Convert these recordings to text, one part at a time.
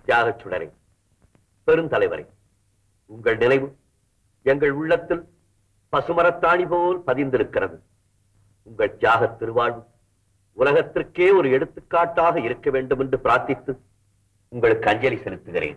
தியாகச் சுடரே பெருந்தலைவரே உங்கள் நினைவு எங்கள் உள்ளத்தில் பசுமரத்தாணி போல் பதிந்திருக்கிறது உங்கள் தியாக திருவாழ்வு உலகத்திற்கே ஒரு எடுத்துக்காட்டாக இருக்க வேண்டும் என்று பிரார்த்தித்து உங்களுக்கு அஞ்சலி செலுத்துகிறேன்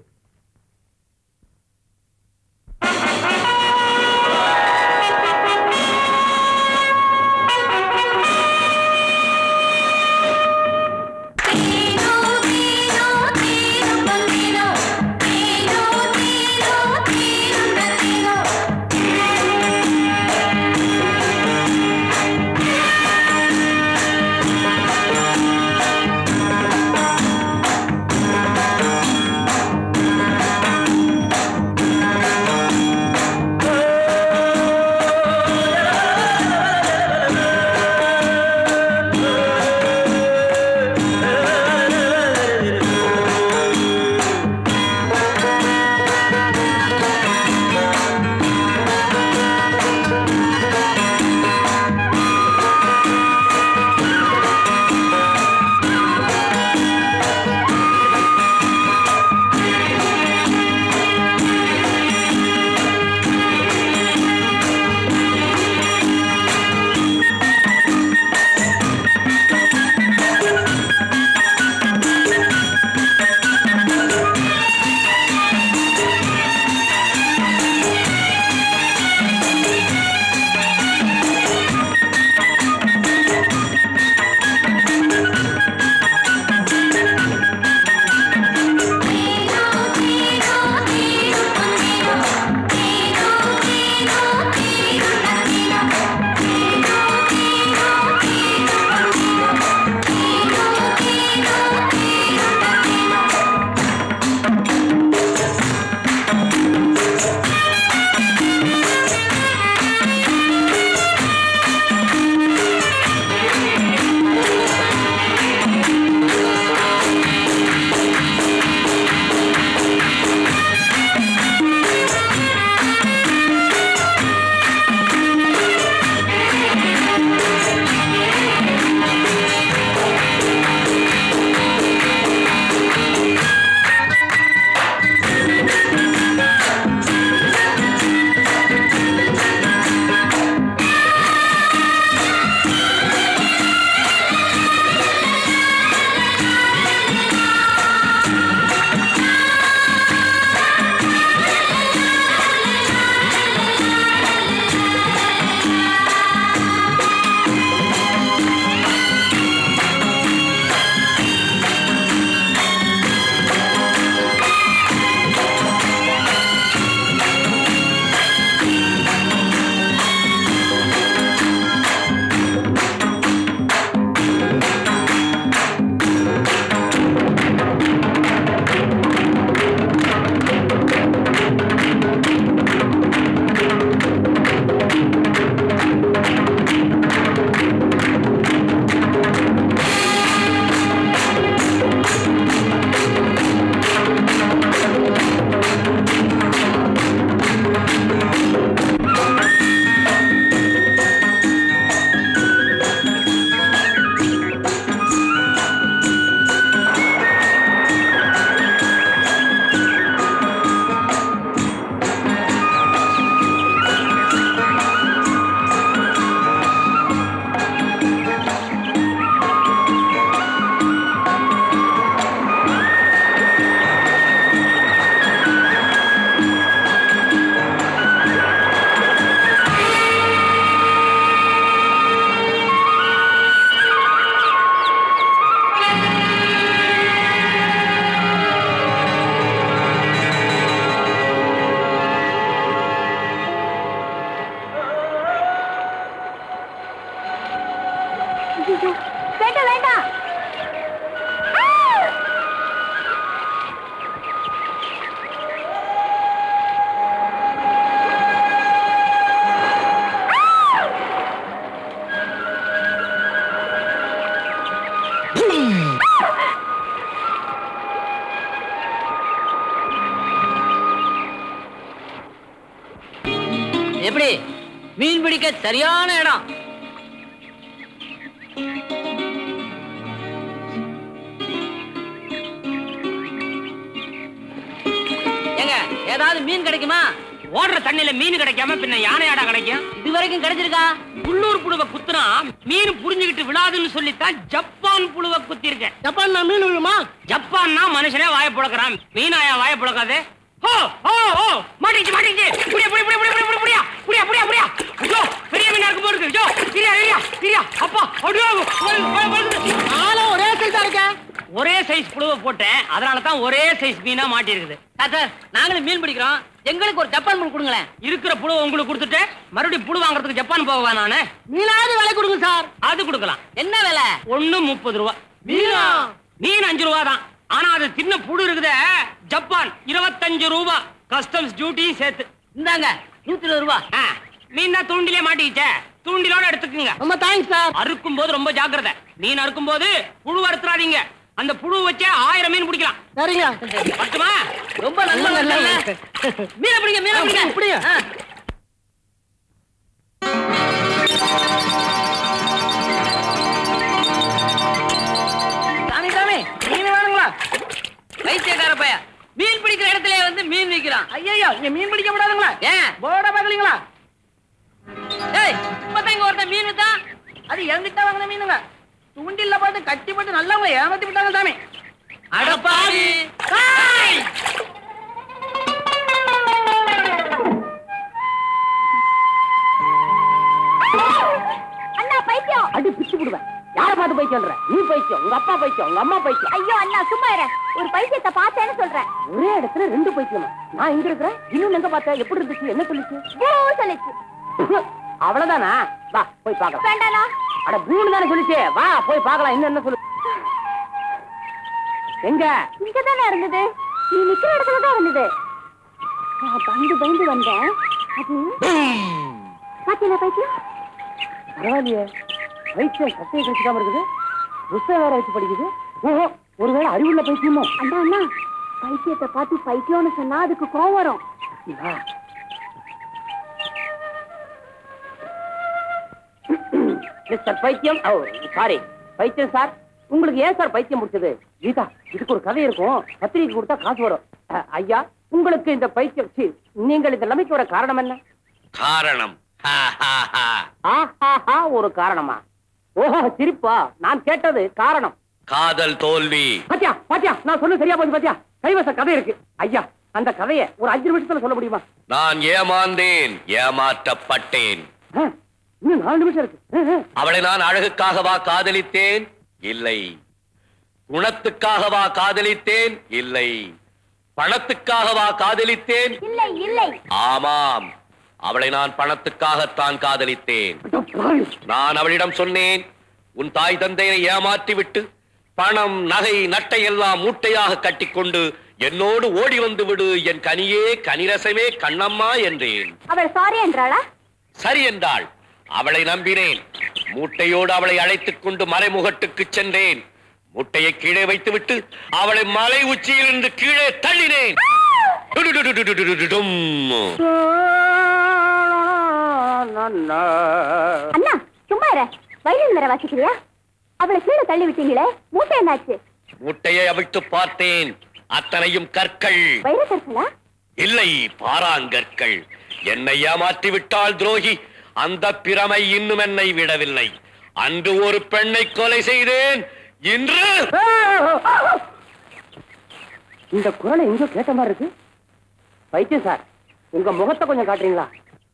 வேண்டாம் வேண்டாம் எப்படி மீன் பிடிக்க சரியான இடம் ஏதாவது மீன் கிடைக்குமா ஓடுற தண்ணியில மீன் கிடைக்காம பின்ன யானையாடா கிடைக்கும் இது வரைக்கும் கிடைச்சிருக்கா உள்ளூர் புழுவை குத்துனா மீன் புரிஞ்சுக்கிட்டு விழாதுன்னு சொல்லித்தான் ஜப்பான் புழுவை குத்தி இருக்கேன் ஜப்பான் மீன் விழுமா ஜப்பான்னா மனுஷனே வாய புழக்கிறான் மீனாயா வாய புழக்காது ஓ ஓ ஓ மாட்டிச்சு மாட்டிச்சு புடியா புடியா புடியா புடியா புடியா புடியா புடியா புடியா புடியா ஐயோ பெரிய மீனா இருக்கும் போது இருக்கு ஐயோ இரியா இரியா இரியா அப்பா ஐயோ வரு- வரு- வருது. நானும் ஒரே சைஸா இருக்கேன் ஒரே சைஸ் புழுவை போட்டேன் அதனால தான் ஒரே சைஸ் மீனா மாட்டி இருக்குது சார் சார் நாங்களும் மீன் பிடிக்கிறோம் எங்களுக்கு ஒரு ஜப்பான் மீன் கொடுங்களேன் இருக்கிற புழுவை உங்களுக்கு கொடுத்துட்டு மறுபடியும் புழு வாங்குறதுக்கு ஜப்பான் போவா நானு மீனாவது விலை கொடுங்க சார் அது கொடுக்கலாம் என்ன விலை ஒண்ணு முப்பது ரூபா மீனா? மீன் அஞ்சு ரூபா தான் ஆனா அது சின்ன புழு இருக்குதே ஜப்பான் இருபத்தஞ்சு ரூபா கஸ்டம்ஸ் டியூட்டியும் சேர்த்து இந்தாங்க நூத்தி இருபது ரூபா ஆ, மீன் தான் தூண்டிலே மாட்டிக்கிச்சே தூண்டிலோட எடுத்துக்குங்க ரொம்ப தேங்க்ஸ் சார் அறுக்கும் போது ரொம்ப ஜாக்கிரதை மீன் அறுக்கும் போது புழு அறுத்துறாதீங்க அந்த புழு வச்சே ஆயிரம் மீன் பிடிக்கலாம் சரிங்க பட்டுமா ரொம்ப நல்ல நல்ல மீனை பிடிங்க மீனை பிடிங்க பிடிங்க. ஆ. சாமி சாமி மீன் வேணுங்களா வைத்தியக்கார பைய மீன் பிடிக்கிற இடத்துல வந்து மீன் விக்கிறான் ஐயோ இங்க மீன் பிடிக்க கூடாதுங்களா ஏன் போர்ட பாக்கலீங்களா ஏய் இப்பதான் இங்க ஒருத்தன் மீன் வித்தான் அது இறந்துட்டா வாங்கின மீனுங்க தூண்டில்ல பார்த்து கட்டி போட்டு நல்லவங்க ஏமாத்தி விட்டாங்க சாமி அடப்பாவி ஏய்! அண்ணா பைத்தியம் அடி பிச்சு விடுவேன் யார பார்த்து பைத்தியம்ன்ற நீ பைத்தியம் உங்க அப்பா பைத்தியம் உங்க அம்மா பைத்தியம் ஐயோ அண்ணா சும்மா இரு ஒரு பைத்தியத்தை பார்த்தேன்னு சொல்றேன் ஒரே இடத்துல ரெண்டு பைத்தியமா நான் இங்க இருக்கிறேன் இன்னும் எங்க பார்த்தேன் எப்படி இருந்துச்சு என்ன சொல்லுச்சு பூ சொல்லிச்சு அவ்வளவுதானா வா போய் பார்க்கலாம் வேண்டாண்ணா அட பூன்னு தானே சொல்லுச்சு வா போய் பார்க்கலாம் இன்னும் என்ன சொல்லு எங்க இங்க தானே இருந்தது நீ நிக்கிற இடத்துல தான் இருந்தது நான் பயந்து பயந்து வந்தேன் அது பாத்தீங்களா பைத்தியம் பரவாயில்லையே பைத்தியம் சட்டையை கழிச்சுக்காம இருக்குது புத்தகம் வேற வச்சு படிக்குது ஓஹோ ஒருவேளை அறிவுள்ள பைத்தியமோ அண்ணா அண்ணா பைத்தியத்தை பார்த்து பைத்தியம்னு சொன்னா அதுக்கு கோவம் வரும் வா. மிஸ்டர் பைத்தியம் ஓ சாரி பைத்தியம் சார் உங்களுக்கு ஏன் சார் பைத்தியம் முடிச்சது கீதா இதுக்கு ஒரு கதை இருக்கும் பத்திரிக்கை கொடுத்தா காசு வரும் அஹ், ஐயா உங்களுக்கு இந்த பைத்தியம் சீ, நீங்கள் இந்த நிலைமைக்கு காரணம் என்ன காரணம் ஹா, ஹா, ஹா. ஆஹாஹா ஒரு காரணமா ஓஹோ சிரிப்பா நான் கேட்டது காரணம் காதல் தோல்வி பாத்தியா பாத்தியா நான் சொன்ன சரியா போச்சு பாத்தியா கைவச கதை இருக்கு ஐயா அந்த கதையை ஒரு அஞ்சு நிமிஷத்துல சொல்ல முடியுமா நான் ஏமாந்தேன் ஏமாற்றப்பட்டேன் ஆ, இன்னும் நாலு நிமிஷம் இருக்கு ஆ, ஆ. அவளை நான் அழகுக்காகவா காதலித்தேன் இல்லை குணத்துக்காகவா காதலித்தேன் இல்லை பணத்துக்காகவா காதலித்தேன் இல்லை இல்லை ஆமாம் அவளை நான் பணத்துக்காகத்தான் காதலித்தேன் அட பாவி. நான் அவளிடம் சொன்னேன் உன் தாய் தந்தையை ஏமாற்றி விட்டு பணம் நகை நட்டை எல்லாம் மூட்டையாக கட்டிக்கொண்டு என்னோடு ஓடி வந்து விடு என் கனியே கனிரசமே கண்ணம்மா என்றேன் அவள் சாரி என்றாளா சரி என்றாள் அவளை நம்பினேன் மூட்டையோடு அவளை அழைத்துக் கொண்டு மலைமுகட்டுக்கு சென்றேன் மூட்டையை கீழே வைத்துவிட்டு அவளை மலை உச்சியிலிருந்து கீழே தள்ளினேன் டுடுடுடுடுடுடுடுடும். அண்ணா சும்மா இரு வயலின் வேற வாசிக்கிறியா அவளை கீழே தள்ளி விட்டீங்களே மூட்டை என்னாச்சு மூட்டையை அவிழ்த்து பார்த்தேன் அத்தனையும் கற்கள் வைரக்கற்களா இல்லை பாராங்கற்கள் என்னை ஏமாற்றி விட்டாள் துரோகி அந்த பிரமை இன்னும் என்னை விடவில்லை அன்று ஒரு பெண்ணை கொலை செய்தேன் இன்று இந்த குரலை எங்கோ கேட்ட மாதிரி இருக்கு வைத்தியம் சார் உங்க முகத்தை கொஞ்சம் காட்டுறீங்களா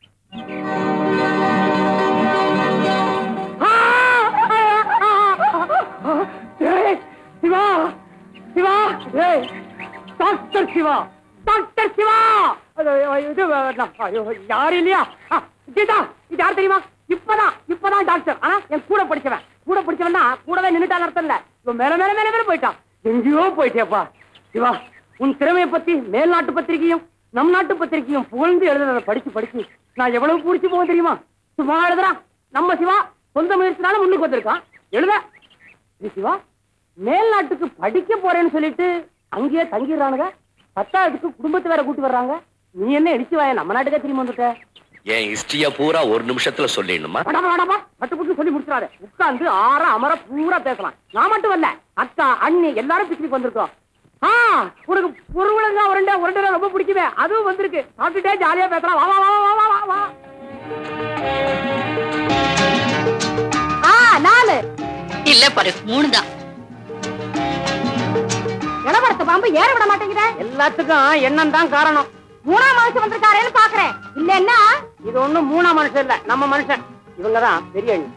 ஏய், சிவா சிவா ஏய், டாக்டர் சிவா டாக்டர் சிவா அது, இது நான், ஐயோ, யாரும் இல்லையா ஆ, கீதா இது யார் தெரியுமா இப்பதான் இப்பதான் டாக்டர் ஆனா என் கூட படிச்சவன் கூட படிச்சவன் தான் கூடவே நின்னுட்டான் அர்த்தம் இல்ல இவன் மேல மேல மேல மேல போயிட்டான் எங்கேயோ போயிட்டேப்பா சிவா உன் திறமையை பத்தி மேல் நாட்டு பத்திரிகையும் நம் நாட்டு பத்திரிகையும் புகழ்ந்து எழுதுறத படிச்சு படிச்சு நான் எவ்வளவு பிடிச்சு போவேன் தெரியுமா சும்மா எழுதுறான் நம்ம சிவா சொந்த முயற்சினால முன்னுக்கு வந்திருக்கான் எழுத இது சிவா மேல் நாட்டுக்கு படிக்க போறேன்னு சொல்லிட்டு அங்கேயே தங்கிடுறானுங்க பத்தாவதுக்கு குடும்பத்தை வேற கூட்டி வர்றாங்க நீ என்ன இடிச்சு வாய நம்ம நாட்டுக்கே திரும்பி வந்துட்ட என் ஹிஸ்டரிய பூரா ஒரு நிமிஷத்துல சொல்லிடணுமா வடமா வடமா பட்டு புட்டு சொல்லி முடிச்சிடாத உட்கார்ந்து ஆற அமர பூரா பேசலாம் நான் மட்டும் வரல அக்கா அண்ணி எல்லாரும் பிக்னிக் வந்திருக்கோம் ஆ உனக்கு பொருளுங்க உருண்டை உருண்டை ரொம்ப பிடிக்குமே அதுவும் வந்திருக்கு சாப்பிட்டுட்டே ஜாலியா பேசலாம் வா வா வா வா வா வா வா ஆ நாலு இல்ல பாரு மூணு தான் இளவரச பாம்பு ஏற விட மாட்டேங்குதே எல்லாத்துக்கும் எண்ணம் தான் காரணம் மூணாம் மனுஷன் வந்திருக்காரேன்னு பாக்குறேன் இல்லன்னா இது ஒண்ணும் மூணா மனுஷன் இல்ல நம்ம மனுஷன் இவங்க தான் பெரிய அண்ணி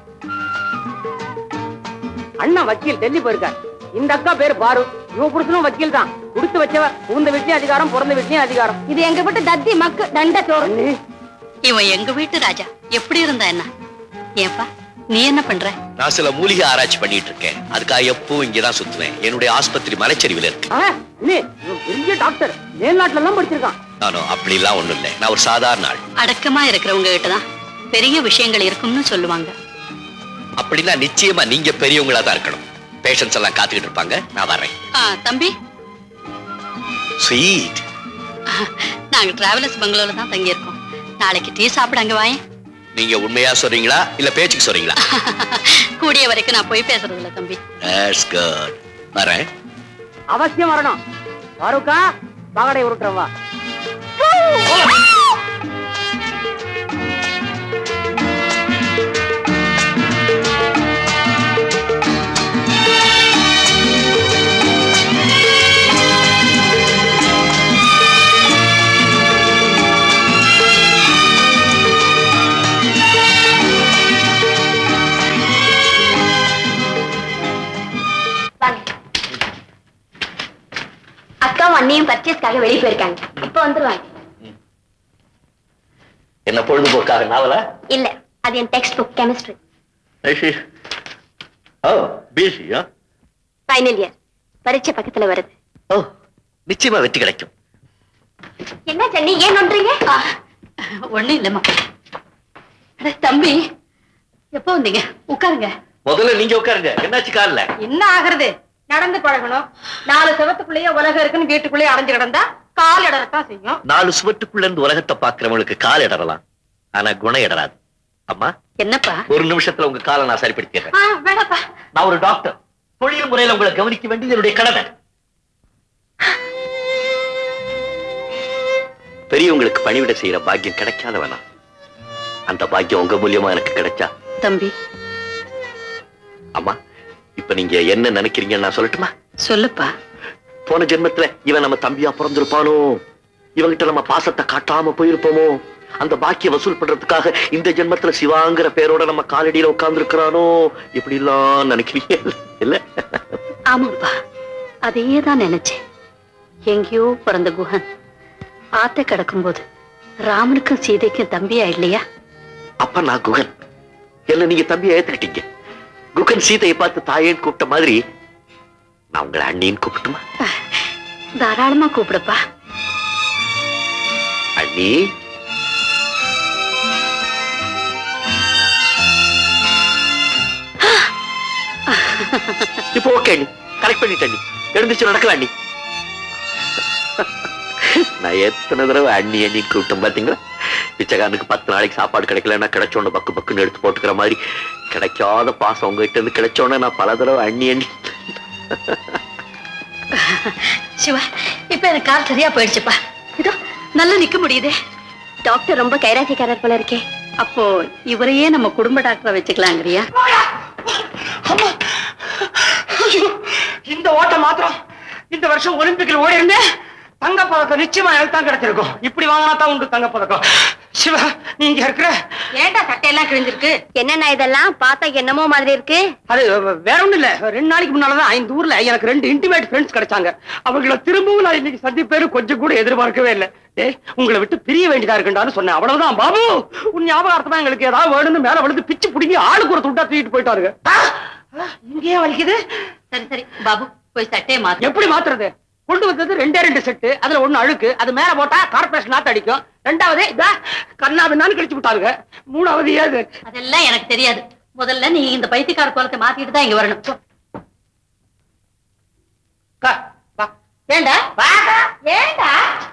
அண்ணன் வக்கீல் டெல்லி போயிருக்கார் இந்த அக்கா பேரு பாரு இவ புருஷனும் வக்கீல் தான் கொடுத்து வச்சவ புகுந்த வீட்லயும் அதிகாரம் பிறந்த வீட்லயும் அதிகாரம் இது எங்க வீட்டு தத்தி மக்கு தண்ட சோறு அண்ணி இவன் எங்க வீட்டு ராஜா எப்படி இருந்தா என்ன ஏப்பா நீ என்ன பண்ற நான் சில மூலிகை ஆராய்ச்சி பண்ணிட்டு இருக்கேன் அதுக்காக எப்பவும் இங்கதான் சுத்துவேன் என்னுடைய ஆஸ்பத்திரி மலைச்சரிவில் இருக்கு ஆ, அண்ணி இவன் பெரிய டாக்டர் மேல்நாட்டுல எல்லாம் படிச்சிருக்கான் நானும் அப்படிலாம் ஒண்ணும் இல்லை நான் ஒரு சாதாரண ஆள் அடக்கமா இருக்கிறவங்க கிட்ட தான் பெரிய விஷயங்கள் இருக்கும்னு சொல்லுவாங்க அப்படின்னா நிச்சயமா நீங்க பெரியவங்களா தான் இருக்கணும் பேஷன்ஸ் எல்லாம் காத்துக்கிட்டு இருப்பாங்க நான் வரேன் ஆ, தம்பி ஸ்வீட் நாங்க டிராவலர்ஸ் பங்களோல தான் தங்கி இருக்கோம் நாளைக்கு டீ சாப்பிட அங்க வாயேன் நீங்க உண்மையா சொல்றீங்களா இல்ல பேச்சுக்கு சொல்றீங்களா கூடிய வரைக்கும் நான் போய் பேசுறது இல்ல தம்பி That's good. வரேன் அவசியம் வரணும் பாருக்கா பகடை உருட்டுறவா அக்காவும் அண்ணியும் பர்ச்சேஸ்க்காக வெளியே போயிருக்காங்க இப்ப வந்துருவாங்க என்ன பொழுதுபோக்காக நாவலா இல்ல அது என் டெக்ஸ்ட் புக் கெமிஸ்ட்ரி ஓ பிஸியா ஃபைனல் இயர் பரீட்சை பக்கத்துல வருது ஓ நிச்சயமா வெற்றி கிடைக்கும் என்ன சென்னி ஏன் நோன்றீங்க ஒண்ணும் இல்லம்மா அட, தம்பி எப்போ வந்தீங்க உட்காருங்க முதல்ல நீங்க உட்காருங்க என்னாச்சு கால்ல என்ன ஆகுறது நடந்து பழகணும் நாலு செவத்துக்குள்ளேயே உலகம் இருக்குன்னு வீட்டுக்குள்ளேயே அடைஞ்சு கிடந்தா கால் இடறத்தான் செய்யும் நாலு சுவட்டுக்குள்ள இருந்து உலகத்தை பாக்குறவங்களுக்கு கால் இடறலாம் ஆனா குணம் இடராது அம்மா என்னப்பா ஒரு நிமிஷத்துல உங்க காலை நான் சரிப்படுத்திடுறேன் ஆ, வேணாப்பா நான் ஒரு டாக்டர் தொழில் முறையில உங்களை கவனிக்க வேண்டியது என்னுடைய கடமை பெரியவங்களுக்கு பணிவிட செய்யற பாக்கியம் கிடைக்காத வேணாம் அந்த பாக்கியம் உங்க மூலியமா எனக்கு கிடைச்சா தம்பி அம்மா இப்ப நீங்க என்ன நினைக்கிறீங்கன்னு நான் சொல்லட்டுமா சொல்லுப்பா போன ஜென்மத்துல இவன் நம்ம தம்பியா பிறந்திருப்பானோ இவங்கிட்ட நம்ம பாசத்தை காட்டாம போயிருப்போமோ அந்த பாக்கிய வசூல் பண்றதுக்காக இந்த ஜென்மத்துல சிவாங்கிற பேரோட நம்ம காலடியில உட்கார்ந்து இருக்கிறானோ இப்படி எல்லாம் நினைக்கிறீங்க இல்ல ஆமாப்பா அதையே தான் நினைச்சேன் எங்கேயோ பிறந்த குஹன் ஆத்த கிடக்கும்போது ராமனுக்கும் சீதைக்கும் தம்பியா இல்லையா அப்ப நான் குகன் என்ன நீங்க தம்பியை ஏத்துக்கிட்டீங்க குகன் சீதையை பார்த்து தாயேன்னு கூப்பிட்ட மாதிரி நான் உங்களை அண்ணின்னு கூப்பிட்டுமா தாராளமா கூப்பிடுப்பா அண்ணி இப்போ ஓகே அண்ணி கரெக்ட் பண்ணிட்டேன் அண்ணி எழுந்துச்சு நடக்கலாம் அண்ணி நான் எத்தனை தடவை அண்ணி அண்ணி கூப்பிட்டேன் பாத்தீங்களா பிச்சைக்காரனுக்கு பத்து நாளைக்கு சாப்பாடு கிடைக்கலன்னா கிடைச்சோன்னு பக்கு பக்குன்னு எடுத்து போட்டுக்கிற மாதிரி கிடைக்காத பாசம் உங்ககிட்ட இருந்து கிடைச்சோன்னே நான் பல தடவை அண்ணி அண்ணி சிவா இப்ப எனக்கு கால் சரியா போயிடுச்சுப்பா இதோ நல்லா நிக்க முடியுதே டாக்டர் ரொம்ப கைராசிக்காரர் போல இருக்கே அப்போ இவரையே நம்ம குடும்ப டாக்டரை வச்சுக்கலாங்கிறியா இந்த ஓட்டம் மாத்திரம் இந்த வருஷம் ஒலிம்பிக்ல ஓடி இருந்தேன் தங்க பதக்கம் நிச்சயமா எனக்கு தான் கிடைச்சிருக்கும் இப்படி வாங்கினா தான் உண்டு தங்க பதக்கம் சிவா நீங்க இருக்கிற ஏன்டா சட்டையெல்லாம் கிழிஞ்சிருக்கு என்னண்ணா இதெல்லாம் பார்த்தா என்னமோ மாதிரி இருக்கு அது வேற ஒண்ணும் இல்ல ரெண்டு நாளைக்கு முன்னாலதான் இந்த ஊர்ல எனக்கு ரெண்டு இன்டிமேட் ஃப்ரெண்ட்ஸ் கிடைச்சாங்க அவங்கள திரும்பவும் நான் இன்னைக்கு சந்திப்பேரு கொஞ்சம் கூட எதிர்பார்க்கவே இல்லை டேய் உங்களை விட்டு பிரிய வேண்டியதா இருக்குண்டான்னு சொன்னேன் அவ்வளவுதான் பாபு உன் ஞாபகார்த்தமா எங்களுக்கு ஏதாவது வேணும்னு மேல விழுந்து பிச்சு பிடிங்கி ஆளுக்கு ஒரு துண்டா தூக்கிட்டு போயிட்டாருங்க ஆ! ஆ, இங்கேயே வலிக்குது சரி சரி பாபு போய் சட்டையை மாத்து எப்படி மாத்துறது கொண்டு வந்தது ரெண்டே ரெண்டு செட்டு அதுல ஒண்ணு அழுக்கு அது மேல போட்டா கார்பரேஷன் நாத்து அடிக்கும் ரெண்டாவது இதா கண்ணா பின்னான்னு கழிச்சு விட்டாருங்க மூணாவது ஏது அதெல்லாம் எனக்கு தெரியாது முதல்ல நீ இந்த பைத்தியக்கார கோலத்தை மாத்திட்டு தான் இங்க வரணும் போ. கா, வா. ஏண்டா வாக்கா. ஏண்டா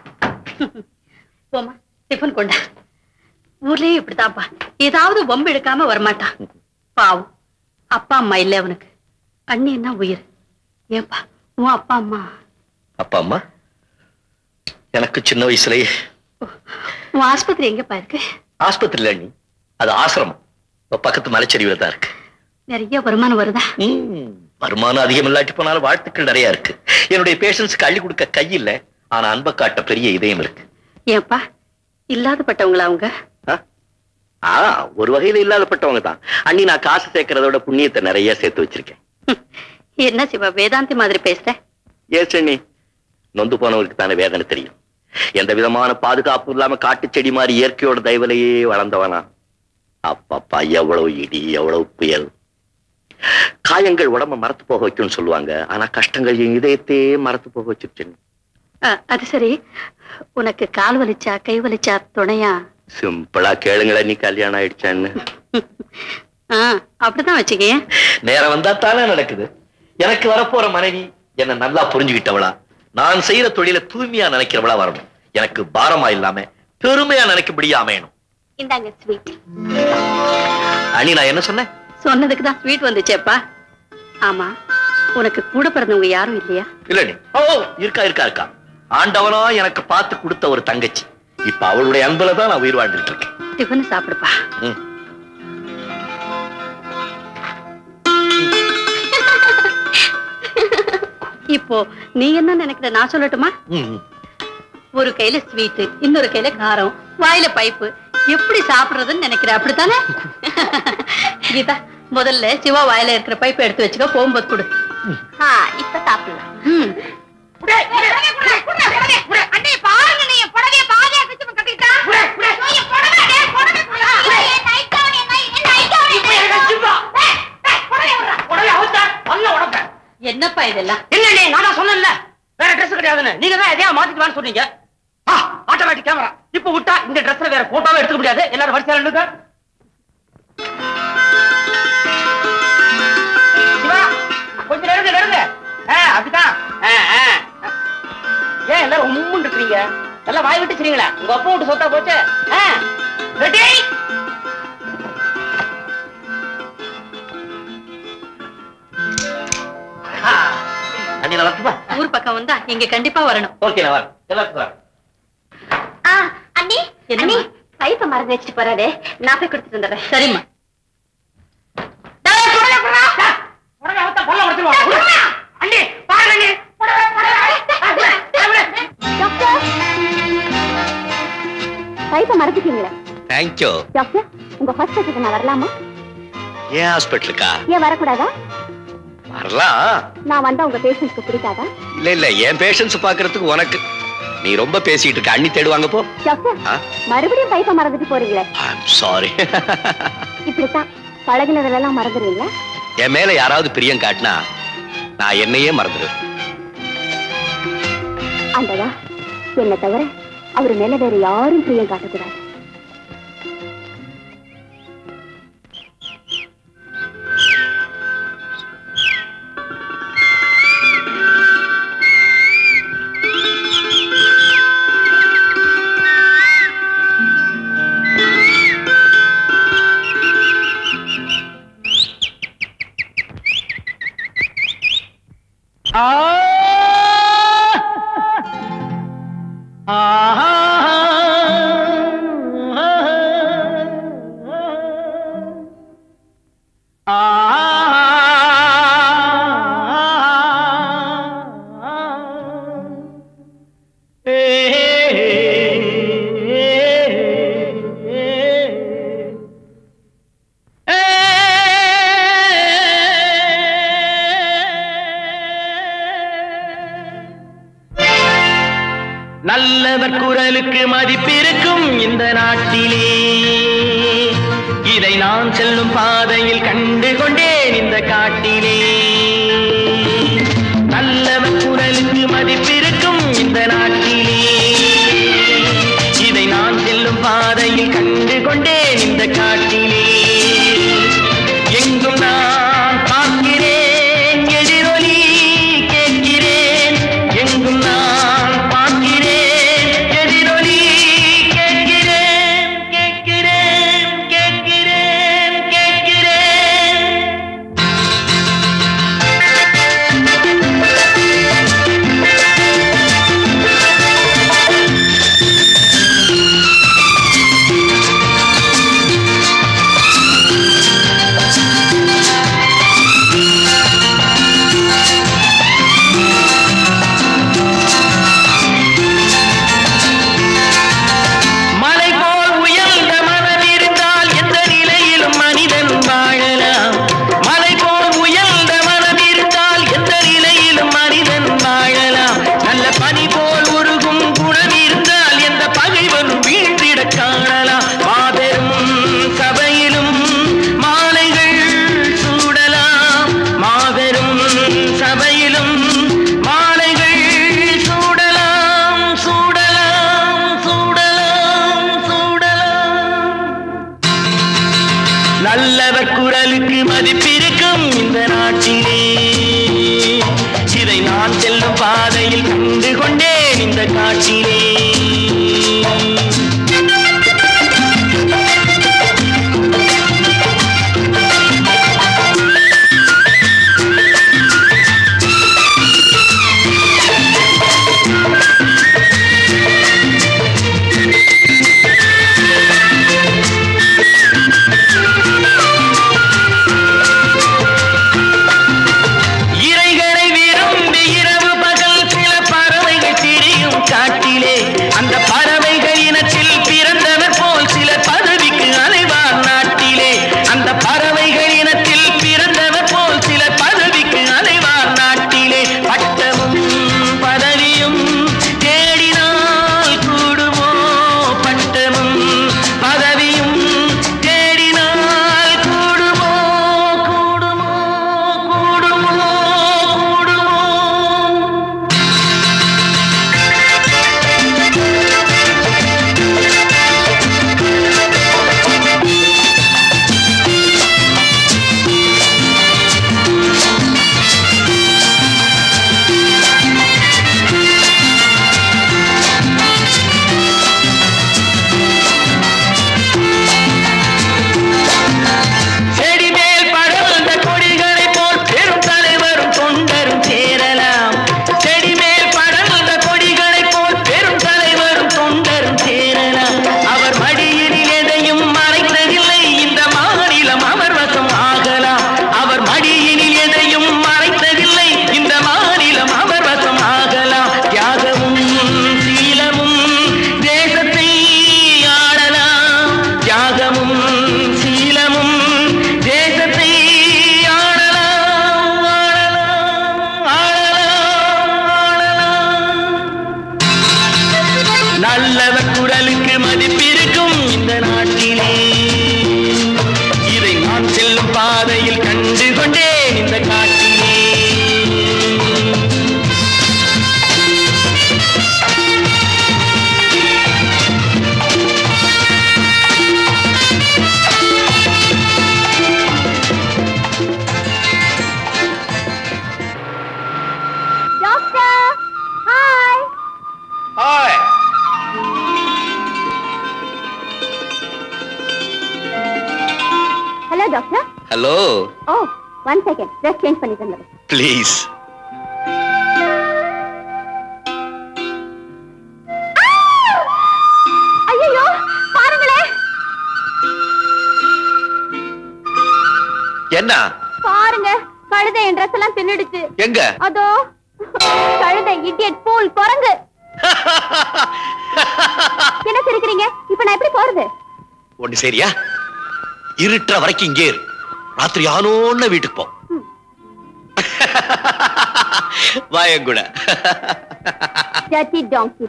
போமா டிஃபன் கொண்டா ஊர்லயே இப்படித்தான்ப்பா ஏதாவது வம்பு எடுக்காம வரமாட்டான் பாவம் அப்பா அம்மா இல்ல அவனுக்கு அண்ணி என்ன உயிர் ஏன்பா உன் அப்பா அம்மா அப்பா அம்மா எனக்கு சின்ன வயசுலயே உன் ஆஸ்பத்திரி எங்கப்பா இருக்கு ஆஸ்பத்திரியில நீ அது ஆசிரமம் இப்ப பக்கத்து மலைச்சரிவுல தான் இருக்கு நிறைய வருமானம் வருதா ம், வருமானம் அதிகம் இல்லாட்டி போனாலும் வாழ்த்துக்கள் நிறைய இருக்கு என்னுடைய பேஷன்ஸ்க்கு அள்ளி கொடுக்க கை இல்ல ஆனா அன்பை காட்ட பெரிய இதயம் இருக்கு ஏன்பா இல்லாதப்பட்டவங்களா அவங்க ஆ? ஆ ஒரு வகையில இல்லாதப்பட்டவங்க தான் அண்ணி நான் காசு சேர்க்கறதோட புண்ணியத்தை நிறைய சேர்த்து வச்சிருக்கேன் என்ன சிவா வேதாந்தி மாதிரி பேசுற ஏன் அண்ணி நொந்து போனவருக்கு தானே வேதனை தெரியும் எந்த விதமான பாதுகாப்பு இல்லாம காட்டு செடி மாதிரி இயற்கையோட தயவுலையே வளர்ந்தவனா அப்பப்பா எவ்வளவு இடி எவ்வளவு புயல் காயங்கள் உடம்ப மறத்து போக வைக்கும்னு சொல்லுவாங்க ஆனா கஷ்டங்கள் என் இதயத்தையே மறத்து போக வச்சிருச்சு ஆ, அது சரி உனக்கு கால் வலிச்சா கை வலிச்சா துணையா சிம்பிளா கேளுங்களேன் நீ கல்யாணம் ஆயிடுச்சான்னு ஆ அப்படிதான் வச்சுக்கேன் நேரம் வந்தா தானே நடக்குது எனக்கு வரப்போற மனைவி என்ன நல்லா புரிஞ்சுக்கிட்டவளா நான் செய்யற தொழில தூய்மையா நினைக்கிறவளா வரணும் எனக்கு பாரமா இல்லாம பெருமையா நினைக்கும்படியா அமையணும் இந்தாங்க ஸ்வீட் அனி நான் என்ன சொன்னேன் சொன்னதுக்கு தான் ஸ்வீட் வந்துச்சேப்பா ஆமா உனக்கு கூட பிறந்தவங்க யாரும் இல்லையா இல்ல நீ ஓ இருக்கா இருக்கா இருக்கா ஆண்டவனா எனக்கு பார்த்து கொடுத்த ஒரு தங்கச்சி இப்ப அவளுடைய அன்புல தான் நான் உயிர் வாழ்ந்துட்டு இருக்கேன் டிஃபன் சாப்பிடுப்பா ம். இப்போ நீ என்ன நினைக்கிற நான் சொல்லட்டுமா ம், ம். ஒரு கையில ஸ்வீட் இன்னொரு கையில காரம் வாயில பைப்பு எப்படி சாப்பிடுறதுன்னு நினைக்கிற அப்படித்தானே கீதா முதல்ல சிவா வாயில இருக்கிற பைப்பை எடுத்து வச்சுக்க போகும்போது கொடு ஆ இப்ப சாப்பிடலாம் ம். என்னப்பா இதெல்லாம் இல்ல நானா சொன்னேன்ல வேற ட்ரெஸ் கிடையாதுன்னு நீங்க தான் எதையா மாத்திட்டு வான்னு சொன்னீங்க ஆ ஆட்டோமேட்டிக் கேமரா இப்ப விட்டா இந்த ட்ரெஸ்ல வேற போட்டோவே எடுத்துக்க முடியாது எல்லாரும் வரிசையா நில்லுங்க சிவா கொஞ்சம் நெருங்க நெருங்க ஆ அப்படிதான் ஆ, ஆ. ஏன் எல்லாரும் உம்முன்னு இருக்கிறீங்க எல்லாம் வாய் விட்டு சரிங்களா உங்க அப்பா விட்டு சொத்தா போச்சு ஆ ரெடி அண்ணி நான் வரட்டுமா ஊர் பக்கம் வந்தா இங்க கண்டிப்பா வரணும் ஓகே நான் வரேன் எல்லாத்துக்கும் வரேன் ஆ அண்ணி என்னம்மா? அண்ணி பைப்பை மறந்து வச்சுட்டு போறாரு நான் போய் கொடுத்துட்டு வந்துடுறேன் சரிம்மா உடனே அவத்தா பல்ல உடைச்சிருவாங்க அண்ணி பாருங்க அண்ணி புடவை, புடவை. ஆ, விடு, ஆ, விடு. டாக்டர் பைப்பை மறந்துட்டீங்களே தேங்க்யூ டாக்டர் உங்க ஹாஸ்பிட்டலுக்கு நான் வரலாமா ஏன் ஹாஸ்பிட்டலுக்கா ஏன் வரக்கூடாதா வரலாம் நான் வந்தா உங்க பேஷண்ட்ஸ்க்கு பிடிக்காதா இல்ல இல்ல என் பேஷன்ஸ் பாக்குறதுக்கு உனக்கு நீ ரொம்ப பேசிட்டு இருக்க அண்ணி தேடுவாங்க போ டாக்டர் ஆ? மறுபடியும் பைப்பை மறந்துட்டு போறீங்களே சாரி இப்படித்தான் பழகினதுல மறந்துடுவீங்களா என் மேல யாராவது பிரியம் காட்டினா நான் என்னையே மறந்துடுவேன் ஆண்டவா என்ன தவிர அவர் மேல வேற யாரும் பிரியம் காட்டக்கூடாது நல்லவர் குரலுக்கு மதிப்பிருக்கும் இந்த நாட்டிலே இதை நான் செல்லும் பாதையில் கண்டு கொண்டேன் இந்த காட்டிலே நல்லவர் குரலுக்கு மதிப்பிருக்கும் இந்த நாட்டிலே இதை நான் செல்லும் பாதையில் கண்டு கொண்டேன் இந்த காட்டிலே எங்கும் நான் பார்க்கிறேன் எதிரொலி கேட்கிறேன் எங்கும் நான் பார்க்கிறேன் எதிரொலி கேட்கிறேன் கேட்கிறேன் கேட்கிறேன் கேட்கிறேன் குரலுக்கு மதிப்பிருக்கும் இந்த நாட்டிலே இதை நான் செல்லும் பாதையில் கண்டு கொண்டேன் இந்த காட்சியிலே இறைகளை விரும்பி இரவு பகல் சில பறவைகள் திரியும் காட்டிலே அந்த பறவைகள் இனத்தில் பிறந்தவர் போல் சில பதவிக்கு அலைவார் நாட்டிலே அந்த பறவைகள் இனத்தில் பிறந்தவர் போல் சில பதவிக்கு அலைவார் நாட்டிலே பட்டமும் பதவியும் தேடினால் கூடுமோ பட்டமும் பதவியும் தேடினால் கூடுமோ கூடுமோ கூடுமோ கூடுமோ செடி மேல் படர்ந்த கொடிகளை போல் பெரும் தலைவரும் தொண்டரும் சேரலாம் செடி மேல் படர்ந்த கொடிகளை போல் பெரும் தலைவரும் தொண்டரும் சேரலாம் அவர் மடியினில் எதையும் மறைத்ததில்லை இந்த மாநிலம் அவர் வசம் ஆகலாம் அவர் மடியினில் எதையும் மறைத்ததில்லை இந்த மாநிலம் அவர் வசம் ஆகலாம் தியாகமும் சீலமும் தேசத்தை ஆளலாம் தியாகமும் சீலமும் தேசத்தை ஆளலாம் ஆளலாம் ஆளலாம் ஆளலாம் நல்லவர் குரலுக்கு மதிப்பிருக்கும் இந்த நாட்டிலே இதை நான் செல்லும் பாதையில் கண்டு கொண்டேன் இந்த காட்டிலே doctor hi hi hello doctor hello ஓ ஒன் செகண்ட் ட்ரெஸ் சேஞ்ச் பண்ணி தந்தது ப்ளீஸ் ஐயோ பாருங்களே என்ன பாருங்க கழுதை என் ட்ரெஸ் எல்லாம் தின்னுடுச்சு எங்க அதோ கழுதை இடியட் பூல் குரங்கு என்ன சிரிக்கிறீங்க இப்ப நான் எப்படி போறது ஒண்ணு சரியா இருட்டுற வரைக்கும் இங்கே இரு ராத்திரி ஆனோன்னு வீட்டுக்கு போ வாயங்கூட டர்ட்டி டாங்கி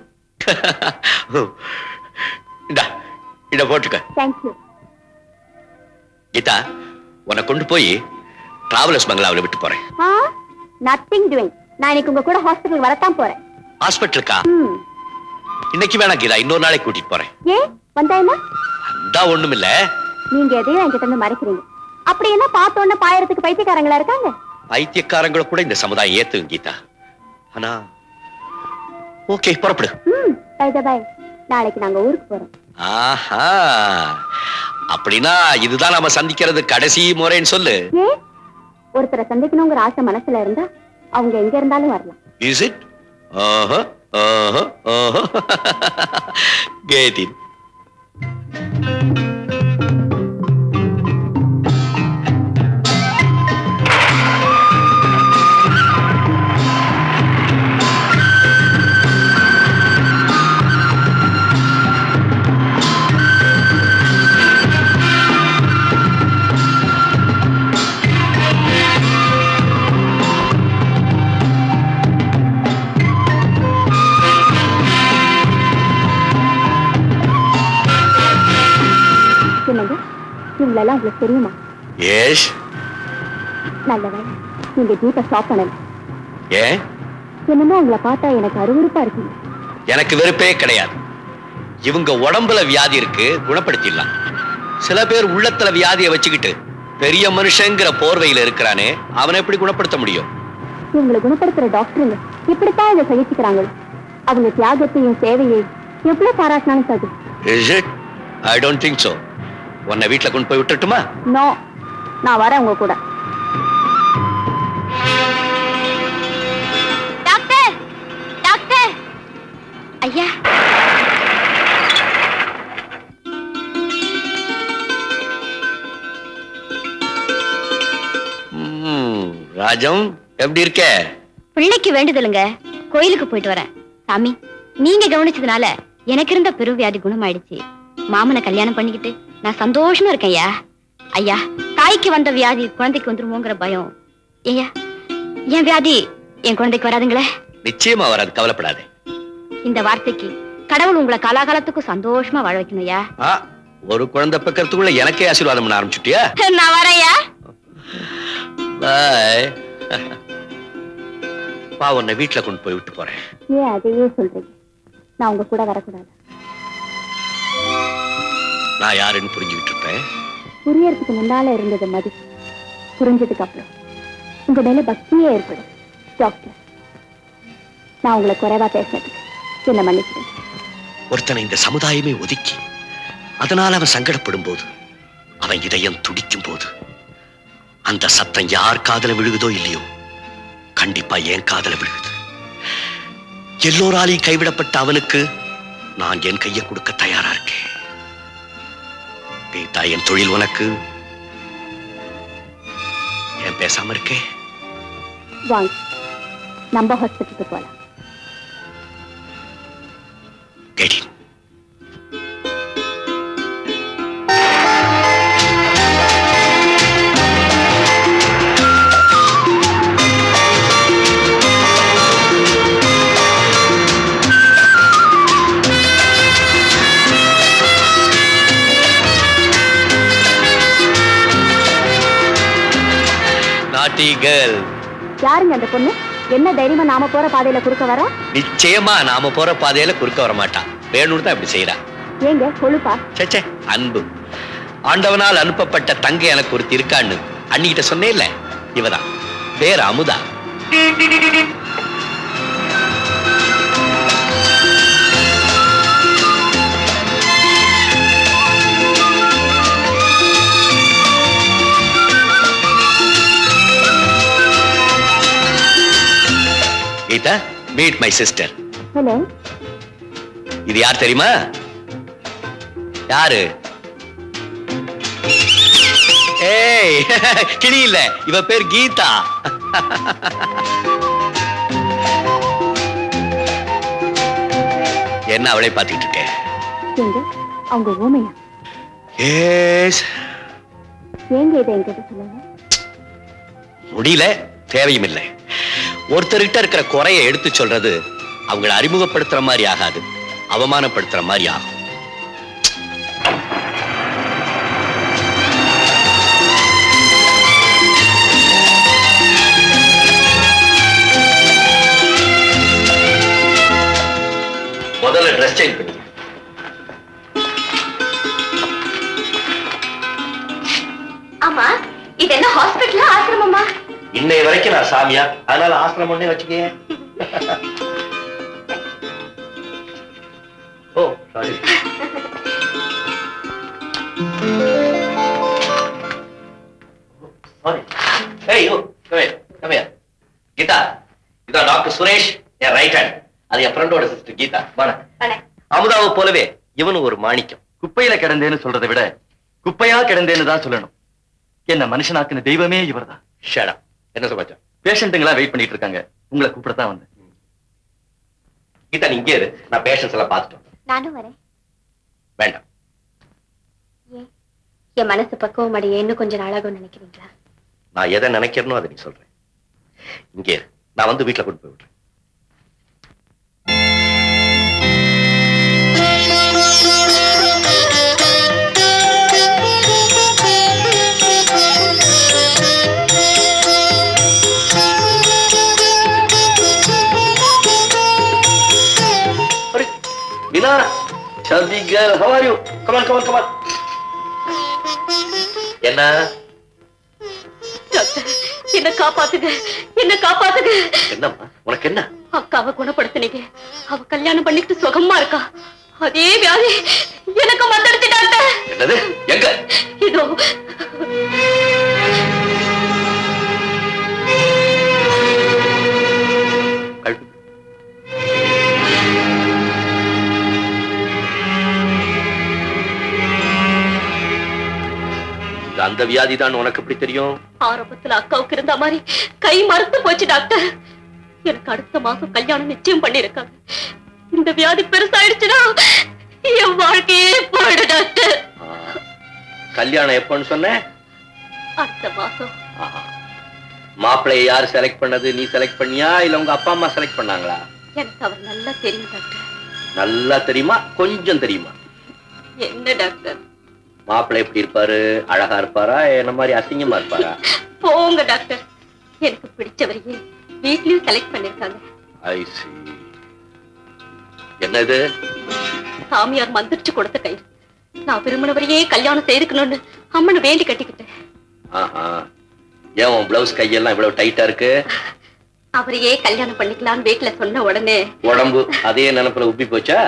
இந்தா இத போட்டுக்க தேங்க் யூ கீதா உன்னை கொண்டு போய் டிராவலர்ஸ் பங்களாவில் விட்டு போறேன் ஆ நத்திங் டூயிங் நான் இன்னைக்கு உங்க கூட ஹாஸ்பிடல் வரத்தான் போறேன் ஹாஸ்பிட்டலுக்கா ம் இன்னைக்கு வேணாம் கீதா இன்னொரு நாளைக்கு கூட்டிட்டு போறேன் ஏன் வந்தா என்ன அந்த ஒண்ணும் இல்ல நீங்க எதையும் என்கிட்ட இருந்து மறைக்கிறீங்க அப்படி என்ன பார்த்த உடனே பாயறதுக்கு பைத்தியக்காரங்களா இருக்காங்க பைத்தியக்காரங்களை கூட இந்த சமுதாயம் ஏத்துக்கும் கீதா ஆனா ஓகே புறப்படு ம் பை த பை நாளைக்கு நாங்க ஊருக்கு போறோம் ஆஹா அப்படின்னா இதுதான் நாம சந்திக்கிறது கடைசி முறைன்னு சொல்லு ஏன் ஒருத்தரை சந்திக்கணுங்கிற ஆசை மனசுல இருந்தா அவங்க எங்க இருந்தாலும் வரலாம் இஸ் இட் ஆஹா ஆஹா ஆஹா கேட்டின் என்னங்க இவங்களெல்லாம் உங்களுக்கு தெரியுமா ஏஷ் நல்ல வேலை நீங்க ஜீப்பை ஸ்டாப் பண்ணல ஏன் என்னமோ உங்களை பார்த்தா எனக்கு அருவருப்பா இருக்குங்க எனக்கு வெறுப்பே கிடையாது இவங்க உடம்புல வியாதி இருக்கு குணப்படுத்திடலாம் சில பேர் உள்ளத்துல வியாதியை வச்சுக்கிட்டு பெரிய மனுஷங்கிற போர்வையில இருக்கிறானே அவனை எப்படி குணப்படுத்த முடியும் இவங்களை குணப்படுத்துற டாக்டருங்க இப்படித்தான் இதை சகிச்சுக்கிறாங்க அவங்க தியாகத்தையும் சேவையை எவ்வளவு பாராட்டினாலும் சரி is it I don't think so உன்னை வீட்டுல கொண்டு போய் விட்டுட்டுமா நோ நான் வரேன் உங்க கூட டாக்டர் டாக்டர் ஐயா ம், ராஜம் எப்படி இருக்க பிள்ளைக்கு வேண்டுதலுங்க கோயிலுக்கு போயிட்டு வரேன் சாமி நீங்க கவனிச்சதுனால எனக்கு இருந்த பெருவியாதி குணமாயிடுச்சு மாமனை கல்யாணம் பண்ணிக்கிட்டு நான் சந்தோஷமா இருக்கேன் ஐயா ஐயா தாய்க்கு வந்த வியாதி குழந்தைக்கு வந்துருமோங்கிற பயம் ஐயா என் வியாதி என் குழந்தைக்கு வராதுங்களே நிச்சயமா வராது கவலைப்படாதே இந்த வார்த்தைக்கு கடவுள் உங்களை காலாகாலத்துக்கும் சந்தோஷமா வாழ வைக்கணும் ஐயா ஆ, ஒரு குழந்தை பக்கத்துக்குள்ள எனக்கே ஆசீர்வாதம் பண்ண ஆரம்பிச்சுட்டியா நான் வரேன்யா பாய் வா உன்னை வீட்டுல கொண்டு போய் விட்டு போறேன் ஏன் அதையே சொல்றீங்க நான் உங்க கூட வரக்கூடாது நான் யாருன்னு புரிஞ்சுக்கிட்டு இருப்பேன் புரியறதுக்கு முன்னால இருந்தது மதி புரிஞ்சதுக்கு அப்புறம் உங்க மேல பக்தியே ஏற்படும் டாக்டர் நான் உங்களை குறைவா பேசுறதுக்கு என்ன மன்னிச்சிடுங்க ஒருத்தனை இந்த சமுதாயமே ஒதுக்கி அதனால அவன் சங்கடப்படும் போது அவன் இதயம் துடிக்கும் போது அந்த சத்தம் யார் காதல விழுகுதோ இல்லையோ கண்டிப்பா என் காதல விழுகுது எல்லோராலையும் கைவிடப்பட்ட அவனுக்கு நான் என் கையை கொடுக்க தயாரா இருக்கேன் கீதா என் தொழில் உனக்கு ஏன் பேசாம இருக்கே வாங்க நம்ம ஹாஸ்பிட்டலுக்கு போலாம் Get in. Naughty girl. யாருங்க அந்த பொண்ணு என்ன தைரியமா நாம போற பாதையில குறுக்க வர நிச்சயமா நாம போற பாதையில குறுக்க வர மாட்டான் வேணும்னு தான் இப்படி செய்யறா ஏங்க கொழுப்பா சேச்சே அன்பு ஆண்டவனால் அனுப்பப்பட்ட தங்கை எனக்கு ஒருத்தி இருக்கான்னு அன்னிக்கிட்ட சொன்னேன்ல இவதான் பேர் Amudha Geetha meet my sister hello இது யார் தெரியுமா யாரு ஏய் கிளி இல்ல இவ பேர் கீதா என்ன அவளை பார்த்துட்டு இருக்க ஏங்க அவங்க ஊமையா ஏஸ் ஏங்க இதை என்கிட்ட சொல்லுங்க முடியல தேவையும் இல்லை ஒருத்தர்கிட்ட இருக்கிற குறைய எடுத்து சொல்றது அவங்கள அறிமுகப்படுத்துற மாதிரி ஆகாது அவமானப்படுத்துற மாதிரி ஆகும் முதல்ல ட்ரெஸ் சேஞ்ச் பண்ணி ஆமா இது என்ன ஹாஸ்பிட்டலா ஆசிரமமா இன்னை வரைக்கும் நான் சாமியா அதனால ஆசிரமம்னே வச்சுக்கேன் ஓ சாரி சாரி ஏய் ஓ come here, come here. Geetha இதான் டாக்டர் சுரேஷ் என் ரைட் ஹேண்ட் அது என் ஃப்ரெண்டோட சிஸ்டர் கீதா வணக்கம் அமுதாவை போலவே இவனும் ஒரு மாணிக்கம் குப்பையில கிடந்தேன்னு சொல்றதை விட குப்பையா கிடந்தேன்னு தான் சொல்லணும் என்ன மனுஷனாக்குன தெய்வமே இவர்தான் ஷடா என்ன சமாச்சாரம் பேஷண்ட்டுங்களா வெயிட் பண்ணிட்டு இருக்காங்க உங்களை கூப்பிடத்தான் வந்தேன் கீதா நீ இங்கே இரு நான் பேஷன்ஸ் எல்லாம் பார்த்துட்டு வரேன். நானும் வரேன் வேண்டாம் ஏன் என் மனசு பக்குவம் அடைய இன்னும் கொஞ்சம் நாளாகும் நினைக்கிறீங்களா நான் எதை நினைக்கிறனோ அதை நீ சொல்றேன் இங்கே இரு. நான் வந்து வீட்டுல கொண்டு போய் விடுறேன் அரே, வினா சதி girl how are you come on come on come on என்ன என்ன காப்பாத்துங்க என்ன காப்பாத்துங்க என்னம்மா உனக்கு என்ன அக்காவை குணப்படுத்தினீங்க அவ கல்யாணம் பண்ணிட்டு சுகமா இருக்கா அதே வியாதி எனக்கு வந்துடுச்சு டாக்டர் என்னது எங்க இதோ கழுத்து இது அந்த வியாதி தான் உனக்கு எப்படி தெரியும் ஆரம்பத்துல அக்காவுக்கு இருந்த மாதிரி கை மறுத்து போச்சு டாக்டர் எனக்கு அடுத்த மாசம் கல்யாணம் நிச்சயம் பண்ணிருக்காங்க இந்த வியாதி பெருசாயிடுச்சுன்னா என் வாழ்க்கையே போயிடு டாக்டர் ஆ. கல்யாணம் எப்பன்னு சொன்ன அடுத்த மாசம் ஆஹா. மாப்பிள்ளைய யார் செலக்ட் பண்ணது நீ செலக்ட் பண்ணியா இல்ல உங்க அப்பா அம்மா செலக்ட் பண்ணாங்களா எனக்கு அவர் நல்லா தெரியும் டாக்டர் நல்லா தெரியுமா கொஞ்சம் தெரியுமா என்ன டாக்டர் மாப்பிள்ளை எப்படி இருப்பாரு அழகா இருப்பாரா என்ன மாதிரி அசிங்கமா இருப்பாரா போங்க டாக்டர் எனக்கு பிடிச்சவரையே வீட்லயும் செலக்ட் பண்ணிருக்காங்க ஐ see என்னது சாமியார் மந்திரிச்சு கொடுத்த கயிறு நான் விரும்பினவரையே கல்யாணம் செய்துக்கணும்னு அம்மனை வேண்டி கட்டிக்கிட்டேன் ஆஹா ஏன் உன் பிளவுஸ் கையெல்லாம் இவ்வளவு டைட்டா இருக்கு அவரையே கல்யாணம் பண்ணிக்கலாம்னு வீட்டுல சொன்ன உடனே உடம்பு அதே நினைப்புல உப்பி போச்சா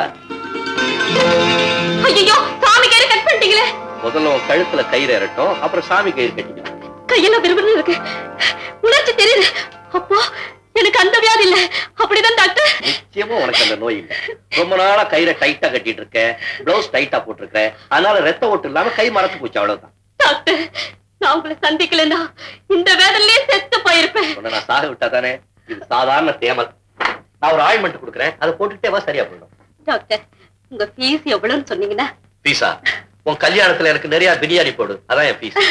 ஐயோ சாமி கயிறு கட் பண்ணிட்டீங்களே முதல்ல உன் கழுத்துல கயிறு இறட்டும் அப்புறம் சாமி கயிறு கட்டிக்கலாம் கையெல்லாம் விரும்புறது இருக்கு உணர்ச்சி தெரியுது அப்போ எனக்கு அந்த வியாதி இல்ல அப்படிதான் டாக்டர் நிச்சயமா உனக்கு அந்த நோய் இல்ல ரொம்ப நாளா கயிறை டைட்டா கட்டிட்டு இருக்க பிளவுஸ் டைட்டா போட்டிருக்க அதனால ரத்த ஓட்டு இல்லாம கை மறத்து போச்சு அவ்வளவுதான் டாக்டர் நான் உங்களை சந்திக்கலன்னா இந்த வேதனையே செத்து போயிருப்பேன் உன்னை நான் சாக விட்டா தானே இது சாதாரண தேமல் நான் ஒரு ஆயின்மெண்ட் கொடுக்குறேன் அதை போட்டுட்டே வா சரியா போயிடும் டாக்டர் உங்க ஃபீஸ் எவ்வளவுன்னு சொன்னீங்கன்னா பீஸா உன் கல்யாணத்துல எனக்கு நிறைய பிரியாணி போடு அதான் என் பீஸ்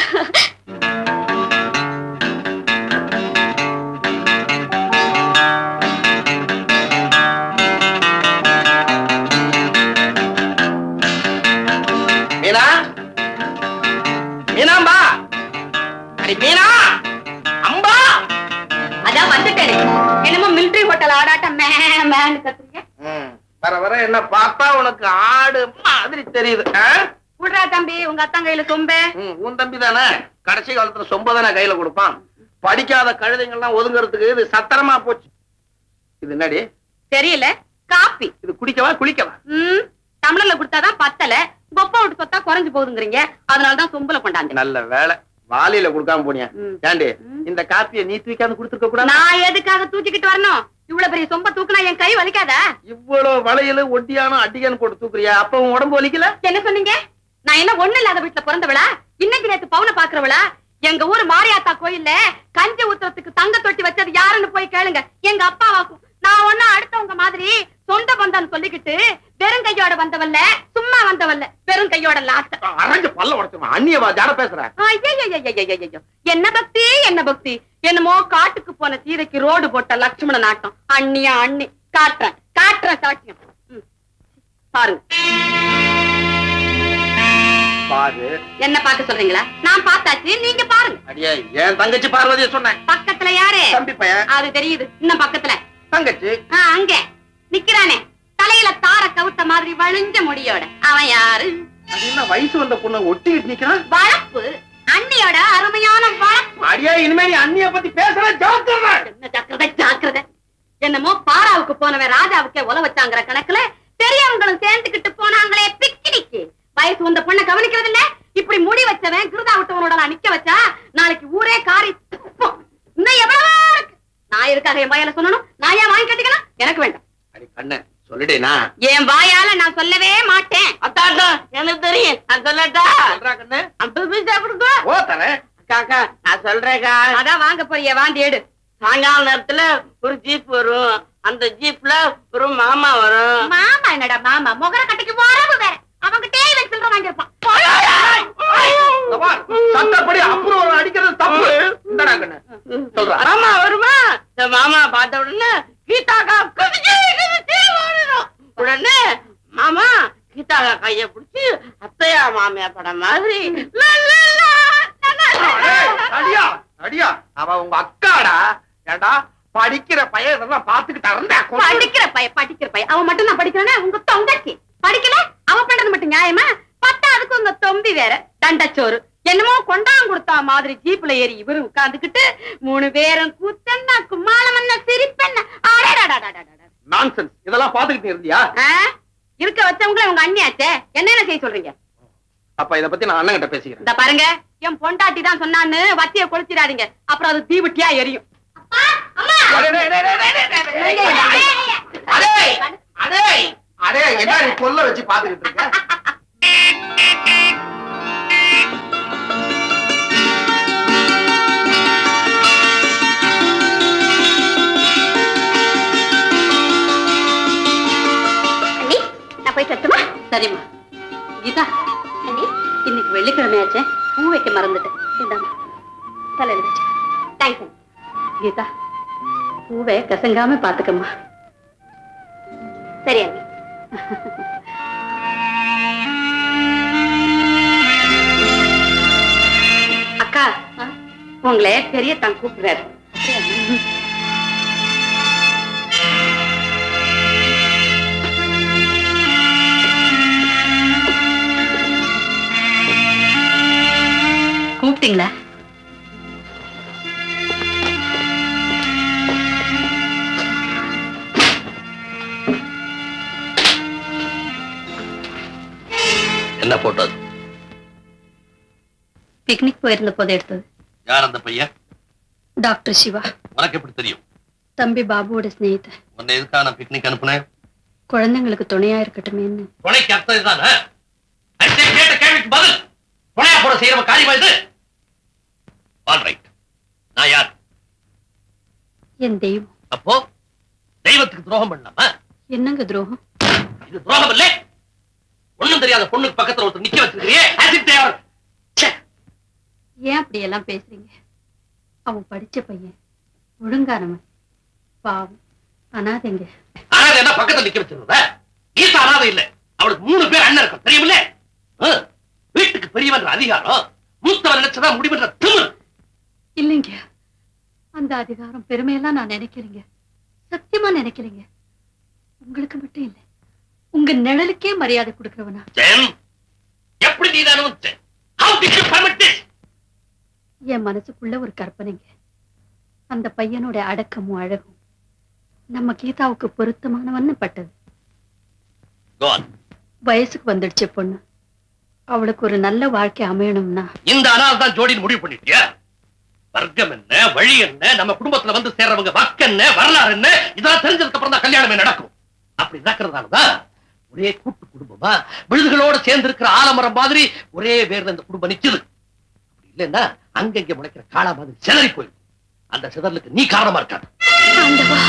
மீனா மீனாம்பா அடி மீனா அம்பா அதான் வந்துட்டேன் என்னமோ மிலிட்டரி ஹோட்டல் ஆடாட்டம் மே மேன்னு கத்துறீங்க ம், வர வர என்ன பார்த்தா உனக்கு ஆடு மாதிரி தெரியுது ஆ? விடுறா தம்பி உங்க அத்தன் கையில சொம்பே ம், உன் தம்பி தானே கடைசி காலத்துல சொம்ப தானே கையில கொடுப்பான் படிக்காத கழுதைங்கள்லாம் ஒதுங்கறதுக்கு இது சத்திரமா போச்சு இது என்னடி தெரியல காப்பி இது குடிக்கவா குளிக்கவா ம் தமிழ்ல கொடுத்தாதான் பத்தல கொப்பா விட்டு சொத்தா குறைஞ்சு போகுதுங்கிறீங்க அதனாலதான் சொம்புல கொண்டாந்து நல்ல வேலை வாலியில கொடுக்காம போனியா ம். ஏண்டி ம். இந்த காப்பியை நீ தூக்காம கொடுத்துருக்க கூடாது நான் எதுக்காக தூக்கிக்கிட்டு வரணும் இவ்வளவு பெரிய சொம்ப தூக்குனா என் கை வலிக்காதா இவ்வளவு வளையல ஒட்டியானம் அடியான்னு போட்டு தூக்குறியா அப்ப உன் உடம்பு வலிக்கல என்ன சொன்னீங்க நான் என்ன ஒண்ணு இல்லாத வீட்டுல பிறந்தவளா இன்னைக்கு நேத்து பவுன பாக்குறவளா எங்க ஊர் மாரியாத்தா கோயில்ல கஞ்சி ஊத்துறதுக்கு தங்க தொட்டி வச்சது யாருன்னு போய் கேளுங்க எங்க அப்பாவாக்கும் நான் ஒண்ணு அடுத்தவங்க மாதிரி சொந்த பந்தம் சொல்லிக்கிட்டு வெறும் கையோட வந்தவல்ல சும்மா வந்தவல்ல வெறும் கையோட லாஸ்ட் அரைஞ்சு பல்ல உடச்சுமா அண்ணியவா ஜாட பேசுற ஐயையையையையையையோ. என்ன பக்தி என்ன பக்தி என்னமோ காட்டுக்கு போன சீதைக்கு ரோடு போட்ட லட்சுமண நாட்டம் அண்ணியா அண்ணி காட்டுறேன் காட்டுறேன் சாட்சியம் ம். பாருங்க பாரு என்ன பார்க்க சொல்றீங்களா நான் பார்த்தாச்சு நீங்க பாருங்க அடியே என் தங்கச்சி பார்வதிய சொன்னேன் பக்கத்துல யாரு தம்பி பையன் அது தெரியுது இன்னும் பக்கத்துல தங்கச்சி ஆ, அங்க நிக்கிறானே தலையில தார கவுத்த மாதிரி வழிஞ்ச முடியோட அவன் யாரு அது என்ன வயசு வந்த பொண்ணு ஒட்டிக்கிட்டு நிக்கிறான் வளப்பு அண்ணியோட அருமையான வளப்பு அடியே இனிமே நீ அண்ணிய பத்தி பேசுற ஜாக்கிரதை என்ன ஜாக்கிரதை ஜாக்கிரதை என்னமோ பாராவுக்கு போனவன் ராஜாவுக்கே உல வச்சாங்கிற கணக்குல பெரியவங்களும் சேர்ந்துக்கிட்டு போனாங்களே பிக்னிக்கு வயசு வந்த பொண்ணை கவனிக்கிறது இல்ல இப்படி முடி வச்சவன் கிருதா விட்டவனோட நான் நிக்க வச்சா நாளைக்கு ஊரே காரி துப்பும். இன்னும் எவ்வளவோ இருக்கு நான் எதுக்காக என் வாயால சொல்லணும் நான் ஏன் வாங்கி கட்டிக்கணும் எனக்கு வேண்டாம் அடி கண்ணு சொல்லிட்டேனா என் வாயால நான் சொல்லவே மாட்டேன் அத்தாட்டா எனக்கு தெரியும் நான் சொல்லட்டா சொல்றா கண்ணு ஐம்பது பைசா கொடுங்க ஓ தரேன் காக்கா நான் சொல்றேன்க்கா அதான் வாங்க போறிய வாந்தி எடு சாயங்கால நேரத்துல ஒரு ஜீப் வரும் அந்த ஜீப்ல ஒரு மாமா வரும் மாமா என்னடா மாமா முகர கட்டிக்கு வரவு வேற அவங்கிட்டே இவன் சில்லற வாங்கியிருப்பான் இந்த பார், சட்டப்படி அப்புறம் ஒரு அடிக்கிறது தப்பு இந்தடா கண்ணு சொல்றா மாமா வருமா இந்த மாமா பார்த்த உடனே கீதாக்கா குதிச்சு குதிச்சு ஓடணும் உடனே மாமா கீதாக்கா கைய பிடிச்சு அத்தையா மாமியா படம் மாதிரி லா, லா, லா, லா, லா, லா, டேய், லா. அடியா அடியா அவ உங்க அக்காடா ஏண்டா படிக்கிற பையன் இதெல்லாம் பாத்துக்கிட்டு இருந்தா படிக்கிற பைய படிக்கிற பைய அவன் மட்டும் நான் படிக்கிறானே உங்க தொங்கச்சி படிக்கல அவ பண்றது மட்டும் நியாயமா பத்தாவதுக்கு உங்க தொம்பி வேற தண்டச்சோறு என்னமோ கொண்டாங் கொடுத்தா மாதிரி ஜீப்ல ஏறி இவரு உட்கார்ந்துகிட்டு மூணு பேரும் கூத்தன்னா கும்மாளம் என்ன சிரிப்பென்ன அடடடடடடட. நான்சென்ஸ் இதெல்லாம் பாத்துக்கிட்டு இருந்தியா ஆ? இருக்க வச்சவங்கள உங்க அண்ணியாச்சே என்னென்ன செய்ய சொல்றீங்க அப்ப இத பத்தி நான் அண்ணன் கிட்ட பேசிக்கிறேன் இந்த பாருங்க என் பொண்டாட்டி தான் சொன்னான்னு வத்திய கொளுத்திடாதீங்க அப்புறம் அது தீவிட்டியா எரியும் அடே, டே, டே, டே, டே, டே, டே, டே, டே, அடே, அடே, அடே, என்ன நீ கொல்ல வச்சு பாத்துக்கிட்டு இருக்க அண்ணி நான் போயிட்டு வரட்டுமா சரிம்மா கீதா அண்ணி இன்னைக்கு வெள்ளிக்கிழமையாச்சே பூ வைக்க மறந்துட்டேன் இந்தாம்மா தலையில வச்சு தேங்க்ஸ் அண்ணி கீதா பூவை கசங்காம பாத்துக்கம்மா சரி அண்ணி அக்கா உங்களை பெரிய தான் கூப்பிடுறாரு கூப்பிட்டீங்களா என்ன போட்டது பிக்னிக் போயிருந்த போது எடுத்தது யார் அந்த பையன் டாக்டர் சிவா உனக்கு எப்படி தெரியும் தம்பி பாபுவோட சிநேகிதர் உன்னை எதுக்காக நான் பிக்னிக் அனுப்புனேன் குழந்தைங்களுக்கு துணையா இருக்கட்டுமேன்னு துணைக்கு அர்த்தம் இதுதானே அடிச்சே கேட்ட கேள்விக்கு பதில் துணையா போட செய்யற காரியமா இது ஆல் ரைட் நான் யார் என் தெய்வம் அப்போ தெய்வத்துக்கு துரோகம் பண்ணலாமா என்னங்க துரோகம் இது துரோகம் இல்ல ஒண்ணும் தெரியாத பொண்ணுக்கு பக்கத்துல ஒருத்தர் நிக்க வச்சிருக்கிறியே as if they are- ச்சே. ஏன் அப்படி எல்லாம் பேசுறீங்க அவன் படிச்ச பையன் ஒழுங்கானவன் பாவம் அனாதைங்க அனாதை என்ன பக்கத்துல நிக்க வச்சிருந்த கீதா அனாதை இல்ல அவளுக்கு மூணு பேர் அண்ணன் இருக்கும் தெரியுமில்ல ஆ, வீட்டுக்கு பெரியவன்ற அதிகாரம் மூத்தவன் நினைச்சதா முடிவுன்ற திமிர் இல்லைங்க அந்த அதிகாரம் பெருமையெல்லாம் நான் நினைக்கிறேங்க சத்தியமா நினைக்கிறேங்க உங்களுக்கு மட்டும் இல்லை உங்க நிழலுக்கே மரியாதை கொடுக்கறவனா ஜெயம் எப்படி நீ அனுபவிச்ச how did you permit this என் மனசுக்குள்ள ஒரு கற்பனைங்க அந்த பையனோட அடக்கமும் அழகும் நம்ம கீதாவுக்கு பொருத்தமானவன்னு பட்டது go on வயசுக்கு வந்துடுச்சு பொண்ணு அவளுக்கு ஒரு நல்ல வாழ்க்கை அமையணும்னா இந்த அனாதை தான் ஜோடின்னு முடிவு பண்ணிட்டியா வர்க்கம் என்ன வழி என்ன நம்ம குடும்பத்துல வந்து சேர்றவங்க வக்கு என்ன வரலாறு என்ன இதெல்லாம் தெரிஞ்சதுக்கு அப்புறம் தான் கல்யாணமே நடக்கும் அப்படி நடக்கிறதாலதான் ஒரே கூட்டு குடும்பமா விழுதுகளோட சேர்ந்து இருக்கிற ஆலமரம் மாதிரி ஒரே வேர்ல இந்த குடும்பம் நிக்குது அப்படி இல்லைன்னா அங்கங்க முளைக்கிற காளா மாதிரி சிதறி போயிடும் அந்த சிதறலுக்கு நீ காரணமா இருக்காது ஆண்டவா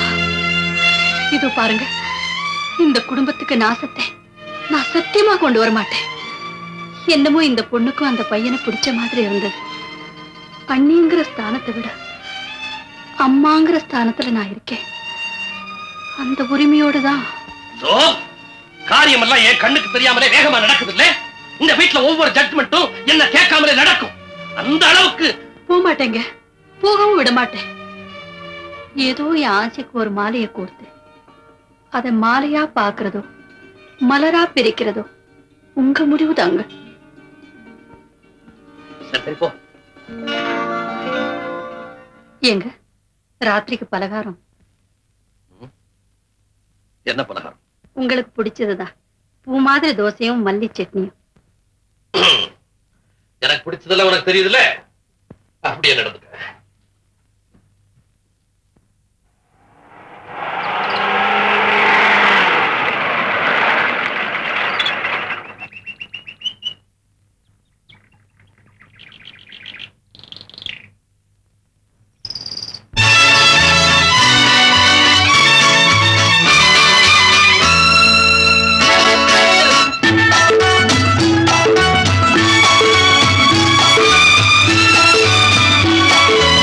இதோ பாருங்க இந்த குடும்பத்துக்கு நாசத்தை நான் சத்தியமா கொண்டு வர மாட்டேன் என்னமோ இந்த பொண்ணுக்கும் அந்த பையனை பிடிச்ச மாதிரி இருந்தது அண்ணிங்கிற ஸ்தானத்தை விட அம்மாங்கிற ஸ்தானத்துல நான் இருக்கேன் அந்த உரிமையோட தான் சோ காரியம் எல்லாம் என் கண்ணுக்கு தெரியாமலே வேகமா நடக்குது இல்ல இந்த வீட்டுல ஒவ்வொரு ஜட்மெண்ட்டும் என்ன கேட்காமலே நடக்கும் அந்த அளவுக்கு போக மாட்டேங்க போகவும் விட மாட்டேன் ஏதோ என் ஆசைக்கு ஒரு மாலையை கோர்த்து அதை மாலையா பாக்குறதோ மலரா பிரிக்கிறதோ உங்க முடிவு தாங்க சரி சரி, போ ஏங்க ராத்திரிக்கு பலகாரம் என்ன பலகாரம் உங்களுக்கு பிடிச்சதுதான் பூ மாதிரி தோசையும் மல்லி சட்னியும் எனக்கு பிடிச்சதெல்லாம் உனக்கு தெரியுதுல்ல அப்படியே நடந்துக்க ஆ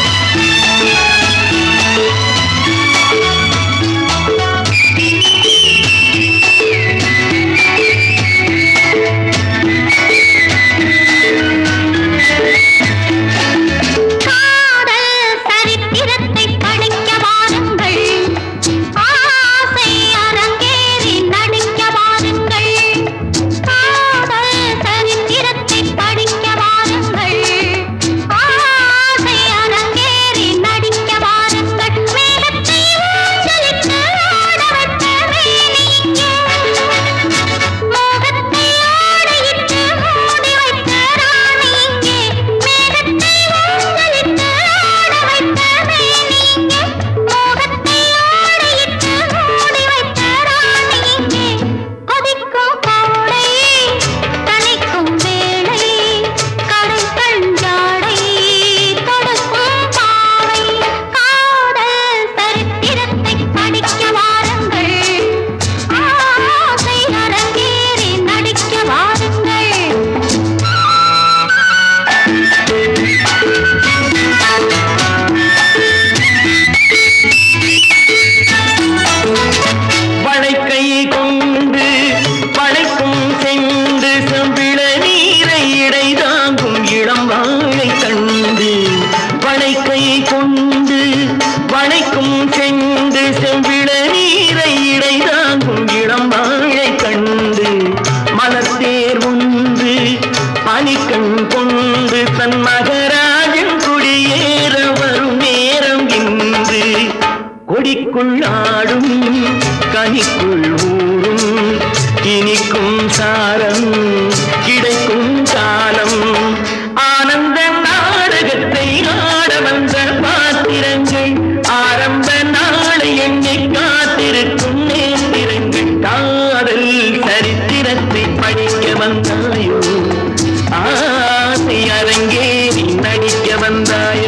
கண்ணுக்குள் ஆடும் கனிக்குள் ஊறும் இனிக்கும் சாரம் கிடைக்கும் காலம் ஆனந்த நாடகத்தை ஆட வந்த பாத்திரங்கள் ஆரம்ப நாளை எண்ணி காத்திருக்கும் நேத்திரங்கள் காதல் சரித்திரத்தை படிக்க வந்தாயோ ஆசை அரங்கேறி நடிக்க வந்தாயோ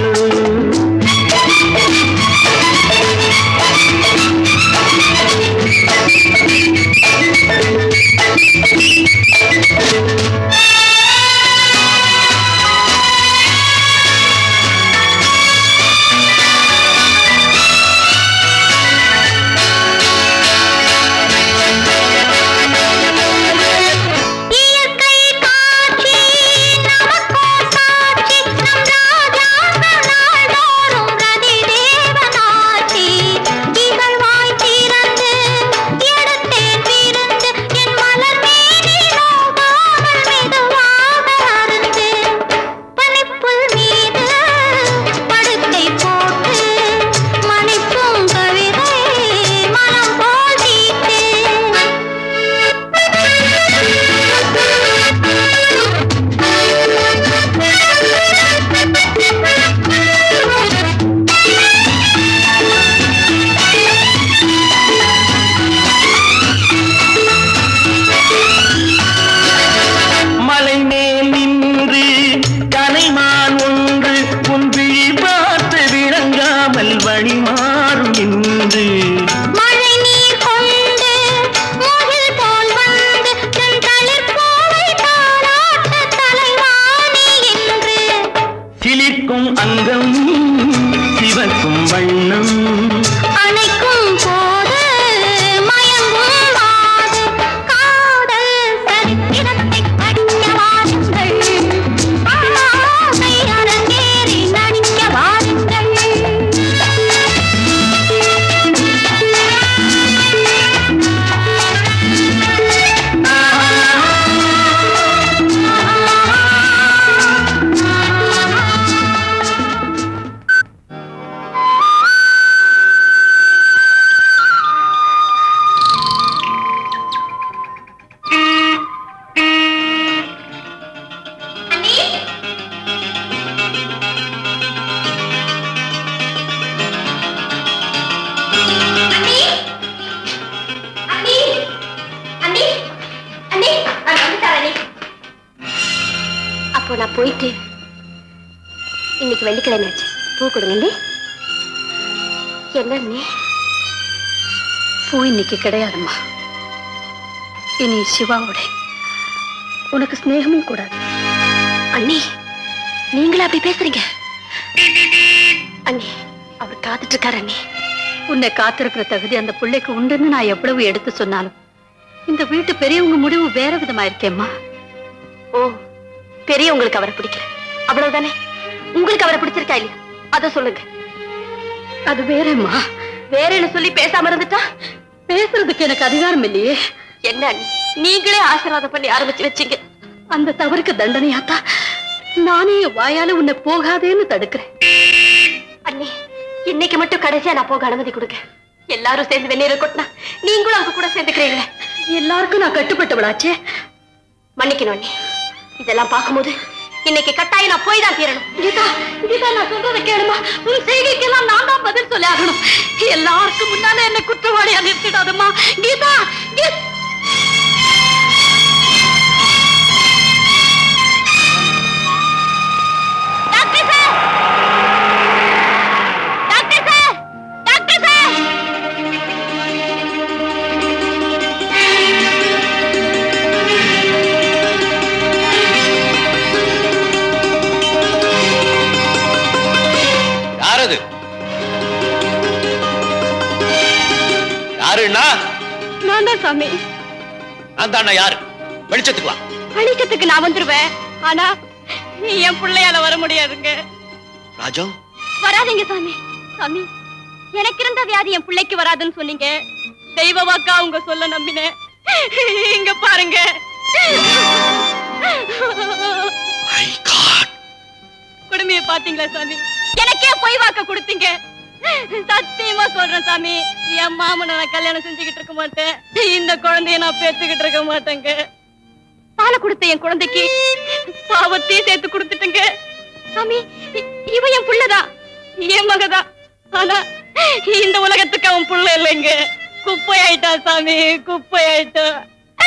இயற்கை காட்சி நமக்கோ சாட்சி நம் ராஜாங்கம் நாள்தோறும் ரதி தேவனாட்சி இகழ்வாய் திறந்து எடுத்தேன் விருந்து என் மலர் மேனி நோகாமல் மெதுவாக அருந்து பனிப்புல் மீது படுக்கை போட்டு மணிப்பும் கவிதை மனம் போல் தீட்டு மலை மேல் நின்று கலைமான் ஒன்று உன் விழி பார்த்து விளங்காமல் வழி மாறும் என்று மழை நீர் கொண்டு முகில் போல் வந்து தன் தளிர்ப்பூவை தாளாட்ட தலைவாணி என்று சிலிர்க்கும் அங்கம் சிவக்கும் வண்ணம் அணைக்கும் போது மயங்கும் மாது காதல் சரித்திரத்தை படிக்க வாருங்கள் ஆசை அரங்கேறி நடிக்க வாருங்கள் அண்ணி அண்ணி அண்ணி அண்ணி அண்ணி நான் வந்துட்டேன் அண்ணி அப்போ நான் போயிட்டு இன்னைக்கு வெள்ளிக்கிழமை ஆச்சு பூ கொடுங்க அண்ணி என்ன அண்ணி பூ இன்னைக்கு கிடையாதும்மா இனி சிவாவோட உனக்கு ஸ்நேகமும் கூடாது அண்ணி நீங்களா அப்படி பேசுறீங்க அண்ணி அவர் காத்துட்டு இருக்காரு அண்ணி உன்னை காத்திருக்கிற தகுதி அந்த பிள்ளைக்கு உண்டுன்னு நான் எவ்வளவு எடுத்து சொன்னாலும் இந்த வீட்டு பெரியவங்க முடிவு வேற விதமா இருக்கேம்மா ஓ பெரியவங்களுக்கு அவரை பிடிக்கல அவ்வளவுதானே உங்களுக்கு அவரை பிடிச்சிருக்கா இல்லையா அத சொல்லுங்க அது வேறம்மா வேறேன்னு சொல்லி பேசாம இருந்துட்டா பேசுறதுக்கு எனக்கு அதிகாரம் இல்லையே என்ன அண்ணி நீங்களே ஆசீர்வாதம் பண்ணி ஆரம்பிச்சு வச்சீங்க அந்த தவறுக்கு தண்டனையாத்தா நானே என் வாயால உன்னை போகாதேன்னு தடுக்கிறேன் அண்ணி இன்னைக்கு மட்டும் கடைசியா நான் போக அனுமதி கொடுங்க எல்லாரும் சேர்ந்து வெந்நீரை கொட்டினா நீங்களும் அவங்க கூட சேர்ந்துக்கிறீங்களே எல்லாருக்கும் நான் கட்டுப்பட்டவளாச்சே மன்னிக்கணும் அண்ணி இதெல்லாம் பார்க்கும்போது இன்னைக்கு கட்டாயம் நான் போய் தான் தீரணும் கீதா கீதா நான் சொல்றதை கேளுமா உன் செய்கைக்கெல்லாம் நான் தான் பதில் சொல்லி ஆகணும் எல்லாருக்கும் முன்னால என்ன குற்றவாளியா நிறுத்திடாதம்மா கீதா கீ- doctor sir doctor sir doctor sir யார் அது யாருன்னா நான் தான் சாமி நான் தாண்டா யாரு வெளிச்சத்துக்கு வா வெளிச்சத்துக்கு நான் வந்துருவேன் ஆனா என் பிள்ளையால வர முடியாதுங்க ராஜா வராதீங்க சாமி சாமி எனக்கு இருந்த வியாதி என் பிள்ளைக்கு வராதுன்னு சொன்னீங்க தெய்வ வாக்கா உங்க சொல்ல நம்பினேன் இங்க பாருங்க மை காட் குடுமைய பாத்தீங்களா சாமி எனக்கே பொய் வாக்க கொடுத்தீங்க சத்தியமா சொல்றேன் சாமி என் மாமனை நான் கல்யாணம் செஞ்சுக்கிட்டு இருக்க மாட்டேன் இந்த குழந்தைய நான் பெற்றுக்கிட்டு இருக்க மாட்டேங்க பாலை கொடுத்த என் குழந்தைக்கு பாவத்தையும் சேர்த்து கொடுத்துட்டேங்க சாமி இ- இவன் என் புள்ளதான் என் மகதான் ஆனா இந்த உலகத்துக்கு அவன் புள்ள இல்லைங்க குப்பை ஆயிட்டான் சாமி குப்பை ஆயிட்டான்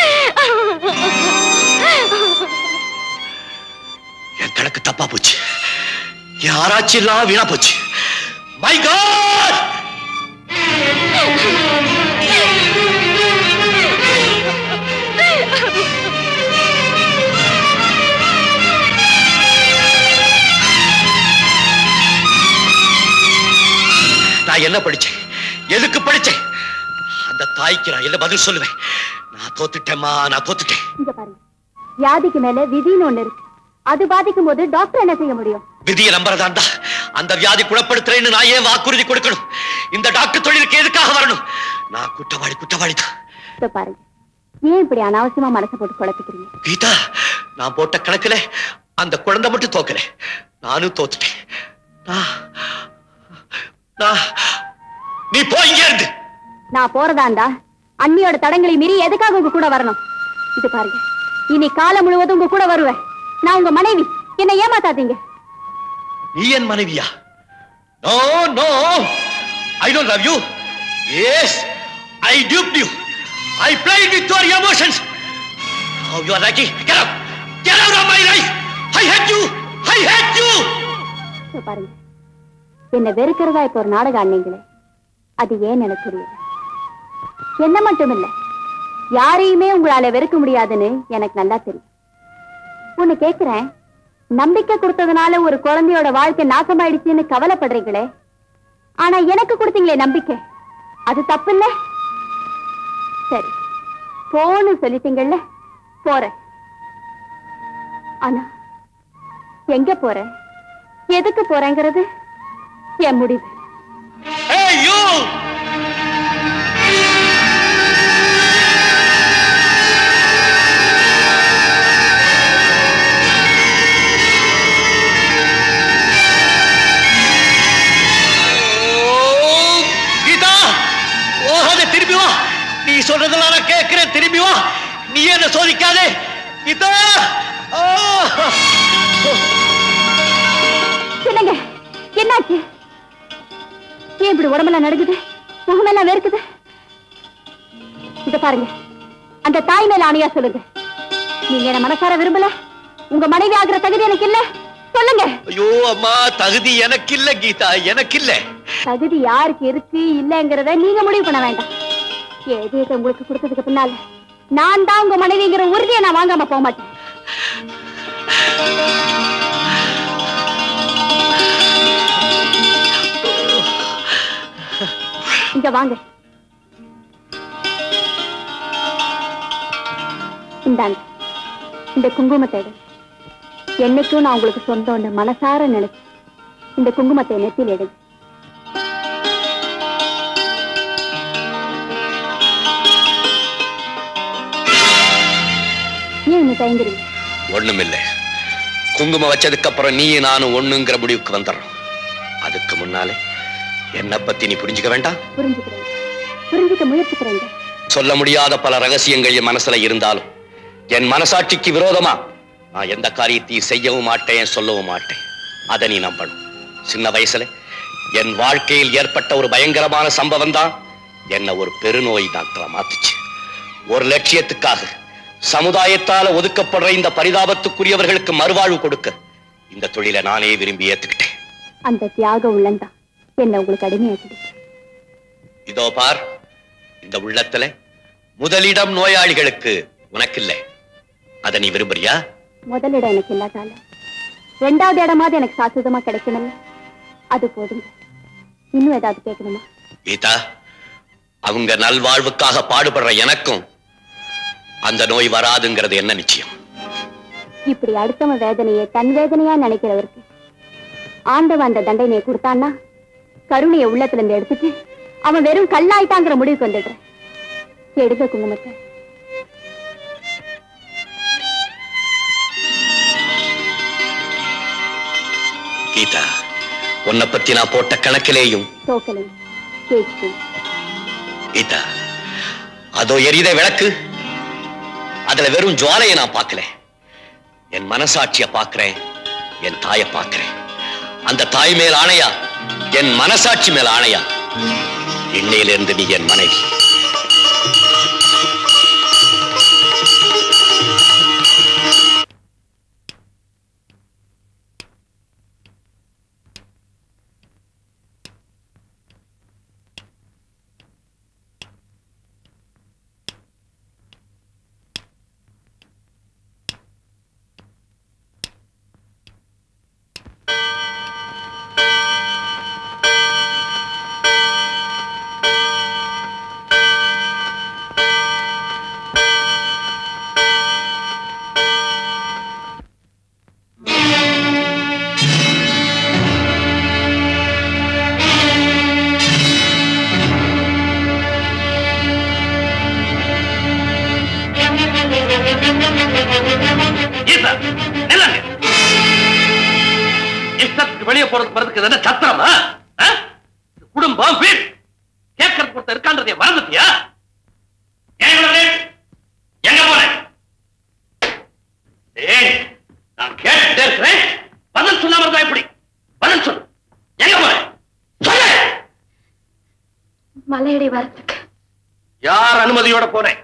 என் கணக்கு தப்பா போச்சு என் ஆராய்ச்சி எல்லாம் வீணா போச்சு மை காட் நான் என்ன படிச்சேன் எதுக்கு படிச்சேன் அந்த தாய்க்கு நான் என்ன பதில் சொல்லுவேன் நான் தோத்துட்டேம்மா நான் தோத்துட்டேன் இங்க பாருங்க வியாதிக்கு மேல விதின்னு ஒண்ணு இருக்கு அது பாதிக்கும் போது டாக்டர் என்ன செய்ய முடியும் விதியை நம்புறதாண்டா அந்த வியாதி குணப்படுத்துறேன்னு நான் ஏன் வாக்குறுதி கொடுக்கணும் இந்த டாக்டர் தொழிலுக்கு எதுக்காக வரணும் நான் குற்றவாளி குற்றவாளி தான் இத பாருங்க ஏன் இப்படி அனாவசியமா மனசை போட்டு குழப்பிக்கிறீங்க கீதா நான் போட்ட கணக்குல அந்த குழந்தை மட்டும் தோக்கல நானும் தோத்துட்டேன் நான் நான் நீ போ இங்க இருந்து நான் போறதாண்டா அண்ணியோட தடங்களை மீறி எதுக்காக உங்க கூட வரணும் இது பாருங்க இனி காலம் முழுவதும் உங்க கூட வருவேன் நான் உங்க மனைவி என்ன ஏமாத்தாதீங்க நீ என் மனைவியா no no I don't love you yes I duped you I played with your emotions now you are lucky get out get out of my life I hate you I hate you இதோ பாருங்க என்ன வெறுக்கிறதா இப்ப ஒரு நாடகம் ஆனீங்களே அது ஏன் எனக்கு புரியல என்ன மட்டும் இல்ல யாரையுமே உங்களால வெறுக்க முடியாதுன்னு எனக்கு நல்லா தெரியும் ஒண்ணு கேக்குறேன் நம்பிக்கை கொடுத்ததுனால ஒரு குழந்தையோட வாழ்க்கை நாசமாயிடுச்சுன்னு கவலைப்படுறீங்களே ஆனா எனக்கு கொடுத்தீங்களே நம்பிக்கை அது தப்பு இல்ல சரி போன்னு சொல்லிட்டீங்கல்ல போறேன் ஆனா எங்க போறேன் எதுக்கு போறேங்கிறது என் முடிவு hey you ஓ, கீதா ஓஹாத திரும்பி வா நீ சொல்றதெல்லாம் நான் கேட்கிறேன் திரும்பி வா நீ என்ன சோதிக்காதே கீதா ஆ! என்னங்க என்னாச்சு ஏன் இப்படி உடம்பெல்லாம் நடுக்குது முகமெல்லாம் வேர்க்குது இத பாருங்க அந்த தாய் மேல ஆணையா சொல்லுங்க நீங்க என்ன மனசார விரும்பல உங்க மனைவி ஆகுற தகுதி எனக்கு இல்ல சொல்லுங்க ஐயோ அம்மா தகுதி எனக்கு இல்ல கீதா எனக்கு இல்ல தகுதி யாருக்கு இருக்கு இல்லங்கறத நீங்க முடிவு பண்ண வேண்டாம் எதேத உங்களுக்கு கொடுத்ததுக்கு பின்னால நான் தான் உங்க மனைவிங்கிற உறுதியை நான் வாங்காம போக மாட்டேன் இங்க வாங்க இந்தாங்க இந்த குங்குமத்தை எடு. என்னைக்கும் நான் உங்களுக்கு சொந்தம்னு மனசார நினைச்சு இந்த குங்குமத்தை நெத்தியில் எடுங்க ஏன் என்ன தயங்குறீங்க ஒண்ணுமில்ல குங்குமம் வச்சதுக்கு அப்புறம் நீ நானும் ஒண்ணுங்கிற முடிவுக்கு வந்துடுறோம் அதுக்கு முன்னாலே என்ன பத்தி நீ புரிஞ்சுக்க வேண்டாம் புரிஞ்சுக்கிறேன் புரிஞ்சுக்க முயற்சிக்கிறேங்க சொல்ல முடியாத பல ரகசியங்கள் என் மனசுல இருந்தாலும் என் மனசாட்சிக்கு விரோதமா நான் எந்த காரியத்தையும் செய்யவும் மாட்டேன் சொல்லவும் மாட்டேன் அதை நீ நம்பணும் சின்ன வயசுல என் வாழ்க்கையில் ஏற்பட்ட ஒரு பயங்கரமான சம்பவம் தான் என்ன ஒரு பெருநோய் டாக்டரா மாத்துச்சு ஒரு லட்சியத்துக்காக சமுதாயத்தால ஒதுக்கப்படுற இந்த பரிதாபத்துக்குரியவர்களுக்கு மறுவாழ்வு கொடுக்க இந்த தொழிலை நானே விரும்பி ஏத்துக்கிட்டேன் அந்த தியாக உள்ளந்தான் என்ன உங்களுக்கு அடிமையாக்கிடுச்சு இதோ பார் இந்த உள்ளத்துல முதலிடம் நோயாளிகளுக்கு உனக்கு இல்லை அதை நீ விரும்புறியா முதலிடம் எனக்கு இல்லாதால ரெண்டாவது இடமாவது எனக்கு சாஸ்வதமா கிடைக்கணும்ல அது போதுங்க இன்னும் ஏதாவது கேட்கணுமா கீதா அவங்க நல்வாழ்வுக்காக பாடுபடுற எனக்கும் அந்த நோய் வராதுங்கிறது என்ன நிச்சயம் இப்படி அடுத்தவன் வேதனையை தன் வேதனையா நினைக்கிறவருக்கு ஆண்டவன் அந்த தண்டனையை கொடுத்தான்னா கருணையை உள்ளத்துல இருந்து எடுத்துட்டு அவன் வெறும் கல்லாயிட்டாங்கிற முடிவுக்கு வந்துடுறேன் எடுங்க குங்குமத்தை கீதா உன்னை பத்தி நான் போட்ட கணக்கிலேயும் தோக்கலை கேக்கு கீதா அதோ எரியுத விளக்கு அதுல வெறும் ஜுவாலையை நான் பார்க்கல என் மனசாட்சிய பார்க்கிறேன் என் தாயை பார்க்கிறேன் அந்த தாய் மேல் ஆணையா என் மனசாட்சி மேல் ஆணையா இன்னையிலிருந்து நீ என் மனைவி ஈசா, நில்லுங்க. இஷ்டத்துக்கு வெளியே போறதுக்கு வரதுக்கு இது என்ன சத்திரமா ஆ? இது குடும்பம் வீடு கேட்கறது ஒருத்தர் இருக்கான்றதை மறந்துட்டியா ஏன் இவ்வளவு late? எங்க போன ஏய், நான் கேட்டுட்டே இருக்கிறேன் பதில் சொல்லாம இருந்தா எப்படி பதில் சொல்லு எங்க போன சொல்லு மலையடி வரத்துக்கு யார் அனுமதியோட போனேன்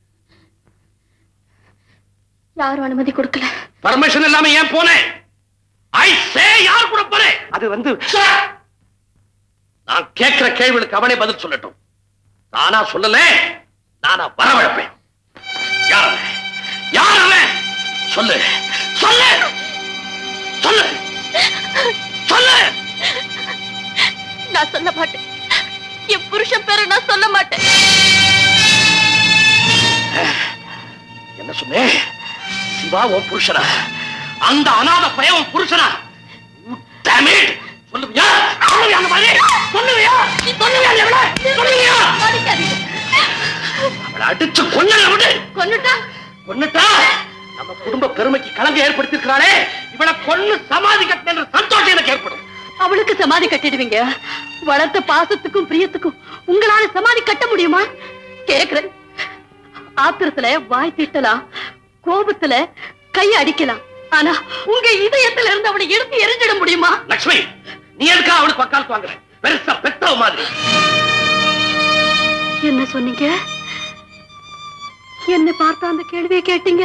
யாரும் அனுமதி கொடுக்கல பர்மிஷன் இல்லாம ஏன் போனேன் ஐ சே யார் கூட போனேன் அது வந்து நான் கேட்கிற கேள்விகளுக்கு அவனே பதில் சொல்லட்டும் நானா சொல்லல நானா வரவழைப்பேன் யார் அவன்? யார் அவன் சொல்லு சொல்லு சொல்லு சொல்லு நான் சொல்ல மாட்டேன் என் புருஷன் பேரை நான் சொல்ல மாட்டேன் என்ன சொன்னேன் சிவா உன் புருஷனா அந்த அநாத பையன் உன் புருஷனா Damn it! சொல்லுவியா சொல்லுவியா அந்த மாதிரி சொல்லுவியா சொல்லுவியா எவ்வளவு சொல்லுவியா அவளை அடிச்சு கொன்னல விடு கொன்னுட்டா கொன்னுட்டா நம்ம குடும்ப பெருமைக்கு கலங்க ஏற்படுத்திருக்கிறாளே இவளை கொன்னு சமாதி கட்டின சந்தோஷம் எனக்கு ஏற்படும் அவளுக்கு சமாதி கட்டிடுவீங்க வளர்த்த பாசத்துக்கும் பிரியத்துக்கும் உங்களால சமாதி கட்ட முடியுமா கேக்குறேன் ஆத்திரத்துல வாய் திட்டலாம் கோபத்துல கை அடிக்கலாம் ஆனா உங்க இதயத்துல இருந்து அவளை எடுத்து எரிஞ்சிட முடியுமா லக்ஷ்மி நீ எதுக்கா அவளுக்கு பக்காலத்து வாங்குற பெருசா பெத்தவ மாதிரி என்ன சொன்னீங்க என்ன பார்த்த அந்த கேள்வியை கேட்டீங்க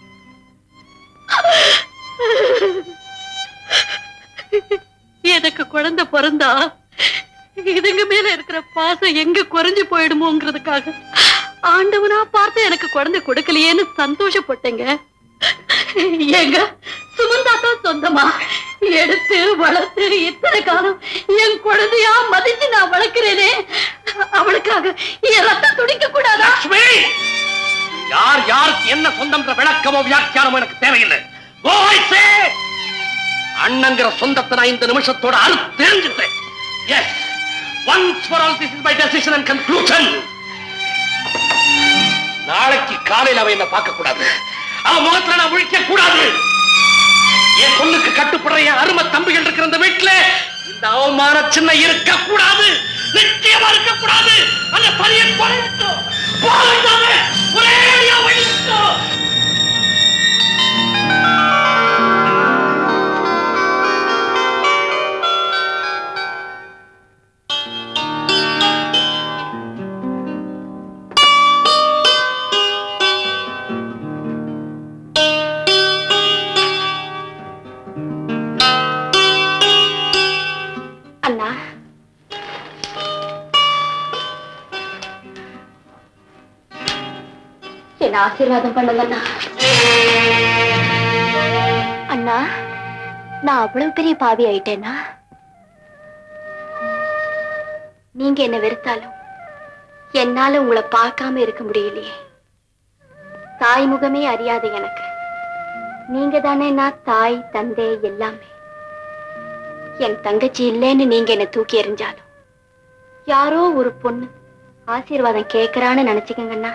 எனக்கு குழந்தை பிறந்தா இதுங்க மேல இருக்கிற பாசம் எங்க குறைஞ்சு போயிடுமோங்கிறதுக்காக ஆண்டவனா பார்த்து எனக்கு குழந்தை கொடுக்கலையேன்னு சந்தோஷப்பட்டேங்க ஏங்க சுமந்தா தான் சொந்தமா எடுத்து வளர்த்து இத்தனை காலம் என் குழந்தையா மதிச்சு நான் வளர்க்கிறேனே அவளுக்காக என் ரத்தம் துடிக்க கூடாதா லக்ஷ்மி யார் யாருக்கு என்ன சொந்தம்ன்ற விளக்கமோ வியாக்கியானமோ எனக்கு தேவையில்லை Go, I say! அண்ணங்கிற சொந்தத்தை நான் இந்த நிமிஷத்தோட அறுத்து தெரிஞ்சுட்டேன் yes once for all this is my decision and conclusion நாளைக்கு காலையில அவ என்ன பார்க்க கூடாது அவ முகத்துல நான் முழிக்க கூடாது என் பொண்ணுக்கு கட்டுப்படுற என் அருமை தம்பிகள் இருக்கிற இந்த வீட்டுல இந்த அவமான சின்ன இருக்க கூடாது நிச்சயமா இருக்க கூடாது அந்த பணியை குறையட்டும் போகட்டும் ஒரே வழியிட்டோம் அண்ணா என்ன ஆசீர்வாதம் பண்ணுங்க அண்ணா அண்ணா நான் அவ்வளவு பெரிய பாவி ஆயிட்டேனா நீங்க என்ன வெறுத்தாலும் என்னால உங்களை பார்க்காம இருக்க முடியலையே தாய் முகமே அறியாத எனக்கு நீங்க தானே நான் தாய் தந்தை எல்லாமே என் தங்கச்சி இல்லைன்னு நீங்க என்ன தூக்கி எறிஞ்சாலும் யாரோ ஒரு பொண்ணு ஆசீர்வாதம் கேக்குறான்னு நினைச்சுக்கங்கண்ணா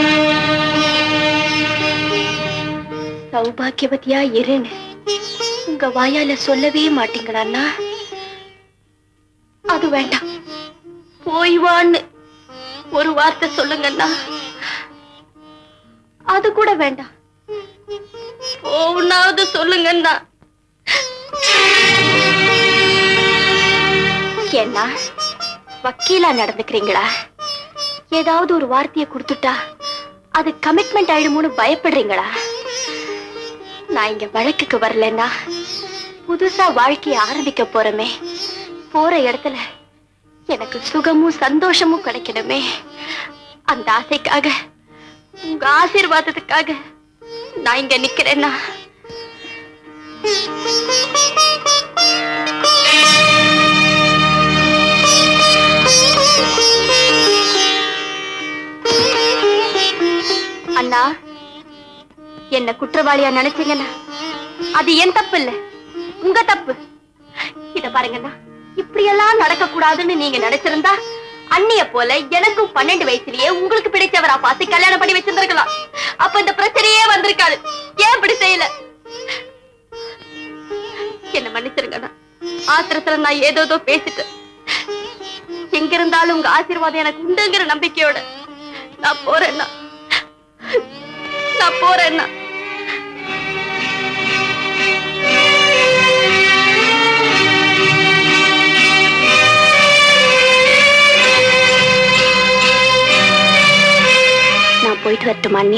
சௌபாக்கியவதியா இருன்னு உங்க வாயால சொல்லவே மாட்டீங்களா அண்ணா அது வேண்டாம் போய் வான்னு ஒரு வார்த்தை சொல்லுங்கண்ணா அது கூட வேண்டாம் போனாவது சொல்லுங்கண்ணா ஏன்னா வக்கீலா நடந்துக்கிறீங்களா ஏதாவது ஒரு வார்த்தையை கொடுத்துட்டா அது கமிட்மெண்ட் ஆயிடுமோன்னு பயப்படுறீங்களா நான் இங்க வழக்குக்கு வரலன்னா புதுசா வாழ்க்கைய ஆரம்பிக்க போறமே போற இடத்துல எனக்கு சுகமும் சந்தோஷமும் கிடைக்கணுமே அந்த ஆசைக்காக உங்க ஆசீர்வாதத்துக்காக நான் இங்க நிக்கிறேன்னா அண்ணா என்ன குற்றவாளியா நினைச்சீங்கன்னா அது என் தப்பு இல்ல உங்க தப்பு இத பாருங்கண்ணா இப்படியெல்லாம் நடக்க கூடாதுன்னு நீங்க நினைச்சிருந்தா அண்ணிய போல எனக்கும் பன்னெண்டு வயசுலயே உங்களுக்கு பிடிச்சவரா பார்த்து கல்யாணம் பண்ணி வச்சிருந்திருக்கலாம் அப்ப இந்த பிரச்சனையே வந்திருக்காது ஏன் இப்படி செய்யல என்ன மன்னிச்சிருங்கண்ணா ஆத்திரத்துல நான் ஏதோதோ பேசிட்டேன் எங்க இருந்தாலும் உங்க ஆசீர்வாதம் எனக்கு உண்டுங்கிற நம்பிக்கையோட நான் போறேன்னா நான் போறேன்னா நான் போயிட்டு வரட்டுமா அண்ணி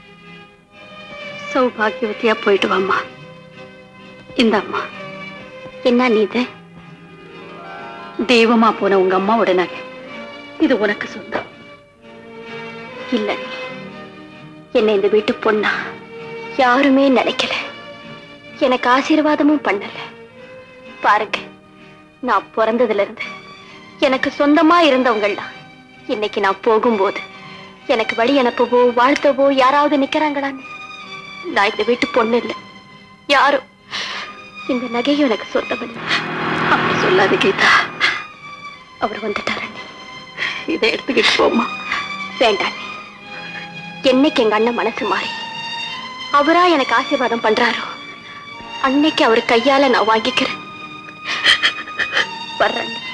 சௌபாகியவதியா போயிட்டு வாம்மா இந்த அம்மா என்ன நீ இது தெய்வமா போன உங்க அம்மாவோட நகை இது உனக்கு சொந்தம் இல்ல அண்ணி. என்னை இந்த வீட்டு பொண்ணா யாருமே நினைக்கல எனக்கு ஆசீர்வாதமும் பண்ணல பாருங்க நான் பிறந்ததுல இருந்து எனக்கு சொந்தமா இருந்தவங்கள்தான் இன்னைக்கு நான் போகும்போது எனக்கு வழி அனுப்பவோ வாழ்த்தவோ யாராவது நிக்கிறாங்களான்னு நான் இந்த வீட்டு பொண்ணு இல்லை யாரும் இந்த நகையும் எனக்கு சொந்தம் இல்லை அப்படி சொல்லாத கீதா அவர் வந்துட்டார் அண்ணி இதை எடுத்துக்கிட்டு போமா வேண்டாம் அண்ணி. என்னைக்கு எங்க அண்ணன் மனசு மாறி அவரா எனக்கு ஆசீர்வாதம் பண்றாரோ அன்னைக்கு அவர் கையால நான் வாங்கிக்கிறேன் வர்றேன் அண்ணி.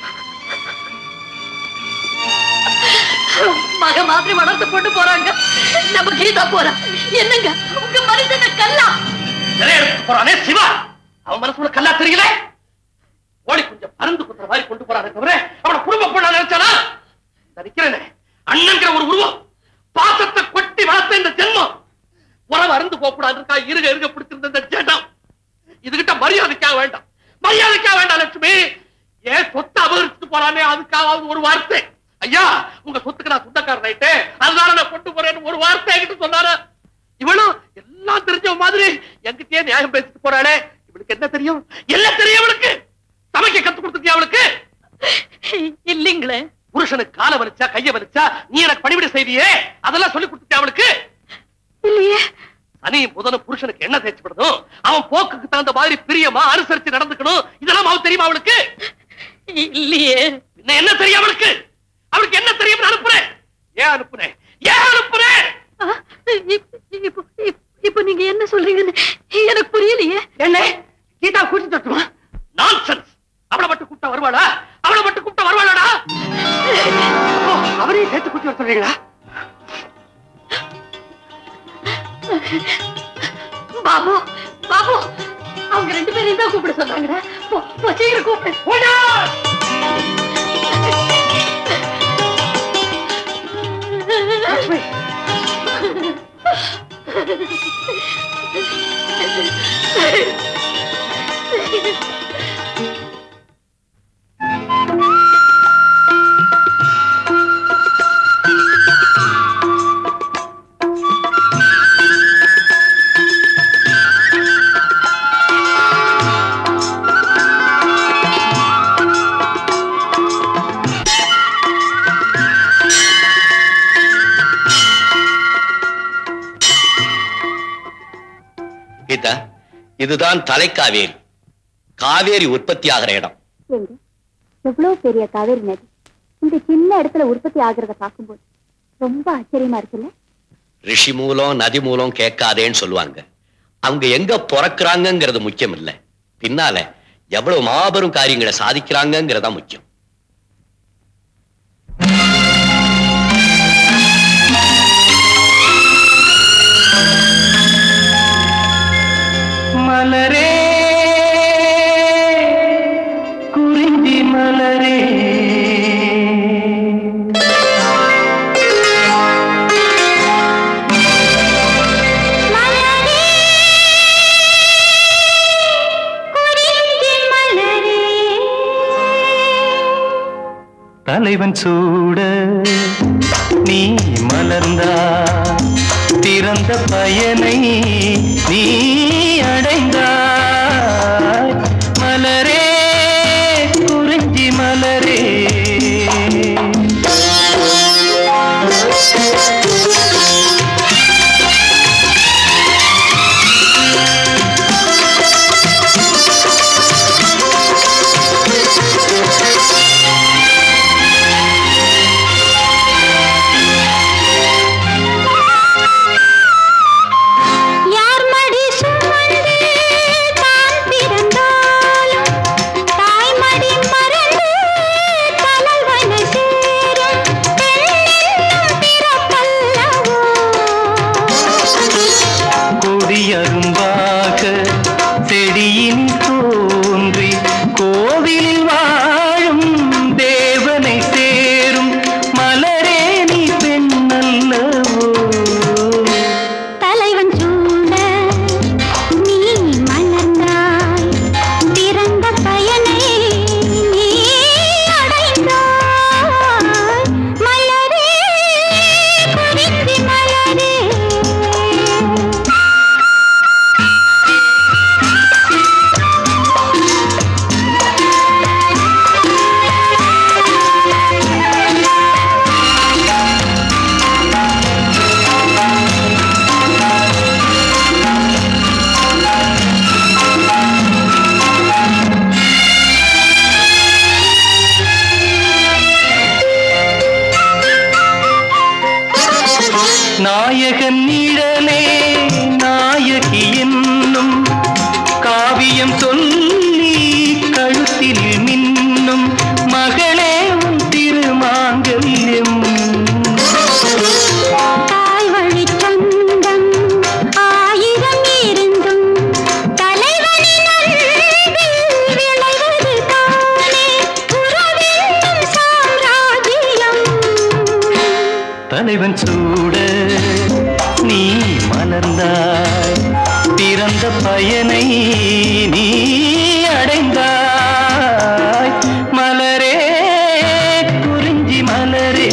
மக மாதிரி வளர்த்து போட்டு போறாங்க நம்ம கீதா போறா என்னங்க உங்க மனுஷன கல்லா சிலை எடுத்து போறானே சிவா அவன் மனசுல கல்லா தெரியல ஓடி கொஞ்சம் பருந்து குத்துற மாதிரி கொண்டு போறானே தவிர அவன குடும்ப பொண்ணா நினைச்சானா இந்த நிக்கிறேனே அண்ணன்கிற ஒரு உருவம் பாசத்தை கொட்டி வளர்த்த இந்த ஜென்மம் உறவு அருந்து போக கூடாதுக்கா இருக இருக பிடிச்சிருந்த இந்த ஜெடம் இதுகிட்ட மரியாதைக்கா வேண்டாம் மரியாதைக்கா வேண்டாம் லட்சுமி ஏன் சொத்தை அபகரிச்சுட்டு போறானே அதுக்காவது ஒரு வார்த்தை ஐயா உங்க சொத்துக்கு நான் சொந்தக்காரன் ஆயிட்டே அதனால நான் கொண்டு போறேன்னு ஒரு வார்த்தை என்கிட்ட சொன்னாரு இவளும் எல்லாம் தெரிஞ்ச மாதிரி என்கிட்டயே நியாயம் பேசிட்டு போறாளே இவளுக்கு என்ன தெரியும் எல்லாம் தெரியும் இவளுக்கு சமைக்க கத்து கொடுத்துருக்கியா அவளுக்கு இல்லீங்களே புருஷனுக்கு காலை வலிச்சா கைய வலிச்சா நீ எனக்கு பணிவிட செய்தியே அதெல்லாம் சொல்லி கொடுத்துருக்கியா அவளுக்கு இல்லையே சனி புதனும் புருஷனுக்கு என்ன தேய்ச்சி விடணும் அவன் போக்குக்கு தகுந்த மாதிரி பிரியமா அனுசரிச்சு நடந்துக்கணும் இதெல்லாம் அவன் தெரியுமா அவளுக்கு இல்லையே இன்னும் என்ன தெரியும் அவளுக்கு அவளுக்கு என்ன தெரியும் அனுப்புறேன் ஏன் அனுப்புறேன் ஏன் அனுப்புறேன் ஆ, இப்ப- இப்ப- இப்ப- இப்ப நீங்க என்ன சொல்றீங்கன்னு எனக்கு புரியலையே என்ன கீதா கூட்டிட்டு வரட்டுமா நான்சென்ஸ் அவளை மட்டும் கூப்பிட்டா வருவாளா அவளை மட்டும் கூப்பிட்டா வருவாளாடா அப்போ அவரையும் சேர்த்து கூட்டி வர சொல்றீங்களா பாபு பாபு அவங்க ரெண்டு பேரையும் தான் கூப்பிட சொன்னாங்க போ போ, சீக்கிரம் கூப்பிடு போடா! லட்சுமி, கீதா இதுதான் தலைக்காவேரி காவேரி உற்பத்தி ஆகிற இடம் ஏங்க எவ்வளவு பெரிய காவேரி நதி இந்த சின்ன இடத்துல உற்பத்தி ஆகுறத பார்க்கும்போது ரொம்ப ஆச்சரியமா இருக்குல்ல ரிஷி மூலம் நதி மூலம் கேட்காதேன்னு சொல்லுவாங்க அவங்க எங்க பிறக்குறாங்கங்கிறது முக்கியம் இல்ல பின்னால எவ்வளவு மாபெரும் காரியங்களை சாதிக்கிறாங்கங்கிறதா முக்கியம் மலரே குறிஞ்சி மலரே தலைவன் சூட நீ மலர்ந்தா திறந்த பயனை நீ அடைந்தாய் மலரே குறிஞ்சி மலரே யார் மடி சுமந்து தான் பிறந்தாலும் தாய் மடி மறந்து தலைவன சேரும் பெண்ணென்னும் பிறப்பல்லவோ கொடியரும்பாக செடியின் தோன்றி கோவிலில் வாழும் தேவனை சேரும் மலரே நீ பெண்ணல்லவோ தலைவன் சூட நீ மலர்ந்தாய் பிறந்த பயனை நீ அடைந்தாய் மலரே குறிஞ்சி மலரே நாயகன் நிழலே நாயகி என்னும் காவியம் சொல்லி கழுத்தினில் மின்னும் மகளே உன் திருமாங்கல்யம் தாய் வழிச் சொந்தம் ஆயிரம் இருந்தும் தலைவனின் அன்பில் விளைவது தானே உறவென்னும் சாம்ராஜ்யம் தலைவன் சூட நீ மலர்ந்தாய் பிறந்த பயனை நீ அடைந்தாய் மலரே குறிஞ்சி மலரே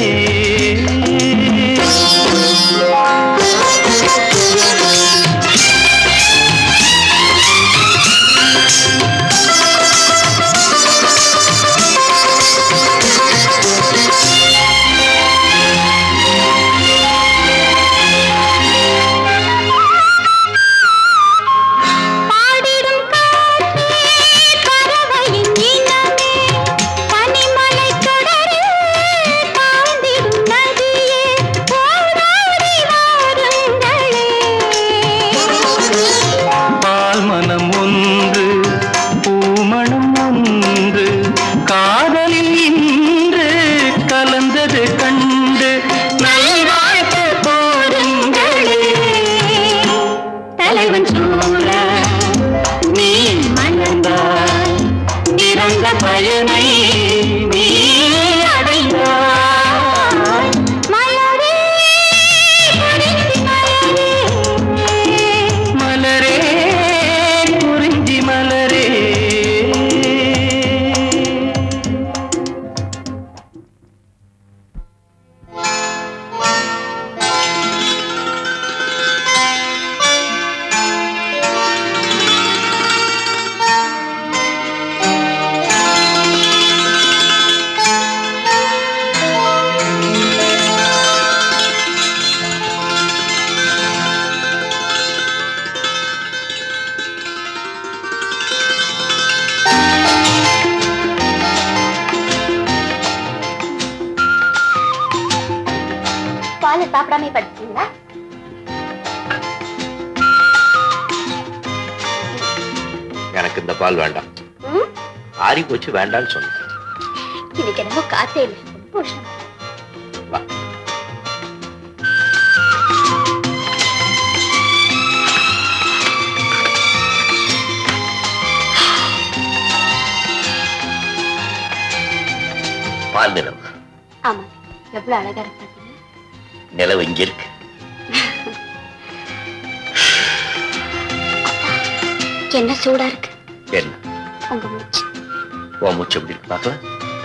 பாடிடும் காற்றே பறவையின் இனமே பனிமலை கடலில் தாழ்ந்திடும் நதியே ஓடாடி வாருங்களே பால் மனம் ஒன்று பூமணம் ஒன்று காதலில் இன்று கலந்தது கண்டு நல்வாழ்த்து போருங்களே தலைவன் சூழ நீ மணந்தாய் இறந்த பயனை நீ அடைந்தாய் மலரே குறிஞ்சி மலரே மலரே குறிஞ்சி மலரே பாலை சாப்பிடாம படிச்சீங்களா எனக்கு இந்த பால் வேண்டாம் ம், ஆறி போச்சு வேண்டாம்னு சொன்னேன் இன்னைக்கு என்னமோ காத்தே இல்லை ரொம்ப உஷ்ணம். வா பால் நிலவு ஆமா எவ்வளவு அழகா இருக்கு பாத்தீங்களா? நிலவு இங்க இருக்கு என்ன சூடா இருக்கு என்ன உங்க மூச்சு உன் மூச்சு எப்படி இருக்கு பார்க்கலாம்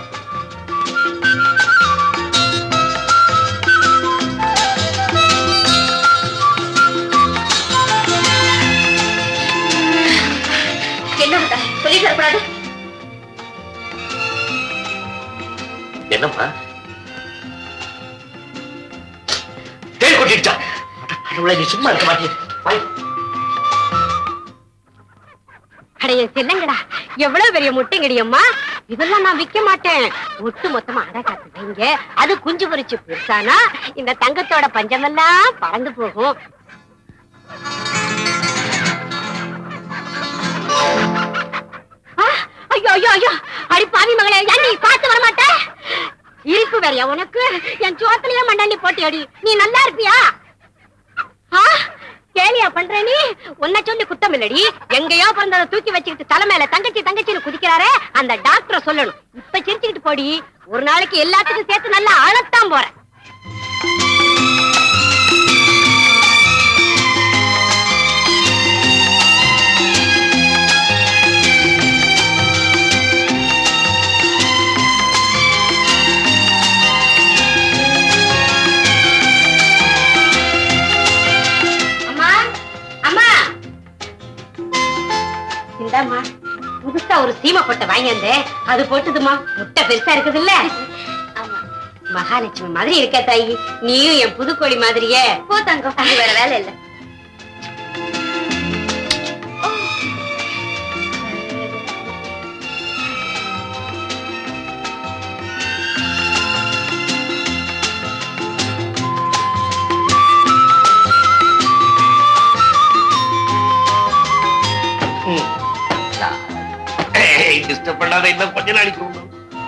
என்ன உண்டா சொல்லி தரப்படாது என்னம்மா தேள் கொட்டிடுச்சா அடவுளை, நீ சும்மா இருக்க மாட்டிய அடைய செல்லுங்கடா எவ்வளவு பெரிய முட்டைங்கடி அம்மா இதெல்லாம் நான் விக்க மாட்டேன் ஒட்டு மொத்தமா அடை காத்து வைங்க அது குஞ்சு பொரிச்சு பெருசானா இந்த தங்கத்தோட பஞ்சமெல்லாம் பறந்து போகும் ஆ, ஐயோ ஐயோ ஐயோ அடி பாவி மகளே ஏன் நீ பார்த்து வர மாட்ட இருப்பு வேறையா உனக்கு என் சோத்திலேயே மண்ணி போட்டி அடி நீ நல்லா இருப்பியா ஆ, கேலியா பண்ற நீ உன்னை சொல்லி குத்தம் இல்லடி எங்கேயோ பிறந்ததை தூக்கி வச்சுக்கிட்டு தலை மேல தங்கச்சி தங்கச்சின்னு குதிக்கிறாரே அந்த டாக்டரை சொல்லணும் இப்ப சிரிச்சுக்கிட்டு போடி ஒரு நாளைக்கு எல்லாத்துக்கும் சேர்த்து நல்லா அழத்தான் போறேன் அம்மா அம்மா இந்தாம்மா புதுசா ஒரு சீமை போட்ட வாங்கி வந்தேன் அது போட்டுதுமா முட்டை பெருசா இருக்குது இல்ல ஆமா மகாலட்சுமி மாதிரி இருக்க தாயி நீயும் என் புதுக்கோழி மாதிரியே போ தங்கம் அது வேற வேலை இல்ல டிஸ்டர்ப் பண்ணாத இன்னும் கொஞ்ச நாளைக்கு உண்டு.